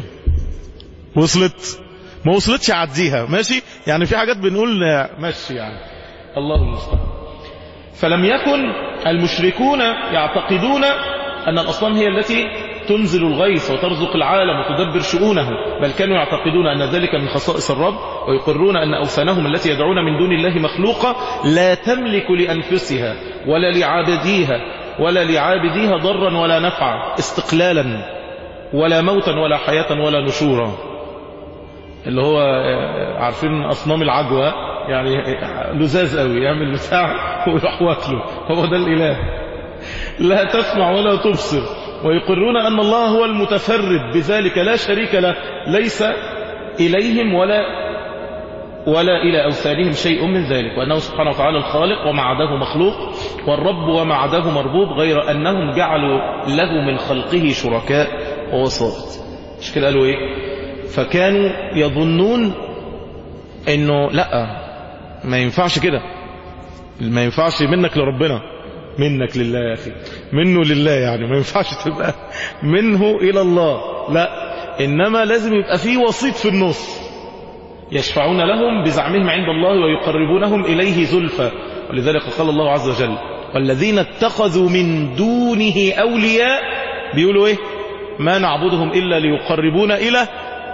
وصلت ما وصلتش عديها ماشي يعني في حاجات بنقول ماشي يعني الله المستعان فلم يكن المشركون يعتقدون أن الأصنام هي التي تنزل الغيث وترزق العالم وتدبر شؤونه بل كانوا يعتقدون أن ذلك من خصائص الرب ويقرون أن أوثانهم التي يدعون من دون الله مخلوقة لا تملك لأنفسها ولا لعابديها ولا لعابديها ضرا ولا نفعا استقلالا ولا موتا ولا حياة ولا نشورا اللي هو عارفين أصنام العجوة يعني لزاز قوي يعمل بتاع ويروح واكله هو ده الإله لا تسمع ولا تبصر ويقرون أن الله هو المتفرد بذلك لا شريك له ليس إليهم ولا ولا إلى أوثانهم شيء من ذلك وأنه سبحانه وتعالى الخالق وما عداه مخلوق والرب وما عداه مربوب غير أنهم جعلوا له من خلقه شركاء ووسائط مش كده قالوا إيه فكانوا يظنون أنه لا ما ينفعش كده ما ينفعش منك لربنا منك لله يا أخي منه لله يعني ما ينفعش تبقى منه إلى الله لا إنما لازم يبقى فيه وسيط في النص يشفعون لهم بزعمهم عند الله ويقربونهم إليه زلفى ولذلك قال الله عز وجل والذين اتخذوا من دونه أولياء بيقولوا إيه ما نعبدهم إلا ليقربونا إلى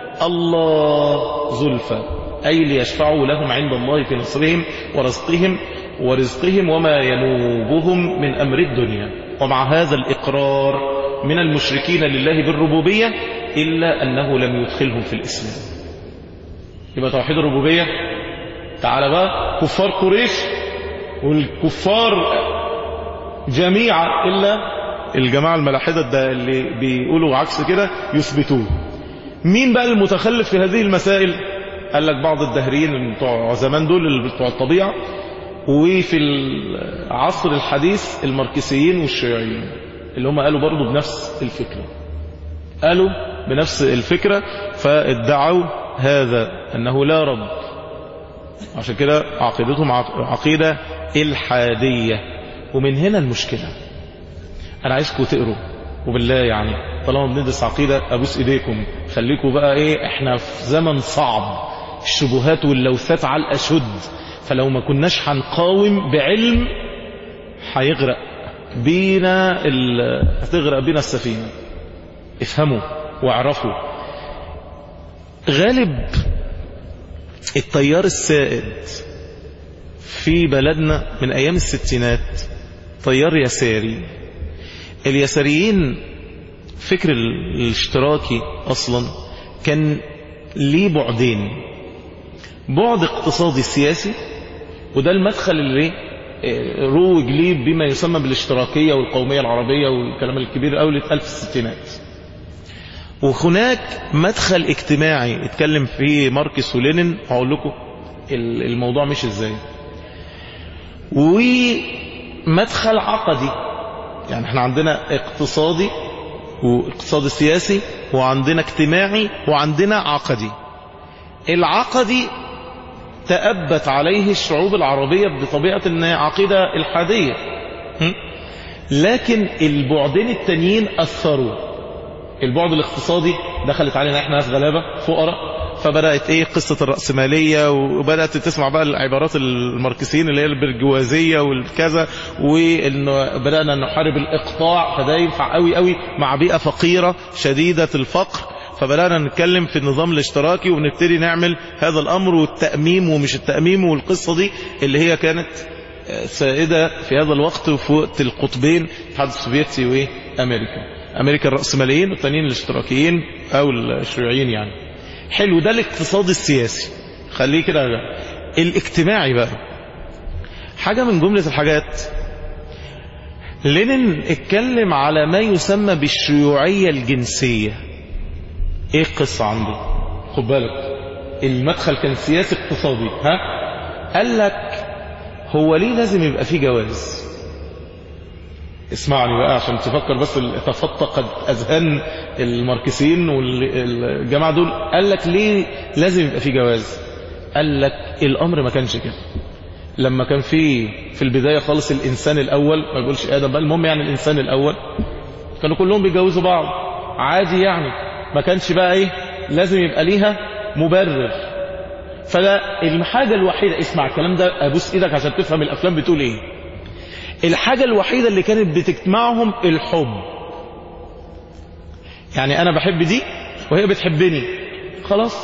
الله زلفى أي ليشفعوا لهم عند الله في نصرهم ورزقهم ورزقهم وما ينوبهم من أمر الدنيا ومع هذا الإقرار من المشركين لله بالربوبية إلا أنه لم يدخلهم في الإسلام يبقى توحيد الربوبية تعالى بقى كفار قريش والكفار جميعا إلا الجماعة الملاحدة ده اللي بيقولوا عكس كده يثبتوه مين بقى المتخلف في هذه المسائل قال لك بعض الدهريين بتوع زمان دول اللي بتوع الطبيعة وفي العصر الحديث الماركسيين والشيوعيين اللي هم قالوا برضو بنفس الفكرة قالوا بنفس الفكرة فادعوا هذا أنه لا رب عشان كده عقيدتهم عقيدة الحادية ومن هنا المشكلة أنا عايزكم تقروا وبالله يعني طالما بندرس عقيدة أبوس إيديكم خليكم بقى إيه إحنا في زمن صعب الشبهات واللوثات على الأشد فلو ما كناش هنقاوم بعلم هيغرق بينا ال... هتغرق بينا السفينة افهموا واعرفوا غالب التيار السائد في بلدنا من أيام الستينات تيار يساري اليساريين فكر الاشتراكي أصلا كان ليه بعدين بعد اقتصادي سياسي وده المدخل اللي روج ليه بما يسمى بالاشتراكية والقومية العربية والكلام الكبير قوي اللي اتقال في الستينات وهناك مدخل اجتماعي اتكلم فيه ماركس ولينين هقول لكم الموضوع مش ازاي ومدخل عقدي يعني احنا عندنا اقتصادي واقتصاد سياسي وعندنا اجتماعي وعندنا عقدي العقدي تأبت عليه الشعوب العربية بطبيعة انها عقيدة الحادية لكن البعدين التانيين أثروا البعد الاقتصادي دخلت علينا احنا ناس غلابة فقراء فبدأت ايه قصة الرأسمالية وبدأت تسمع بقى العبارات الماركسيين اللي هي البرجوازية والكذا وانه بدأنا نحارب الاقطاع فده ينفع قوي قوي مع بيئة فقيرة شديدة الفقر فبدأنا نتكلم في النظام الاشتراكي ونبتدي نعمل هذا الأمر والتأميم ومش التأميم والقصة دي اللي هي كانت سائدة في هذا الوقت وفي وقت القطبين الاتحاد السوفيتي وأمريكا أمريكا الرأسماليين والتانيين الاشتراكيين أو الشيوعيين يعني حلو ده الاقتصاد السياسي خليه كده الاجتماعي بقى حاجة من جملة الحاجات لينين اتكلم على ما يسمى بالشيوعية الجنسية ايه القصة عنده خد بالك المدخل كان سياسي اقتصادي ها قال لك هو ليه لازم يبقى فيه جواز اسمعني بقى عشان تفكر بس تفتقد اذهان الماركسيين والجماعه دول قال لك ليه لازم يبقى فيه جواز قال لك الامر ما كانش كده لما كان في في البدايه خالص الانسان الاول ما بيقولش ادم بقى المهم يعني الانسان الاول كانوا كلهم بيتجوزوا بعض عادي يعني ما كانش بقى ايه لازم يبقى ليها مبرر فلا الحاجه الوحيده اسمع الكلام ده ابوس ايدك عشان تفهم الافلام بتقول ايه الحاجة الوحيدة اللي كانت بتجمعهم الحب يعني أنا بحب دي وهي بتحبني خلاص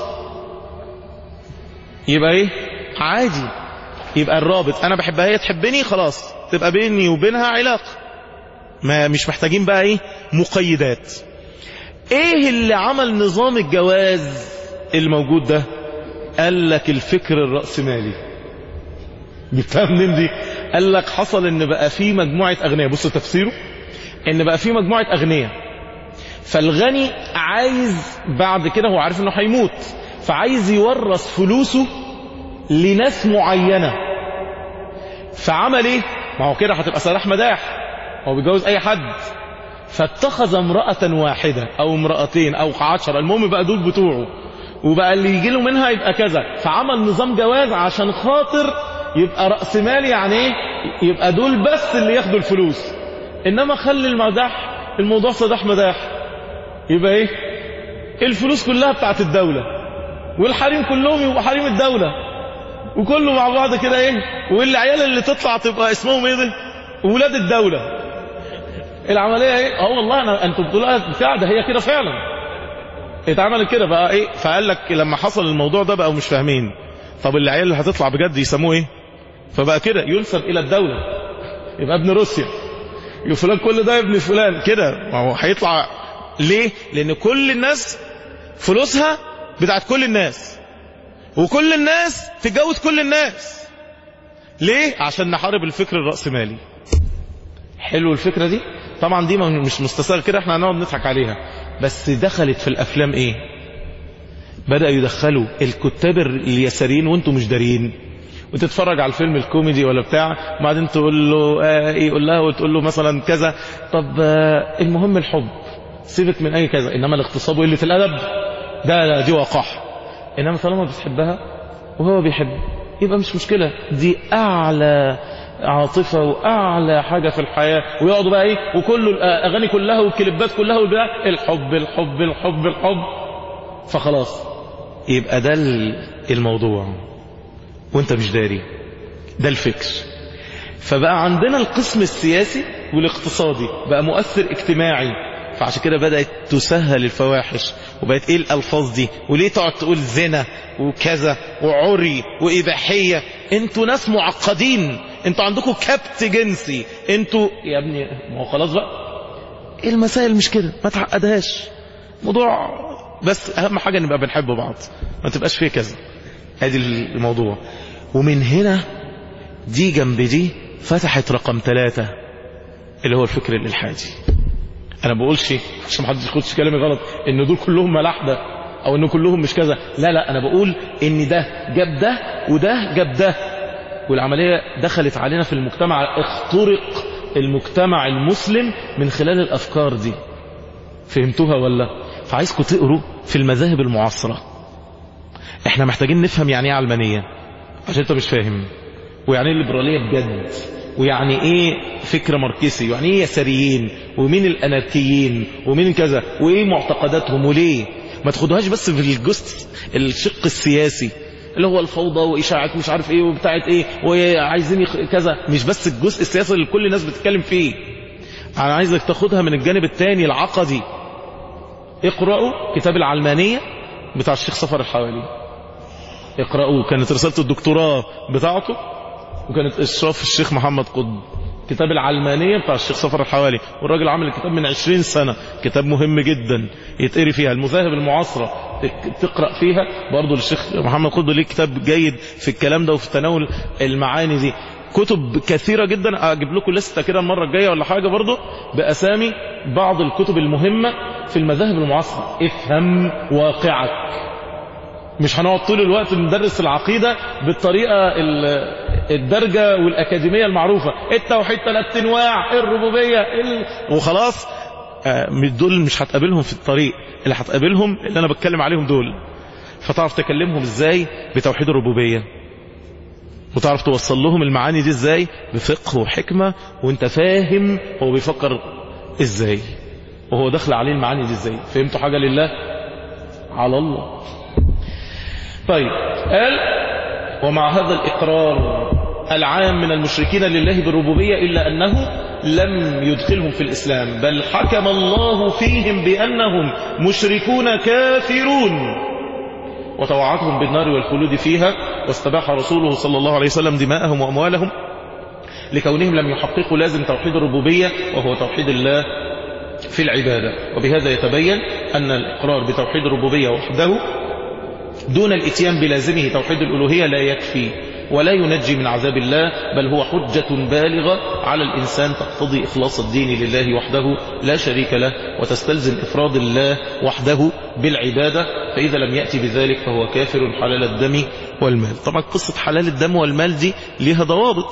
يبقى إيه عادي يبقى الرابط أنا بحبها هي تحبني خلاص تبقى بيني وبينها علاقة ما مش محتاجين بقى إيه مقيدات إيه اللي عمل نظام الجواز الموجود ده قال لك الفكر الرأسمالي جبتها منين دي قال لك حصل ان بقى في مجموعة اغنياء بص تفسيره ان بقى في مجموعة اغنياء فالغني عايز بعد كده هو عارف انه هيموت فعايز يورث فلوسه لناس معينة فعمل ايه ما هو كده هتبقى سلاح مداح هو بيجوز اي حد فاتخذ امرأة واحدة او امرأتين او عشرة المهم بقى دول بتوعه وبقى اللي يجي له منها يبقى كذا فعمل نظام جواز عشان خاطر يبقى رأس مال يعني ايه يبقى دول بس اللي ياخدوا الفلوس انما خلي المداح الموضوع صداح مداح يبقى ايه الفلوس كلها بتاعت الدولة والحريم كلهم يبقوا حريم الدولة وكله مع بعض كده ايه والعيال اللي تطلع تبقى اسمهم ايه ده ولاد الدولة العملية ايه اه والله انا انتوا بتقولوا بتاع ده هي كده فعلا اتعملت كده بقى ايه فقال لك لما حصل الموضوع ده بقوا مش فاهمين طب العيال اللي هتطلع بجد يسموه ايه فبقى كده ينسب الى الدولة يبقى ابن روسيا فلان كل ده ابن فلان كده ما هو هيطلع ليه لان كل الناس فلوسها بتاعت كل الناس وكل الناس تتجوز كل الناس ليه عشان نحارب الفكر الرأسمالي حلو الفكرة دي طبعا دي مش مستساغ كده احنا هنقعد نضحك عليها بس دخلت في الافلام ايه بدأوا يدخلوا الكتاب اليساريين وانتم مش دارين وتتفرج على الفيلم الكوميدي ولا بتاع وبعدين تقول له آه ايه يقول لها وتقول له مثلا كذا طب آه المهم الحب سيبك من اي كذا انما الاغتصاب وقله الادب ده لا دي وقاحه انما طالما بتحبها وهو بيحب يبقى مش مشكله دي اعلى عاطفة وأعلى حاجة في الحياة ويقعدوا بقى إيه وكل الأغاني كلها والكليبات كلها والبتاع الحب الحب الحب الحب فخلاص يبقى ده الموضوع وانت مش داري ده الفكر فبقى عندنا القسم السياسي والاقتصادي بقى مؤثر اجتماعي فعشان كده بدأت تسهل الفواحش وبقت ايه الالفاظ دي وليه تقعد تقول زنا وكذا وعري وإباحية انتوا ناس معقدين انتوا عندكم كبت جنسي انتوا يا ابني ما هو خلاص بقى المسائل مش كده ما تعقدهاش موضوع بس اهم حاجة نبقى بنحب بعض ما تبقاش فيه كذا ادي الموضوع ومن هنا دي جنب دي فتحت رقم ثلاثة اللي هو الفكر الالحادي انا بقولش عشان ما حدش ياخدش كلامي غلط ان دول كلهم ملاحده او ان كلهم مش كذا لا لا انا بقول ان ده جاب ده وده جاب ده والعمليه دخلت علينا في المجتمع اخترق المجتمع المسلم من خلال الافكار دي فهمتوها ولا فعايزكم تقروا في المذاهب المعاصره احنا محتاجين نفهم يعني ايه علمانيه عشان انت مش فاهم ويعني ايه الليبراليه بجد ويعني ايه فكر ماركسي ويعني ايه يساريين ومين الاناركيين ومين كذا وايه معتقداتهم وليه ما تاخدوهاش بس في الجزء الشق السياسي اللي هو الفوضى واشاعات مش عارف ايه وبتاعت ايه وعايزين يخ... كذا مش بس الجزء السياسي اللي كل الناس بتتكلم فيه انا عايزك تاخدها من الجانب الثاني العقدي اقرأوا كتاب العلمانية بتاع الشيخ صفر الحوالي اقرأوا كانت رسالة الدكتوراه بتاعته وكانت اشراف الشيخ محمد قطب كتاب العلمانية بتاع الشيخ صفر الحوالي والراجل عامل الكتاب من 20 سنة كتاب مهم جدا يتقري فيها المذاهب المعاصرة تقرأ فيها برضه للشيخ محمد قطب ليه كتاب جيد في الكلام ده وفي تناول المعاني دي كتب كثيرة جدا اجيب لكم لستة كده المرة الجاية ولا حاجة برضه باسامي بعض الكتب المهمة في المذاهب المعاصرة افهم واقعك مش هنقعد طول الوقت ندرس العقيدة بالطريقة الدرجة والأكاديمية المعروفة التوحيد ثلاث انواع الربوبية ال... وخلاص دول مش هتقابلهم في الطريق اللي هتقابلهم اللي أنا بتكلم عليهم دول فتعرف تكلمهم ازاي بتوحيد الربوبية وتعرف توصل لهم المعاني دي ازاي بفقه وحكمة وانت فاهم هو بيفكر ازاي وهو دخل عليه المعاني دي ازاي فهمتوا حاجة لله على الله طيب قال ومع هذا الإقرار العام من المشركين لله بالربوبية إلا أنه لم يدخلهم في الإسلام بل حكم الله فيهم بأنهم مشركون كافرون وتوعدهم بالنار والخلود فيها واستباح رسوله صلى الله عليه وسلم دماءهم وأموالهم لكونهم لم يحققوا لازم توحيد الربوبية وهو توحيد الله في العبادة وبهذا يتبين أن الإقرار بتوحيد الربوبية وحده دون الاتيان بلازمه توحيد الألوهية لا يكفي ولا ينجي من عذاب الله بل هو حجة بالغة على الإنسان تقتضي إخلاص الدين لله وحده لا شريك له وتستلزم إفراد الله وحده بالعبادة فإذا لم يأتي بذلك فهو كافر حلال الدم والمال طبعا قصة حلال الدم والمال دي ليها ضوابط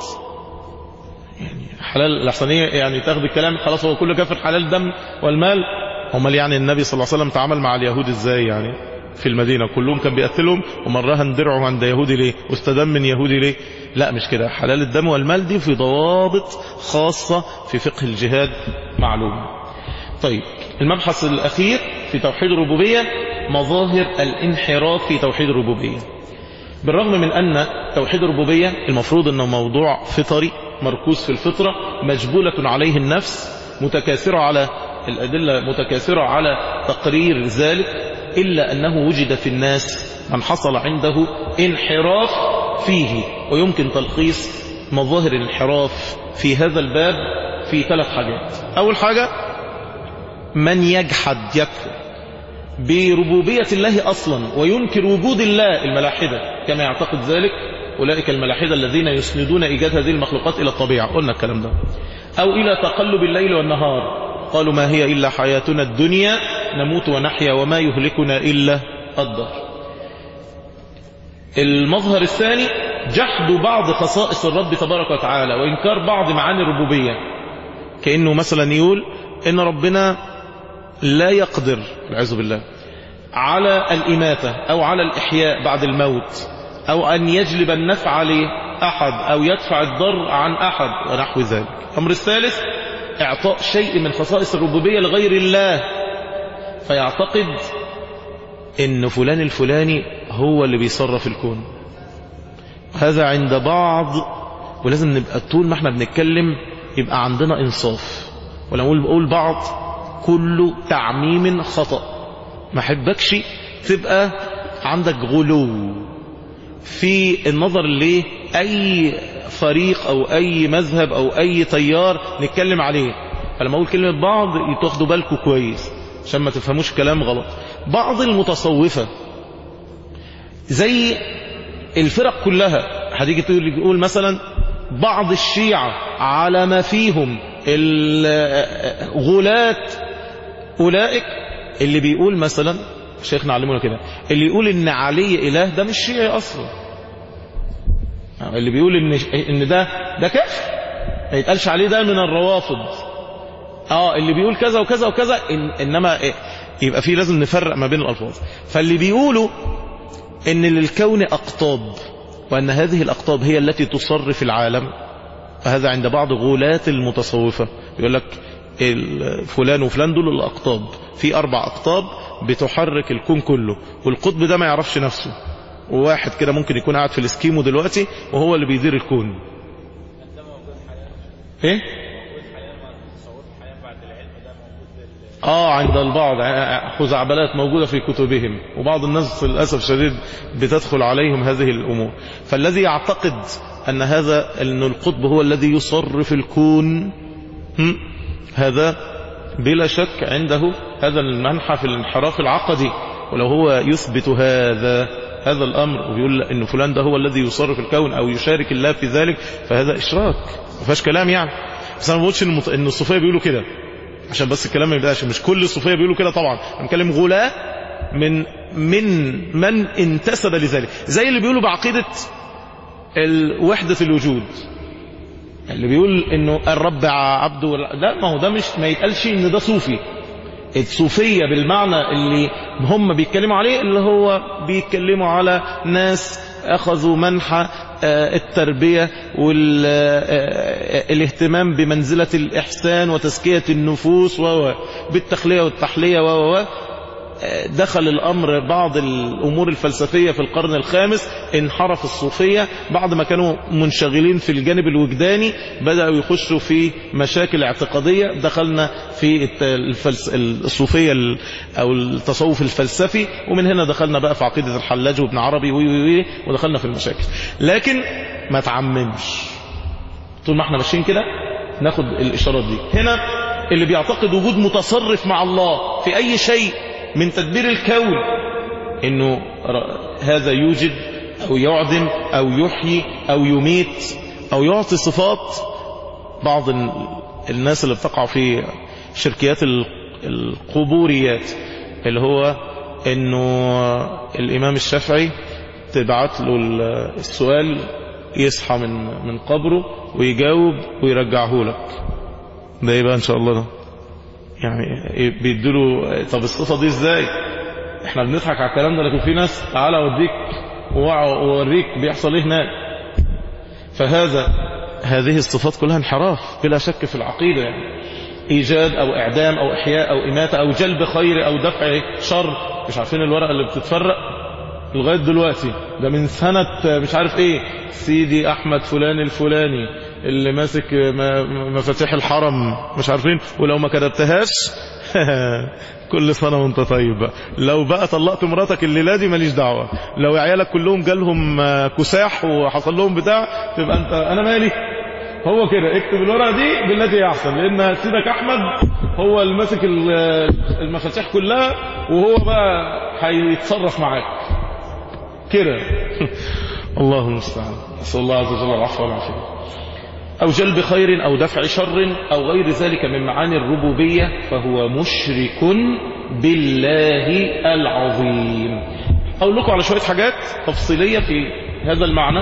يعني حلال الأحسنية يعني تاخد الكلام خلاص هو كله كافر حلال الدم والمال امال يعني النبي صلى الله عليه وسلم تعامل مع اليهود ازاي يعني في المدينة كلهم كان بيقتلهم ومرة هندرعوا عند يهودي ليه واستدم من يهودي ليه لا مش كده حلال الدم والمال دي في ضوابط خاصة في فقه الجهاد معلومة طيب المبحث الأخير في توحيد الربوبية مظاهر الانحراف في توحيد الربوبية بالرغم من أن توحيد الربوبية المفروض أنه موضوع فطري مركوز في الفطرة مجبولة عليه النفس متكاثرة على الأدلة متكاثرة على تقرير ذلك إلا أنه وجد في الناس من حصل عنده انحراف فيه ويمكن تلخيص مظاهر الانحراف في هذا الباب في ثلاث حاجات أول حاجة من يجحد يكفر بربوبية الله أصلا وينكر وجود الله الملاحدة كما يعتقد ذلك أولئك الملاحدة الذين يسندون إيجاد هذه المخلوقات إلى الطبيعة قلنا الكلام ده أو إلى تقلب الليل والنهار قالوا ما هي إلا حياتنا الدنيا نموت ونحيا وما يهلكنا إلا الدهر المظهر الثاني جحد بعض خصائص الرب تبارك وتعالى وإنكار بعض معاني الربوبية كأنه مثلا يقول إن ربنا لا يقدر والعياذ بالله على الإماتة أو على الإحياء بعد الموت أو أن يجلب النفع لأحد أو يدفع الضر عن أحد ونحو ذلك الأمر الثالث إعطاء شيء من خصائص الربوبية لغير الله فيعتقد إن فلان الفلاني هو اللي بيصرف الكون هذا عند بعض ولازم نبقى طول ما احنا بنتكلم يبقى عندنا إنصاف ولما بقول بعض كله تعميم خطأ ما حبكش تبقى عندك غلو في النظر لأي فريق أو أي مذهب أو أي تيار نتكلم عليه فلما أقول كلمة بعض تاخدوا بالكم كويس عشان ما تفهموش كلام غلط بعض المتصوفة زي الفرق كلها هتيجي تقول مثلا بعض الشيعة على ما فيهم الغلاة أولئك اللي بيقول مثلا شيخنا علمونا كده اللي يقول ان علي اله ده مش شيعي اصلا اللي بيقول ان ان ده ده كافر ما يتقالش عليه ده من الروافض اه اللي بيقول كذا وكذا وكذا إن انما إيه يبقى في لازم نفرق ما بين الالفاظ فاللي بيقولوا ان للكون اقطاب وان هذه الاقطاب هي التي تصرف العالم فهذا عند بعض غلاة المتصوفة يقول لك فلان وفلان دول الأقطاب في أربع أقطاب بتحرك الكون كله والقطب ده ما يعرفش نفسه وواحد كده ممكن يكون قاعد في الاسكيمو دلوقتي وهو اللي بيدير الكون ايه اه عند البعض خزعبلات موجودة في كتبهم وبعض الناس للأسف الشديد بتدخل عليهم هذه الأمور فالذي يعتقد أن هذا أن القطب هو الذي يصرف الكون هم؟ هذا بلا شك عنده هذا المنحى في الانحراف العقدي ولو هو يثبت هذا هذا الأمر ويقول أن فلان ده هو الذي يصرف الكون أو يشارك الله في ذلك فهذا إشراك ما فيهاش كلام يعني بس أنا ما بقولش إن الصوفية بيقولوا كده عشان بس الكلام ما يبقاش مش كل الصوفيه بيقولوا كده طبعا انا بتكلم غلاة من من من انتسب لذلك زي اللي بيقولوا بعقيده وحده الوجود اللي بيقول انه الرب عبده لا ما هو ده مش ما يتقالش ان ده صوفي الصوفية بالمعنى اللي هم بيتكلموا عليه اللي هو بيتكلموا على ناس أخذوا منحى التربية والاهتمام بمنزلة الإحسان وتزكية النفوس بالتخلية والتحلية و دخل الأمر بعض الأمور الفلسفية في القرن الخامس انحرف الصوفية بعد ما كانوا منشغلين في الجانب الوجداني بدأوا يخشوا في مشاكل اعتقادية دخلنا في الفلس الصوفية أو التصوف الفلسفي ومن هنا دخلنا بقى في عقيدة الحلاج وابن عربي وي وي وي ودخلنا في المشاكل لكن ما تعممش طول ما احنا ماشيين كده ناخد الإشارات دي هنا اللي بيعتقد وجود متصرف مع الله في أي شيء من تدبير الكون انه هذا يوجد او يعدم او يحيي او يميت او يعطي صفات بعض الناس اللي بتقع في شركيات القبوريات اللي هو انه الامام الشافعي تبعت له السؤال يصحى من من قبره ويجاوب ويرجعه لك ده ايه بقى ان شاء الله ده يعني بيدوا طب الصفة دي ازاي احنا بنضحك على الكلام ده لكن في ناس تعالى اوديك واوريك بيحصل ايه هناك فهذا هذه الصفات كلها انحراف بلا شك في العقيدة يعني ايجاد او اعدام او احياء او اماتة او جلب خير او دفع شر مش عارفين الورقة اللي بتتفرق لغاية دلوقتي ده من سنة مش عارف ايه سيدي احمد فلان الفلاني اللي ماسك مفاتيح الحرم مش عارفين ولو ما كتبتهاش كل سنة وانت طيب بقى لو بقى طلقت مراتك الليلة دي ماليش دعوة لو عيالك كلهم جالهم كساح وحصل لهم بتاع تبقى انت انا مالي هو كده اكتب الورقة دي بالتي هي احسن لان سيدك احمد هو اللي ماسك المفاتيح كلها وهو بقى هيتصرف معاك كده الله المستعان نسال الله عز وجل العفو والعافيه أو جلب خير أو دفع شر أو غير ذلك من معاني الربوبية فهو مشرك بالله العظيم أقول لكم على شوية حاجات تفصيلية في هذا المعنى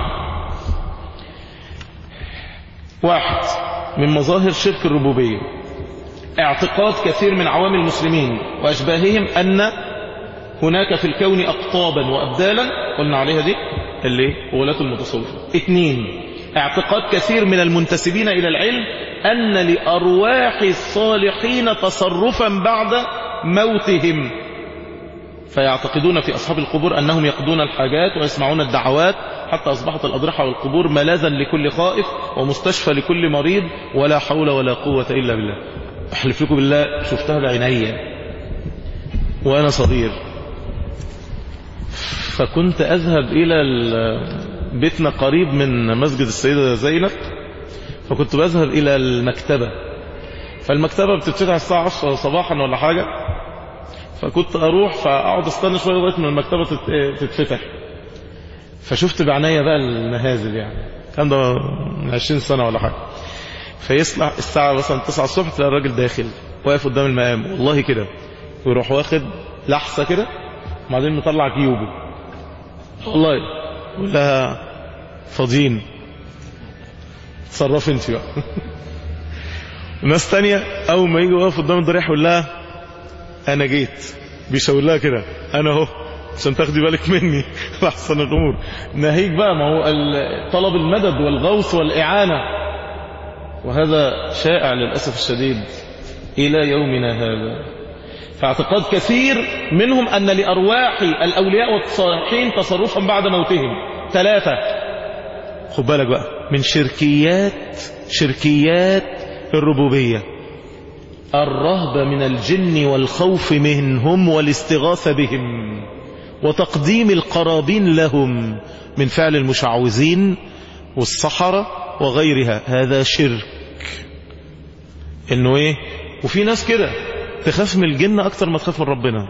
واحد من مظاهر شرك الربوبية اعتقاد كثير من عوام المسلمين وأشباههم أن هناك في الكون أقطابا وأبدالا قلنا عليها دي اللي غلاة المتصوفة اثنين اعتقاد كثير من المنتسبين إلى العلم أن لأرواح الصالحين تصرفا بعد موتهم فيعتقدون في أصحاب القبور أنهم يقضون الحاجات ويسمعون الدعوات حتى أصبحت الأضرحة والقبور ملاذا لكل خائف ومستشفى لكل مريض ولا حول ولا قوة إلا بالله أحلف لكم بالله شفتها بعيني وأنا صغير فكنت أذهب إلى بيتنا قريب من مسجد السيدة زينب فكنت بذهب إلى المكتبة فالمكتبة بتفتح الساعة 10 صباحا ولا حاجة فكنت أروح فأقعد استنى شوية لغاية ما المكتبة تتفتح فشفت بعناية بقى المهازل يعني كان ده من 20 سنة ولا حاجة فيصلح الساعة مثلا 9 الصبح تلاقي الراجل داخل واقف قدام المقام والله كده ويروح واخد لحسة كده وبعدين مطلع جيوبه والله ولا فاضيين تصرف انت بقى ناس تانية اول ما يجي واقف قدام الضريح يقول لها انا جيت بيشاور لها كده انا اهو عشان تاخدي بالك مني لحسن الامور ناهيك بقى ما هو طلب المدد والغوث والاعانه وهذا شائع للاسف الشديد الى يومنا هذا فاعتقاد كثير منهم أن لأرواح الأولياء والصالحين تصرفا بعد موتهم ثلاثة خد بالك بقى من شركيات شركيات الربوبية الرهبة من الجن والخوف منهم والاستغاثة بهم وتقديم القرابين لهم من فعل المشعوذين والسحرة وغيرها هذا شرك انه ايه وفي ناس كده تخاف من الجن اكتر ما تخاف من ربنا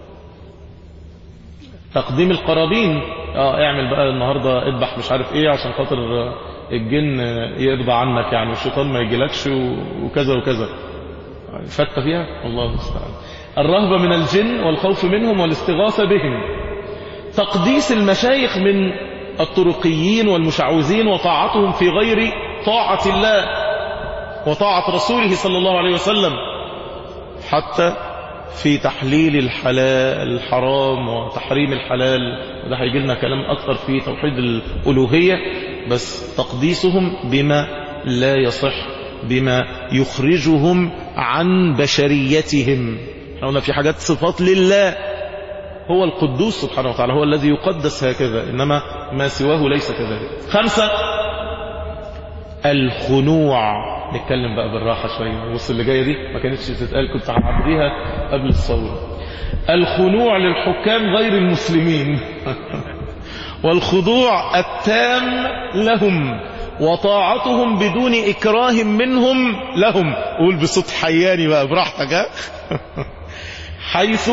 تقديم القرابين اه اعمل بقى النهارده اذبح مش عارف ايه عشان خاطر الجن يرضى عنك يعني والشيطان ما يجيلكش وكذا وكذا فت فيها الله المستعان الرهبة من الجن والخوف منهم والاستغاثة بهم تقديس المشايخ من الطرقيين والمشعوذين وطاعتهم في غير طاعة الله وطاعة رسوله صلى الله عليه وسلم حتى في تحليل الحلال الحرام وتحريم الحلال وده هيجي لنا كلام أكثر في توحيد الألوهية بس تقديسهم بما لا يصح بما يخرجهم عن بشريتهم احنا قلنا في حاجات صفات لله هو القدوس سبحانه وتعالى هو الذي يقدس هكذا إنما ما سواه ليس كذلك خمسة الخنوع نتكلم بقى بالراحة شوية بص اللي جاية دي ما كانتش تتقال كنت هعديها قبل الثورة الخنوع للحكام غير المسلمين والخضوع التام لهم وطاعتهم بدون إكراه منهم لهم قول بصوت حياني بقى براحتك ها حيث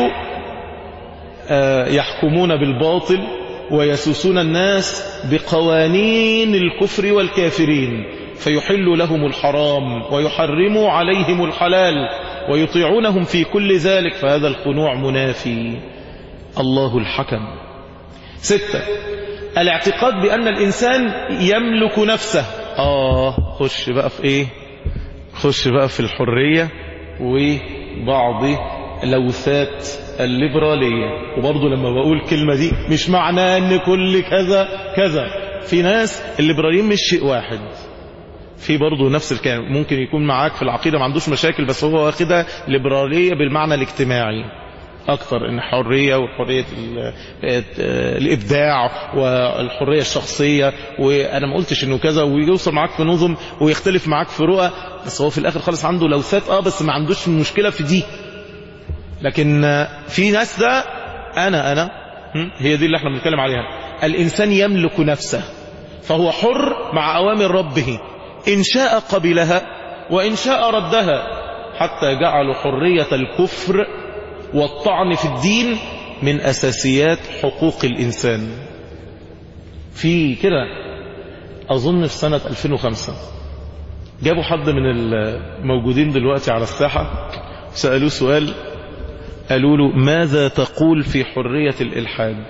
يحكمون بالباطل ويسوسون الناس بقوانين الكفر والكافرين فيحل لهم الحرام ويحرم عليهم الحلال ويطيعونهم في كل ذلك فهذا الخنوع منافي الله الحكم ستة الاعتقاد بأن الإنسان يملك نفسه آه خش بقى في إيه خش بقى في الحرية وبعض لوثات الليبرالية وبرضه لما بقول الكلمة دي مش معناه ان كل كذا كذا في ناس الليبراليين مش شيء واحد في برضه نفس الكلام ممكن يكون معاك في العقيدة ما عندوش مشاكل بس هو واخدها ليبرالية بالمعنى الاجتماعي أكثر إن حرية وحرية الإبداع والحرية الشخصية وأنا ما قلتش إنه كذا ويوصل معاك في نظم ويختلف معاك في رؤى بس هو في الآخر خالص عنده لوثات آه بس ما عندوش مشكلة في دي لكن في ناس ده أنا أنا هي دي اللي احنا بنتكلم عليها الإنسان يملك نفسه فهو حر مع أوامر ربه إن شاء قبلها وإن شاء ردها حتى جعلوا حرية الكفر والطعن في الدين من أساسيات حقوق الإنسان في كده أظن في سنة 2005 جابوا حد من الموجودين دلوقتي على الساحة سألوه سؤال قالوا له ماذا تقول في حرية الإلحاد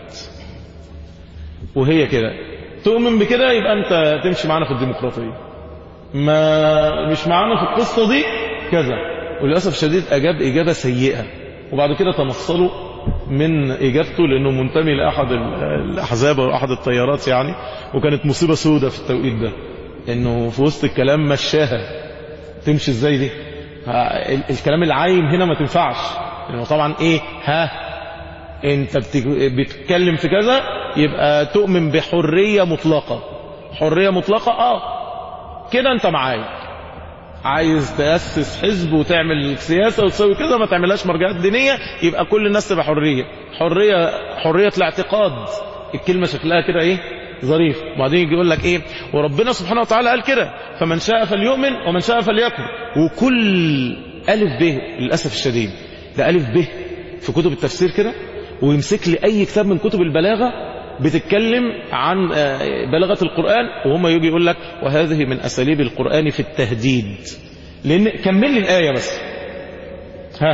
وهي كده تؤمن بكده يبقى أنت تمشي معنا في الديمقراطية ما مش معانا في القصة دي كذا وللأسف الشديد أجاب إجابة سيئة وبعد كده تنصلوا من إجابته لأنه منتمي لأحد الأحزاب أو أحد التيارات يعني وكانت مصيبة سودة في التوقيت ده إنه في وسط الكلام مشاها تمشي إزاي دي الكلام العايم هنا ما تنفعش لأنه طبعا إيه ها أنت بتتكلم في كذا يبقى تؤمن بحرية مطلقة حرية مطلقة آه كده أنت معايا عايز تأسس حزب وتعمل سياسة وتسوي كذا ما تعملهاش مرجعات دينية يبقى كل الناس تبقى حرية حرية حرية الاعتقاد الكلمة شكلها كده ايه ظريف وبعدين يجي يقول لك ايه وربنا سبحانه وتعالى قال كده فمن شاء فليؤمن ومن شاء فليكفر وكل ألف به للأسف الشديد ده ألف به في كتب التفسير كده ويمسك لي أي كتاب من كتب البلاغة بتتكلم عن بلاغة القرآن وهم يجي يقول لك وهذه من أساليب القرآن في التهديد لأن كمل لي الآية بس ها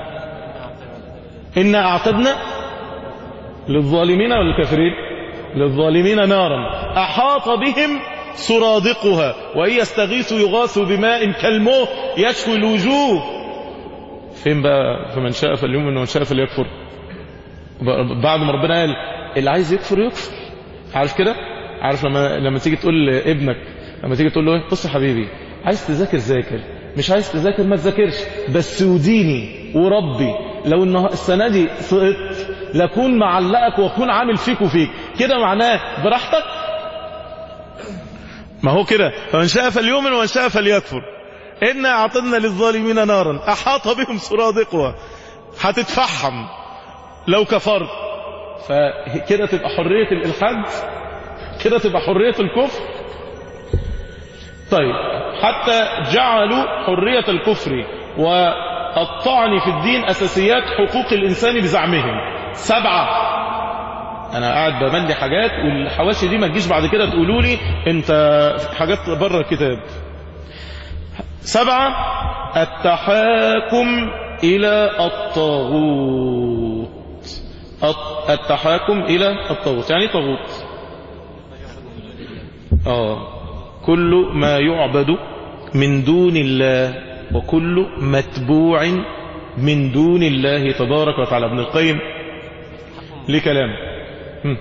إنا أعتدنا للظالمين والكافرين للظالمين نارا أحاط بهم سرادقها وإن يستغيثوا يغاثوا بماء كالموه يشوي الوجوه فين بقى فمن شاء فليؤمن ومن شاء فليكفر بعد ما ربنا قال اللي عايز يكفر يكفر عارف كده عارف لما لما تيجي تقول لابنك لما تيجي تقول له ايه بص يا حبيبي عايز تذاكر ذاكر مش عايز تذاكر ما تذاكرش بس وديني وربي لو النه- السنة دي سقطت لكون معلقك واكون عامل فيك وفيك كده معناه براحتك ما هو كده فمن شاء فليؤمن ومن شاء فليكفر إنا أعطينا للظالمين نارا أحاط بهم سرادقها هتتفحم لو كفرت فكده تبقى حرية الإلحاد كده تبقى حرية الكفر طيب حتى جعلوا حرية الكفر والطعن في الدين أساسيات حقوق الإنسان بزعمهم سبعة أنا قاعد بملي حاجات والحواشي دي ما تجيش بعد كده تقولوا لي أنت حاجات بره الكتاب سبعة التحاكم إلى الطاغوت الت- التحاكم إلى الطاغوت يعني طاغوت آه كل ما يعبد من دون الله وكل متبوع من دون الله تبارك وتعالى ابن القيم ليه كلام هم.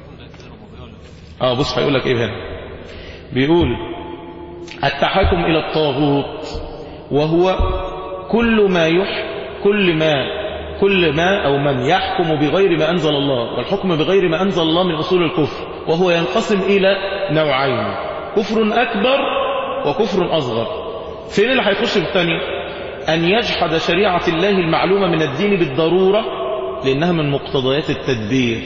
اه بص هيقول لك ايه هنا بيقول التحاكم الى الطاغوت وهو كل ما يح كل ما كل ما او من يحكم بغير ما انزل الله والحكم بغير ما انزل الله من اصول الكفر وهو ينقسم الى نوعين كفر اكبر وكفر اصغر فين اللي هيخش في الثاني ان يجحد شريعه الله المعلومه من الدين بالضروره لانها من مقتضيات التدبير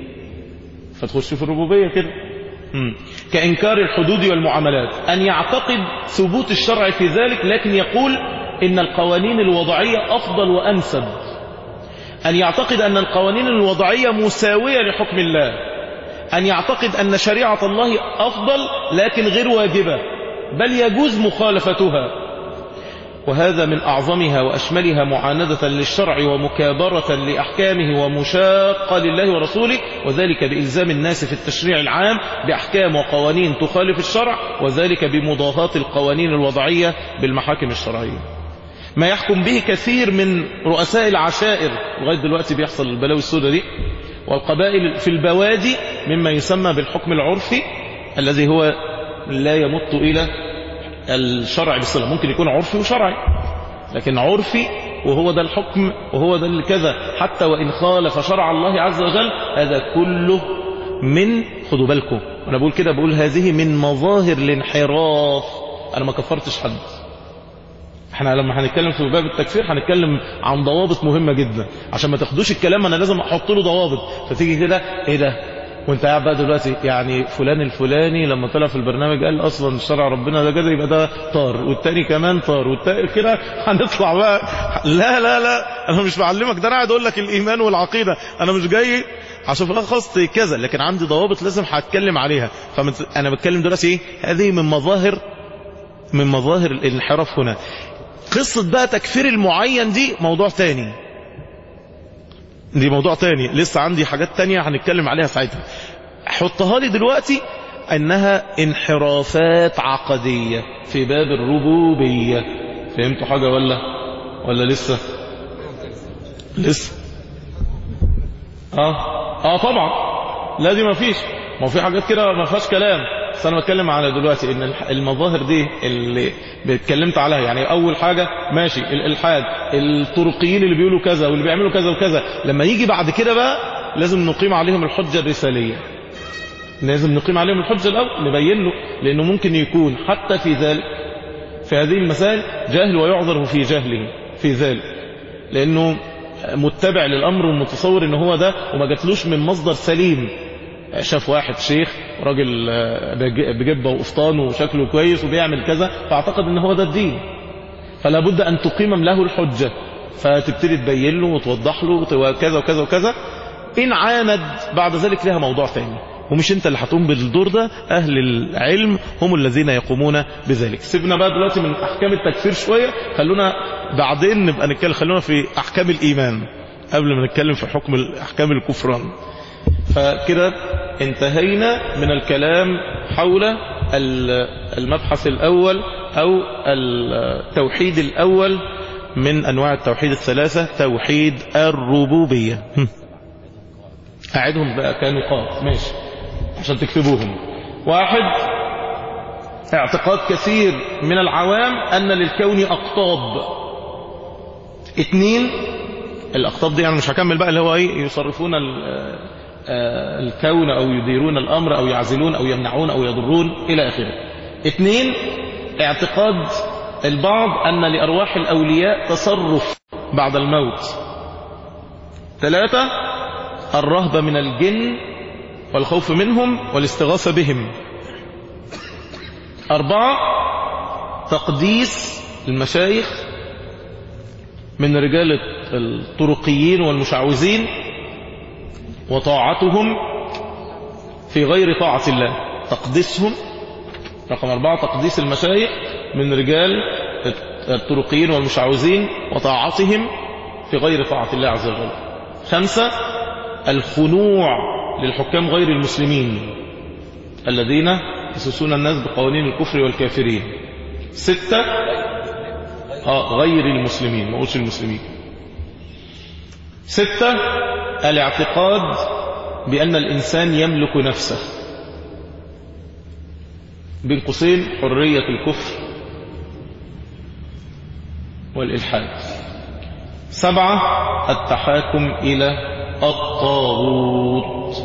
فتخش في الربوبيه كده مم. كإنكار الحدود والمعاملات أن يعتقد ثبوت الشرع في ذلك لكن يقول إن القوانين الوضعية أفضل وأنسب أن يعتقد أن القوانين الوضعية مساوية لحكم الله أن يعتقد أن شريعة الله أفضل لكن غير واجبة بل يجوز مخالفتها وهذا من أعظمها وأشملها معاندة للشرع ومكابرة لأحكامه ومشاقة لله ورسوله وذلك بإلزام الناس في التشريع العام بأحكام وقوانين تخالف الشرع وذلك بمضاهاة القوانين الوضعية بالمحاكم الشرعية ما يحكم به كثير من رؤساء العشائر لغاية دلوقتي بيحصل البلاوي السوداء دي والقبائل في البوادي مما يسمى بالحكم العرفي الذي هو لا يمت إلى الشرع بالصلة ممكن يكون عرفي وشرعي لكن عرفي وهو ده الحكم وهو ده الكذا حتى وإن خالف شرع الله عز وجل هذا كله من خدوا بالكم أنا بقول كده بقول هذه من مظاهر الانحراف أنا ما كفرتش حد احنا لما هنتكلم في باب التكفير هنتكلم عن ضوابط مهمة جدا عشان ما تاخدوش الكلام انا لازم احط له ضوابط فتيجي كده ايه ده وانت قاعد بقى دلوقتي يعني فلان الفلاني لما طلع في البرنامج قال اصلا شرع ربنا ده كده يبقى ده طار والتاني كمان طار والتاني كده هنطلع بقى لا لا لا انا مش بعلمك ده انا قاعد اقول لك الايمان والعقيده انا مش جاي عشان في الاخر خاص كذا لكن عندي ضوابط لازم هتكلم عليها فانا بتكلم دلوقتي ايه هذه من مظاهر من مظاهر الانحراف هنا قصة بقى تكفير المعين دي موضوع تاني دي موضوع تاني لسه عندي حاجات تانية هنتكلم عليها ساعتها حطها لي دلوقتي انها انحرافات عقدية في باب الربوبية فهمتوا حاجة ولا ولا لسه لسه اه اه طبعا لا دي ما فيش ما في حاجات كده ما فيهاش كلام بس انا بتكلم على دلوقتي ان المظاهر دي اللي اتكلمت عليها يعني اول حاجة ماشي الالحاد الطرقيين اللي بيقولوا كذا واللي بيعملوا كذا وكذا لما يجي بعد كده بقى لازم نقيم عليهم الحجة الرسالية لازم نقيم عليهم الحجة الاول نبين له لانه ممكن يكون حتى في ذلك في هذه المسائل جاهل ويعذر في جهله في ذلك لانه متبع للامر ومتصور ان هو ده وما جاتلوش من مصدر سليم شاف واحد شيخ راجل بجبه وقفطان وشكله كويس وبيعمل كذا فاعتقد ان هو ده الدين فلا بد ان تقيم له الحجة فتبتدي تبين له وتوضح له وكذا وكذا وكذا ان عاند بعد ذلك لها موضوع ثاني ومش انت اللي هتقوم بالدور ده اهل العلم هم الذين يقومون بذلك سيبنا بقى دلوقتي من احكام التكفير شوية خلونا بعدين نبقى نتكلم خلونا في احكام الايمان قبل ما نتكلم في حكم احكام الكفران فكده انتهينا من الكلام حول المبحث الأول أو التوحيد الأول من أنواع التوحيد الثلاثة توحيد الربوبية أعدهم بقى كنقاط ماشي عشان تكتبوهم واحد اعتقاد كثير من العوام أن للكون أقطاب اثنين الأقطاب دي يعني مش هكمل بقى اللي هو إيه يصرفون ال- آه، الكون أو يديرون الأمر أو يعزلون أو يمنعون أو يضرون إلى آخره اثنين اعتقاد البعض أن لأرواح الأولياء تصرف بعد الموت ثلاثة الرهبة من الجن والخوف منهم والاستغاثة بهم أربعة تقديس المشايخ من رجال الطرقيين والمشعوذين وطاعتهم في غير طاعة الله تقديسهم رقم أربعة تقديس المشايخ من رجال الطرقيين والمشعوذين وطاعتهم في غير طاعة الله عز وجل خمسة الخنوع للحكام غير المسلمين الذين يسوسون الناس بقوانين الكفر والكافرين ستة آه غير المسلمين ما قلتش المسلمين ستة الاعتقاد بأن الإنسان يملك نفسه بين قوسين حرية الكفر والإلحاد سبعة التحاكم إلى الطاغوت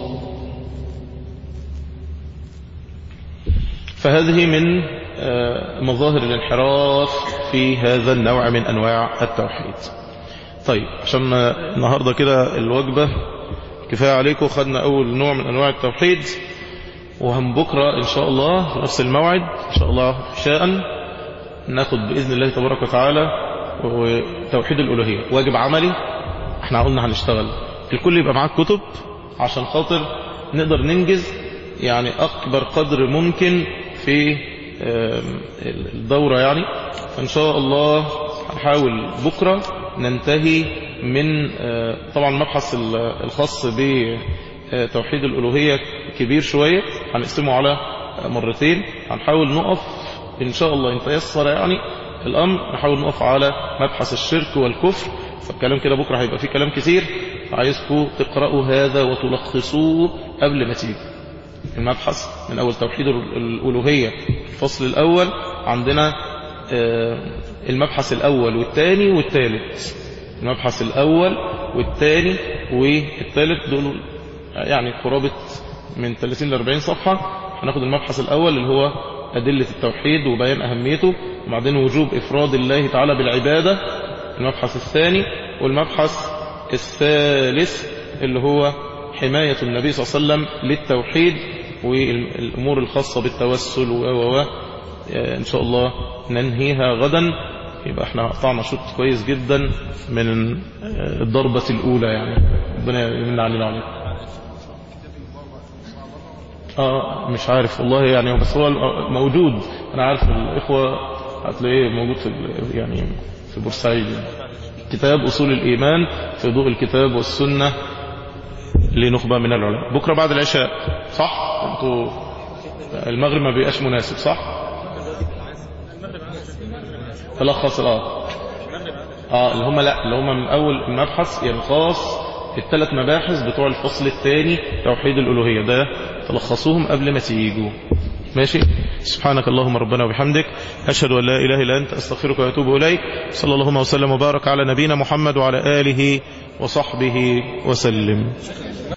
فهذه من آه، مظاهر الانحراف في هذا النوع من أنواع التوحيد طيب عشان النهاردة كده الوجبة كفاية عليكم خدنا أول نوع من أنواع التوحيد وهم بكرة إن شاء الله في نفس الموعد إن شاء الله شاء ناخد بإذن الله تبارك وتعالى وتوحيد الألوهية واجب عملي احنا قلنا هنشتغل الكل يبقى معاك كتب عشان خاطر نقدر ننجز يعني أكبر قدر ممكن في آم، الدورة يعني فإن شاء الله هنحاول بكرة ننتهي من آه، طبعا المبحث ال- الخاص بتوحيد الألوهية كبير شوية هنقسمه على مرتين هنحاول نقف إن شاء الله إن تيسر يعني الأمر نحاول نقف على مبحث الشرك والكفر فالكلام كده بكرة هيبقى فيه كلام كتير عايزكم تقرأوا هذا وتلخصوه قبل ما تيجي المبحث من أول توحيد الألوهية الفصل الأول عندنا آه، المبحث الأول والثاني والثالث المبحث الأول والثاني والثالث دول يعني قرابة من 30 ل 40 صفحة هناخد المبحث الأول اللي هو أدلة التوحيد وبيان أهميته وبعدين وجوب إفراد الله تعالى بالعبادة المبحث الثاني والمبحث الثالث اللي هو حماية النبي صلى الله عليه وسلم للتوحيد والأمور الخاصة بالتوسل و و و إن شاء الله ننهيها غدا يبقى احنا قطعنا شوط كويس جدا من الضربة الأولى يعني ربنا يمن علينا عليكم اه مش عارف والله يعني بس هو موجود انا عارف الاخوه هتلاقيه موجود في ال- يعني في بورسعيد يعني. كتاب اصول الايمان في ضوء الكتاب والسنه لنخبه من العلماء بكره بعد العشاء صح انتوا المغرب ما بيبقاش مناسب صح تلخص اه اه اللي هم لا اللي هم من اول المبحث يلخص الثلاث مباحث بتوع الفصل الثاني توحيد الالوهيه ده تلخصوهم قبل ما تيجوا ماشي سبحانك اللهم ربنا وبحمدك أشهد أن لا إله إلا أنت أستغفرك وأتوب إليك صلى اللهم وسلم وبارك على نبينا محمد وعلى آله وصحبه وسلم